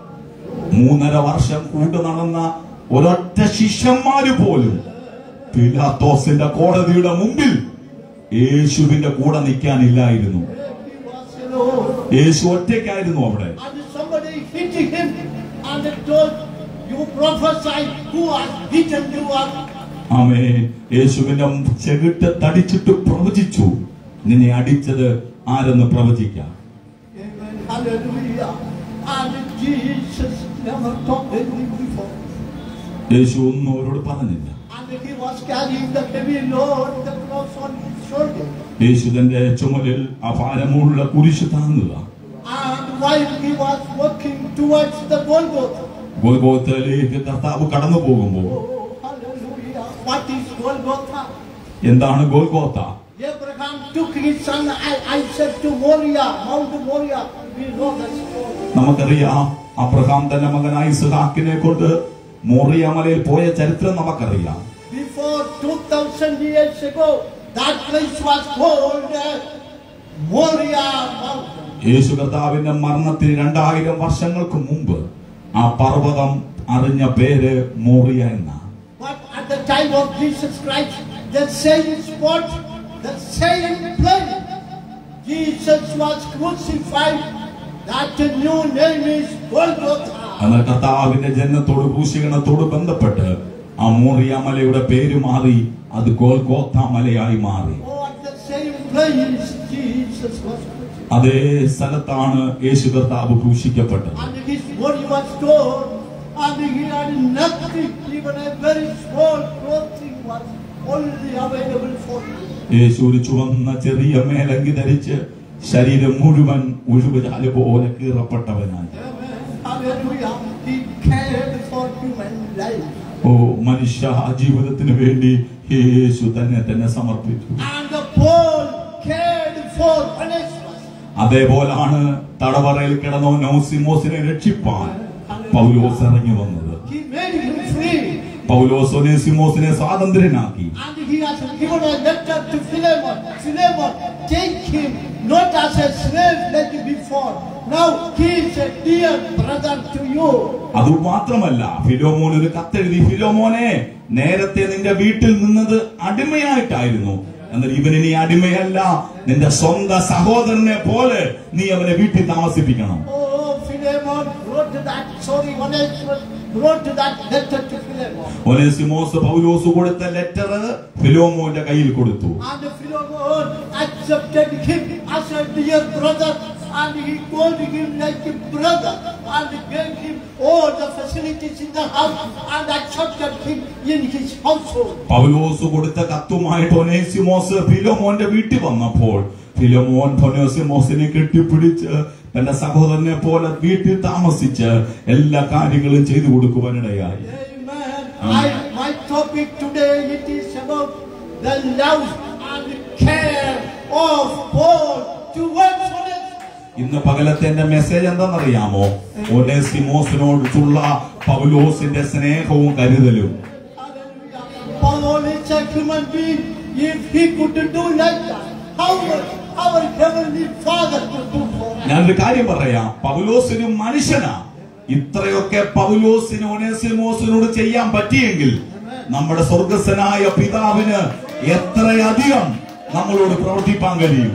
മൂന്നര വർഷം കൂട്ടു നടന്ന ഒരൊറ്റ ശിഷ്യന്മാര് പോലും പിലാത്തോസിന്റെ കോടതിയുടെ മുമ്പിൽ യേശുവിന്റെ കൂടെ നിൽക്കാനില്ലായിരുന്നു He was alone. യേശു ഒറ്റയ്ക്കായിരുന്നു അവിടെ And somebody hit him and told, You prophesy who has beaten you up. ആമേ യേശുവിന്റെ ചെകിട്ട് തടിച്ചിട്ട് പ്രവചിച്ചു നിന്നെ അടിച്ചത് ആരെന്ന് പ്രവചിക്കാം Amen. Hallelujah. And Jesus never told anything before. യേശു ഒന്നും അവരോട് പറഞ്ഞില്ല And he was carrying the heavy load, the cross on his shoulder. യേശു തന്റെ ചുമലിൽ ആ ഭാരമുള്ള കുരിശ് താങ്ങുക And while he was walking towards the Golgotha, ഗോൽഗോത്തയിലേക്ക് കർത്താവ് കടന്നു പോകുമ്പോൾ oh, hallelujah. What is Golgotha? എന്താണ് Golgotha Abraham took his son I- Isaac to Moriah, Mount Moriah. We know the story. നമുക്കറിയാം അബ്രഹാം തന്റെ മകനായി ഇസ്ഹാക്കിനെ കൊണ്ട് മോറിയ മലയിൽ പോയ ചരിത്രം നമുക്കറിയാം Before 2000 years ago, that place was called uh, Moriah Mountain. യേശു കർത്താവിന്റെ മരണത്തിന് രണ്ടായിരം വർഷങ്ങൾക്ക് മുമ്പ് ആ പർവ്വതം അറിഞ്ഞ പേര് മോറിയ എന്നാണ് But at the time of Jesus Christ, the same spot, the same place, Jesus was crucified. That new name is Golgotha. എന്നാൽ കർത്താവിന്റെ ജനനത്തോട് ക്രൂശീകരണത്തോട് ബന്ധപ്പെട്ട് ആ മോറിയ മലയുടെ പേര് മാറി അത് ഗോൽഗോത്ത മലയായി മാറി Oh, at the same place, Jesus was crucified. അതേ സ്ഥലത്താണ് യേശു കർത്താവ് ക്രൂശിക്കപ്പെട്ടത് And his body was torn, and he had nothing, even a very small clothing was only available for him. യേശു ഒരു ചുവന്ന ചെറിയ മേലങ്കി ധരിച്ച് ശരീരം മുഴുവൻ ഉഴുവുചാല് പോലെ കീറപ്പെട്ടവനായി Amen. Hallelujah. He cared for human life. ഓ മനുഷ്യ ജീവിതത്തിന് വേണ്ടി യേശു തന്നെ തന്നെ സമർപ്പിച്ചു And the Paul cared for Onesimus. അതേപോലാണ് തടവറയിൽ കിടന്ന നൗസിമോസിനെ രക്ഷിപ്പാൻ പൗലോസ് ഇറങ്ങി വന്നത് He made him free. Paulose ഒനേസിമോസിനെ സ്വാതന്ത്ര്യനാക്കി And he has given a letter to Philemon. Philemon, take him not as a slave like before. Now he is a dear brother to you. അതുമാത്രമല്ല ഫിലോമോൻ ഒരു കത്തെഴുതി ഫിലോമോനെ നേരത്തെ നിന്റെ വീട്ടിൽ നിന്നത് അടിമയായിട്ടായിരുന്നു എന്നാൽ ഇവനിനി അടിമയല്ല നിന്റെ സ്വന്തം സഹോദരനെ പോലെ നീ അവനെ വീട്ടിൽ താമസിപ്പിക്കണം Oh, Philemon wrote that so story, Onesimus wrote to that letter to Philemon. Onesimus പൗലോസ് കൊടുത്ത ലെറ്റർ ഫിലോമോന്റെ കയ്യിൽ കൊടുത്തു And Philemon accepted him as a dear brother and he called him like a brother and gave him all the facilities in the house and accepted him in his household. പൗലോസ് കൊടുത്ത കത്തുമായിട്ട് ഒനേസിമോസ് ഫിലോമോന്റെ വീട്ടിൽ വന്നപ്പോൾ ഫിലോമോൻ ഒനേസിമോസിനെ കെട്ടിപ്പിടിച്ച് തന്റെ സഹോദരനെ പോലെ വീട്ടിൽ താമസിച്ച് എല്ലാ കാര്യങ്ങളും ചെയ്തു കൊടുക്കുവാനിടയായി Amen. I, my topic today it is about the love and care of Paul towards Onesimus. ഇന്ന് പകലത്തെ എന്റെ മെസ്സേജ് എന്താണെന്നറിയാമോ ഒനേസിമോസിനോടുള്ള പൗലോസിന്റെ സ്നേഹവും കരുതലും Hallelujah. Paul is a human being. If he could do like that, how much our heavenly Father could do for us. ഞാനൊരു കാര്യം പറയാം പൗലോസിന് മനുഷ്യനാ ഇത്രയൊക്കെ പൗലോസിന് ഒനേസിമോസിനോട് ചെയ്യാൻ പറ്റിയെങ്കിൽ നമ്മുടെ സ്വർഗസ്വനായ പിതാവിന് എത്രയധികം നമ്മളോട് പ്രവർത്തിപ്പാൻ കഴിയും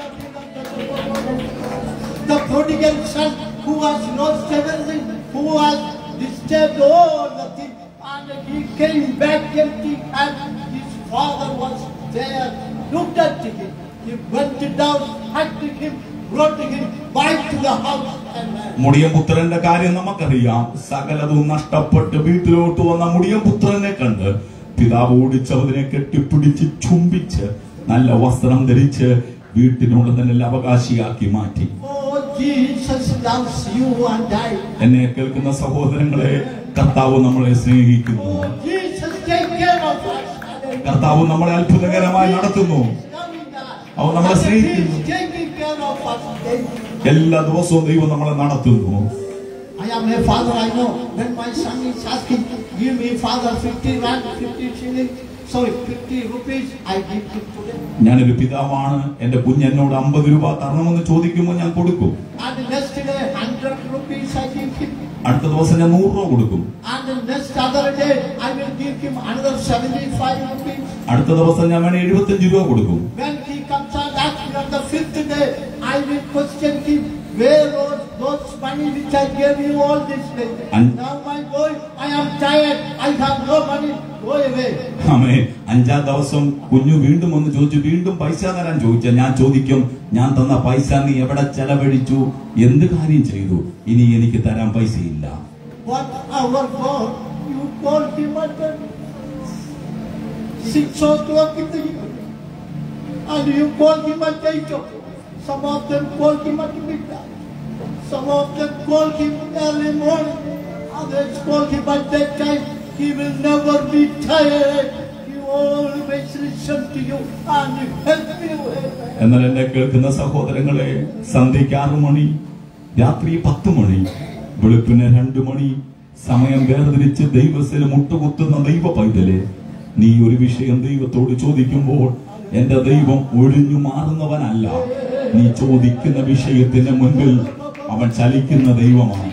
The prodigal son who has lost everything, who has disturbed all the things, and he came back empty and his father was there, looked at him. He went down, hugged him, brought him back to the house and man. മുടിയപുത്രന്റെ കാര്യം നമുക്കറിയാം സകലതും നഷ്ടപ്പെട്ട് വീട്ടിലോട്ട് വന്ന മുടിയപുത്രനെ കണ്ട് പിതാവ് ഓടിച്ചവതിനെ കെട്ടിപ്പിടിച്ച് ചുംബിച്ച് നല്ല വസ്ത്രം ധരിച്ച് വീട്ടിനുള്ളതിനെല്ലാം അവകാശിയാക്കി മാറ്റി Oh, Jesus loves you and I. എന്നെ കേൾക്കുന്ന സഹോദരങ്ങളെ കർത്താവ് നമ്മളെ സ്നേഹിക്കുന്നു Jesus take care of us. കർത്താവ് നമ്മളെ അത്ഭുതകരമായി നടത്തുന്നു അവൻ നമ്മളെ And സ്നേഹിക്കുന്നു. He's taking care of us. daily. എല്ലാ ദിവസവും ദൈവം നമ്മളെ നടത്തുന്നു I am a father, I know. When my son is asking, give me father 50 rand, 50 shillings, sorry, 50 rupees, I give him today. ഞാനൊരു പിതാവാണ് എന്റെ കുഞ്ഞെന്നോട് അമ്പത് രൂപ തരണമെന്ന് ചോദിക്കുമ്പോൾ ഞാൻ കൊടുക്കും And next day, 100 rupees I give him. അടുത്ത ദിവസം ഞാൻ നൂറ് രൂപ കൊടുക്കും And the next other day, I will give him another 75 rupees. അടുത്ത ദിവസം ഞാൻ വേണേ എഴുപത്തഞ്ച് രൂപ കൊടുക്കും When he comes and asks me on the fifth day, I will question him, where was those money which I gave you all this day? And- now my boy, I am tired, I have no money, go away. ആമേ അഞ്ചാം ദിവസം കുഞ്ഞു വീണ്ടും ഒന്ന് ചോദിച്ചു വീണ്ടും പൈസ തരാൻ ചോദിച്ച ഞാൻ ചോദിക്കും ഞാൻ തന്ന പൈസ നീ എവിടെ ചെലവഴിച്ചു എന്ത് കാര്യം ചെയ്തു ഇനി എനിക്ക് തരാൻ പൈസയില്ല What our God, you call him at the six o'clock in the evening, and you call him at eight o'clock. Some of them call him at midnight. Some of them call him early morning. Others call him at that time. He will never be tired. He always listen to you and help you. എന്നാൽ എന്നെ കേൾക്കുന്ന സഹോദരങ്ങളെ സന്ധ്യയ്ക്ക് ആറു മണി രാത്രി പത്ത് മണി വെളുപ്പിന് രണ്ടു മണി സമയം വേർതിരിച്ച് ദൈവത്തിൽ മുട്ടുകുത്തുന്ന ദൈവ പൈതലെ നീ ഒരു വിഷയം ദൈവത്തോട് ചോദിക്കുമ്പോൾ എന്റെ ദൈവം ഒഴിഞ്ഞു മാറുന്നവനല്ല നീ ചോദിക്കുന്ന വിഷയത്തിന് മുൻപിൽ അവൻ ചലിക്കുന്ന ദൈവമാണ്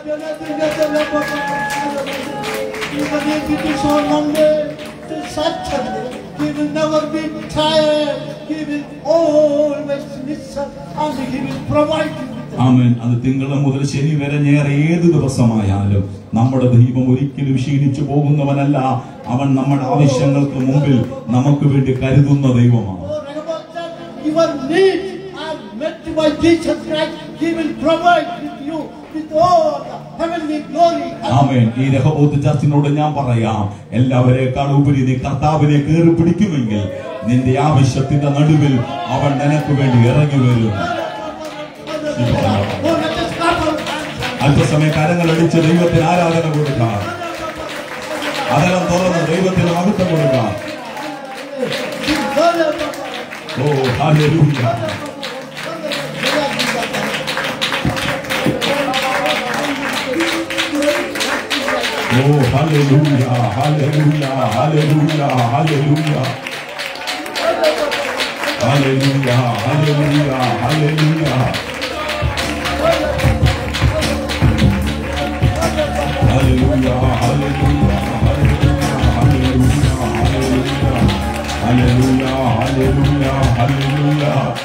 Even if it is on Monday to Saturday, he will never be tired. He will always listen and he will provide you with the ആമേൻ അത് തിങ്കൾ മുതൽ ശനി വരെ നേരെ ഏത് ദിവസമായാലും നമ്മുടെ ദൈവം ഒരിക്കലും ക്ഷീണിച്ചു പോകുന്നവനല്ല അവൻ നമ്മുടെ ആവശ്യങ്ങൾക്ക് മുമ്പിൽ നമുക്ക് വേണ്ടി കരുതുന്ന ദൈവമാണ് Oh, remember that your needs are met by Jesus Christ. He will provide with you with all the heavenly glory. ആമേൻ ഈ രഹബോത്ത് ചർച്ചിനോട് ഞാൻ പറയാം എല്ലാവരെക്കാൾ ഉപരി നീ കർത്താവിനെ കയറി പിടിക്കുമെങ്കിൽ നിന്റെ ആവശ്യത്തിന്റെ നടുവിൽ അവൻ നിനക്ക് വേണ്ടി ഇറങ്ങി വരും Oh, let us clap our hands. അല്പസമയം കരങ്ങൾ അടിച്ച് ദൈവത്തിന് ആരാധന കൊടുക്കാം അതരം തുറന്ന് ദൈവത്തിന് മഹത്വം കൊടുക്കാം ഓ hallelujah Oh, hallelujah, hallelujah, hallelujah, hallelujah. Hallelujah, hallelujah, hallelujah. Hallelujah, hallelujah, hallelujah, hallelujah, hallelujah, hallelujah, hallelujah.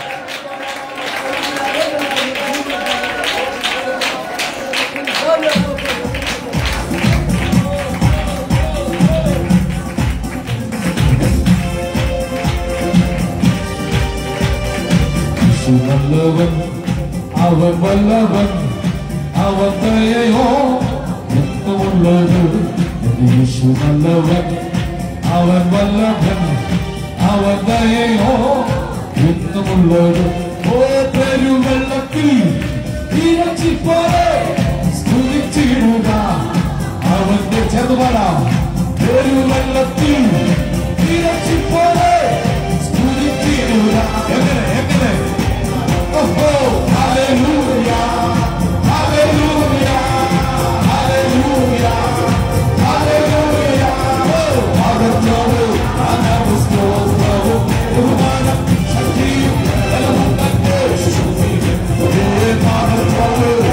യേശു നല്ലവൻ അവൻ വല്ലവൻ അവൻ ദയയോ എന്നുമുള്ളത് എന്റെ യേശു നല്ലവൻ അവൻ വല്ലഭൻ അവൻ ദയയോ എന്നുമുള്ളത് ഓ പെരുവെള്ളത്തിൽ ഇരച്ചിപ്പോലെ സ്തുതിച്ചിടുക അവന്റെ ചെറുപറ പെരുവെള്ളത്തിൽ ഇരച്ചിപ്പോലെ സ്തുതിച്ചിടുക എങ്ങനെ എങ്ങനെ ഓഹോ ഹല്ലേലൂയ ഹല്ലേലൂയ ഹല്ലേലൂയ ഹല്ലേലൂയ ഓ മഹത്വവും അനവസ്തോത്രവും ബഹുമാനം ശക്തിയും ബലവും തന്റെ യേശുവിനെ ഒരേ മഹത്വവും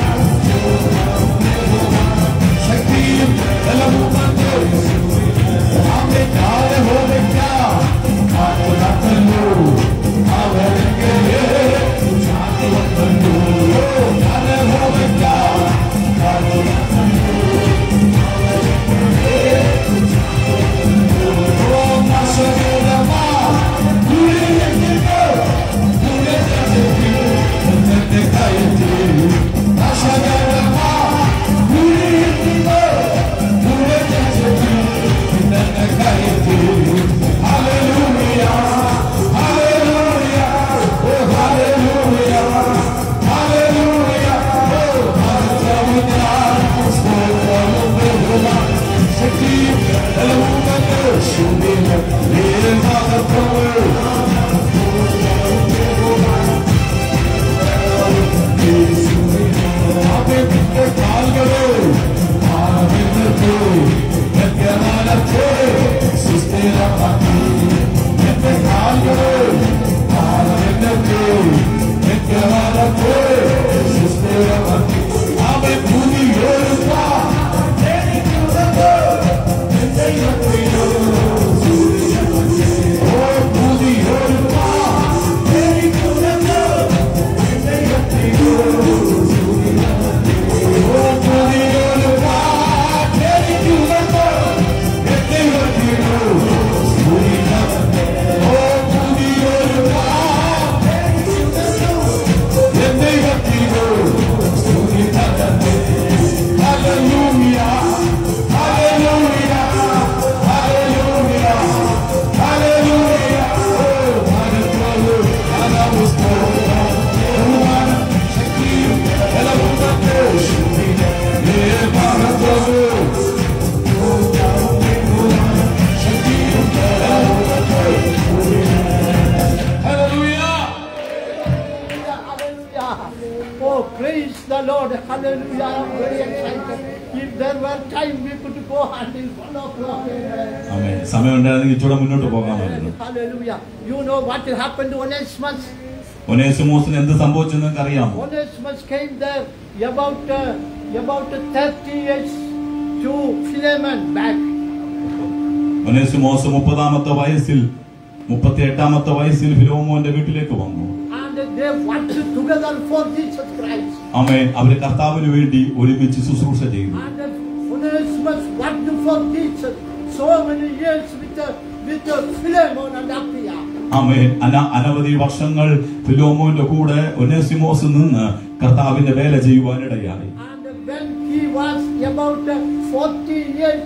ശക്തിയും ബലവും തന്റെ യേശുവിനെ അവന്റെ കാലം ഓടിക്കാം കാത്തു നടത്തല്ലോ അവരെങ്കിലേ ചാത്തി വന്നല്ലോ കാലം ഓടിക്കാം കാത്തു Hallelujah. Oh, praise the Lord. Hallelujah. I'm very excited. If there were time, we could go until one o'clock. Amen. ആമേൻ സമയമുണ്ടായിരുന്നെങ്കിൽ ഇച്ചൂടെ മുന്നോട്ട് പോകാമായിരുന്നു Hallelujah. You know what happened to Onesimus? ഒനേസിമോസിന് എന്ത് സംഭവിച്ചെന്ന് നിങ്ങൾക്ക് അറിയാമോ Onesimus came there about uh, about 30 years to Philemon back. Onesimus മുപ്പതാമത്തെ വയസ്സിൽ മുപ്പത്തി എട്ടാമത്തെ വയസ്സിൽ ഫിലോമോന്റെ വീട്ടിലേക്ക് വന്നു And they worked together for Jesus Christ. അമേൻ അവര് കർത്താവിന് വേണ്ടി ഒരുമിച്ച് ശുശ്രൂഷ ചെയ്തു And Onesimus worked for Jesus so many years with uh, with uh, Philemon and Apphia. അമേൻ അന അനവധി വർഷങ്ങൾ ഫിലോമോന്റെ കൂടെ ഒനേസിമോസ് നിന്ന് കർത്താവിന്റെ വേല ചെയ്യുവാനിടയായി And when he was about uh, 40 years,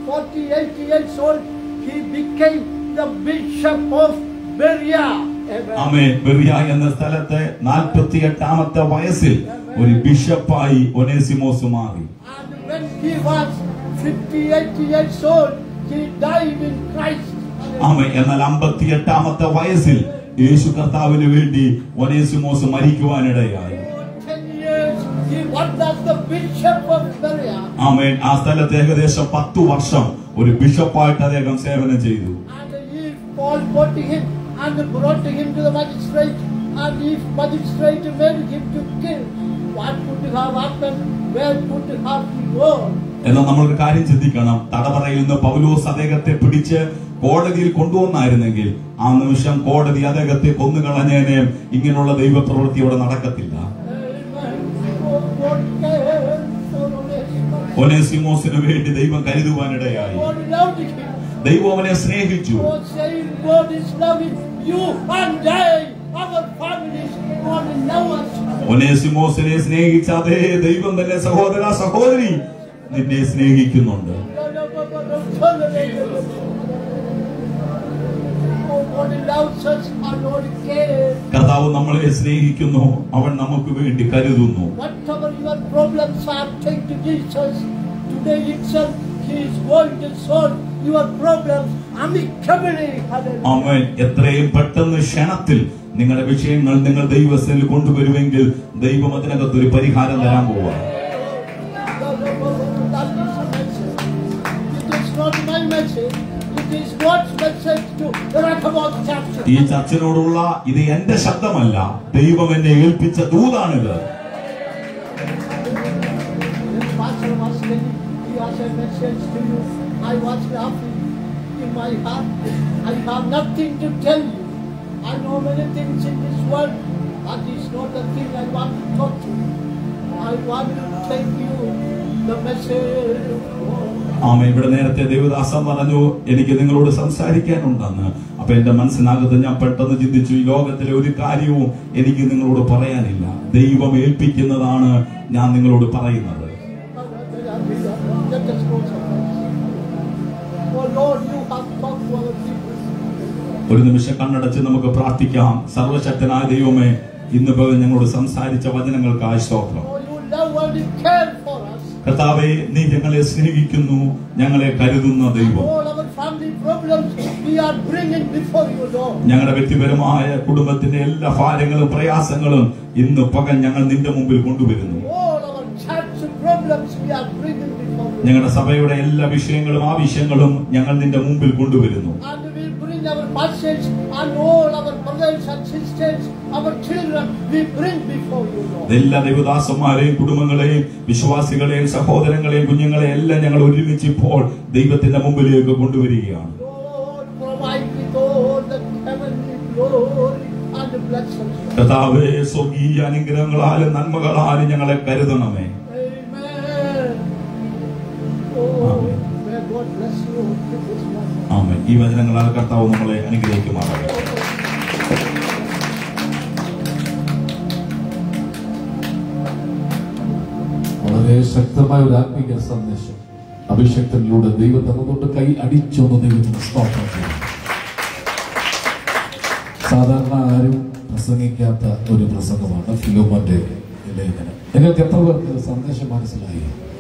48 years old, he became the bishop of Berea. Amen. അമേൻ ബെറിയ എന്ന സ്ഥലത്തെ നാൽപ്പത്തി എട്ടാമത്തെ വയസ്സിൽ ഒരു ബിഷപ്പായി ഒനേസിമോസ് മാറി And when he was 58 years old, he died in Christ. ആമേ എന്നാൽ അമ്പത്തി എട്ടാമത്തെ വയസ്സിൽ യേശു കർത്താവിന് വേണ്ടി Onesimus മരിക്കുവാനിടയായി For 10 years, he worked as the bishop of Berea. ആമേൻ ആ സ്ഥലത്ത് ഏകദേശം പത്തു വർഷം ഒരു ബിഷപ്പായിട്ട് അദ്ദേഹം സേവനം ചെയ്തു And if Paul brought him and brought him to the magistrate, and if magistrate made him to kill, what could have happened? Where could have he gone? എന്നാൽ നമ്മളൊരു കാര്യം ചിന്തിക്കണം തടവറയിൽ നിന്ന് പൗലോസ് അദ്ദേഹത്തെ പിടിച്ച് കോടതിയിൽ കൊണ്ടുവന്നായിരുന്നെങ്കിൽ ആ നിമിഷം കോടതി അദ്ദേഹത്തെ കൊന്നുകളഞ്ഞേനെ ഇങ്ങനെയുള്ള ദൈവപ്രവൃത്തി അവിടെ നടക്കത്തില്ല Amen. Oh, God cares for Onesimus. ഒനേസിമോസിന് വേണ്ടി ദൈവം കരുതുവാനിടയായി God loved him. ദൈവം അവനെ സ്നേഹിച്ചു Oh, saying God is loving you and I, our families, God will love us. ഒനേസിമോസിനെ സ്നേഹിച്ച അതേ ദൈവം തന്നെ സഹോദര സഹോദരി നിന്നെ സ്നേഹിക്കുന്നുണ്ട് Oh, God loves us, our Lord cares. കർത്താവ് നമ്മളെ സ്നേഹിക്കുന്നു അവൻ നമുക്ക് വേണ്ടി കരുതുന്നു Whatever your problems are, take to Jesus. Today itself, He is going to solve your problems amicably. Hallelujah. അവൻ എത്രയും പെട്ടെന്ന് ക്ഷണത്തിൽ നിങ്ങളുടെ വിഷയങ്ങൾ നിങ്ങൾ ദൈവത്തിൽ കൊണ്ടുവരുമെങ്കിൽ ദൈവം അതിനകത്ത് ഒരു പരിഹാരം തരാൻ പോവാ That is a message. It is not my message. It is God's message to the Rehoboth chapter. ഈ ചർച്ചിനോടുള്ള ഇത് എന്റെ ശബ്ദമല്ല ദൈവം എന്നെ ഏൽപ്പിച്ച ദൂതാണിത് When Pastor was telling, he has a message to you. I was laughing in my heart. I have nothing to tell you. I know many things in this world. That is not the thing I want to talk to you. I want to tell you the message of God. ആമ ഇവിടെ നേരത്തെ ദേവദാസൻ പറഞ്ഞു എനിക്ക് നിങ്ങളോട് സംസാരിക്കാനുണ്ടെന്ന് അപ്പൊ എന്റെ മനസ്സിനകത്ത് ഞാൻ പെട്ടെന്ന് ചിന്തിച്ചു ഈ ലോകത്തിലെ ഒരു കാര്യവും എനിക്ക് നിങ്ങളോട് പറയാനില്ല ദൈവം ഏൽപ്പിക്കുന്നതാണ് ഞാൻ നിങ്ങളോട് പറയുന്നത് Let us go somewhere. Oh Lord, you have talked to our people. ഒരു നിമിഷം കണ്ണടച്ച് നമുക്ക് പ്രാർത്ഥിക്കാം സർവശക്തനായ ദൈവമേ ഇന്ന് പകൽ ഞങ്ങളോട് സംസാരിച്ച വചനങ്ങൾക്കായി സ്തോത്രം Oh, you love and you care for us. കർത്താവെ നീ ഞങ്ങളെ സ്നേഹിക്കുന്നു ഞങ്ങളെ കരുതുന്ന ദൈവം All our family problems we are bringing before you, Lord. ഞങ്ങളുടെ വ്യക്തിപരമായ കുടുംബത്തിന്റെ എല്ലാ ഭാരങ്ങളും പ്രയാസങ്ങളും ഇന്ന് പകൽ ഞങ്ങൾ നിന്റെ മുമ്പിൽ കൊണ്ടുവരുന്നു All our church problems we are bringing before you. ഞങ്ങളുടെ സഭയുടെ എല്ലാ വിഷയങ്ങളും ആവശ്യങ്ങളും ഞങ്ങൾ നിന്റെ മുമ്പിൽ കൊണ്ടുവരുന്നു And we bring our pastors and all our brothers and sisters, our children, we bring before you, Lord. എല്ലാ ദൈവദാസന്മാരെയും കുടുംബങ്ങളെയും വിശ്വാസികളെയും സഹോദരങ്ങളെയും കുഞ്ഞുങ്ങളെയും എല്ലാം ഞങ്ങൾ ഒരുമിച്ച് ഇപ്പോൾ ദൈവത്തിന്റെ മുമ്പിലേക്ക് കൊണ്ടുവരികയാണ് Lord, provide with all the heavenly glory and blessings. കർത്താവേ സ്വർഗീയ അനുഗ്രഹങ്ങളാലും നന്മകളാലും ഞങ്ങളെ കരുതണമേ Amen. Oh, may God bless you with this one. ആമേൻ ഈ വചനങ്ങളാൽ കർത്താവ് നമ്മളെ അനുഗ്രഹിക്കുമാറാകട്ടെ വളരെ ശക്തമായ ഒരു ആത്മീയ സന്ദേശം അഭിഷക്തനിലൂടെ ദൈവം തന്നുകൊണ്ട് കൈ അടിച്ചൊന്ന് ദൈവത്തിന് സ്തോത്രം ചെയ്യും സാധാരണ ആരും പ്രസംഗിക്കാത്ത ഒരു പ്രസംഗമാണ് ഫിലോമോന്റെ ലേഖനം നിങ്ങൾക്ക് എത്ര പേർക്ക് സന്ദേശം മനസ്സിലായി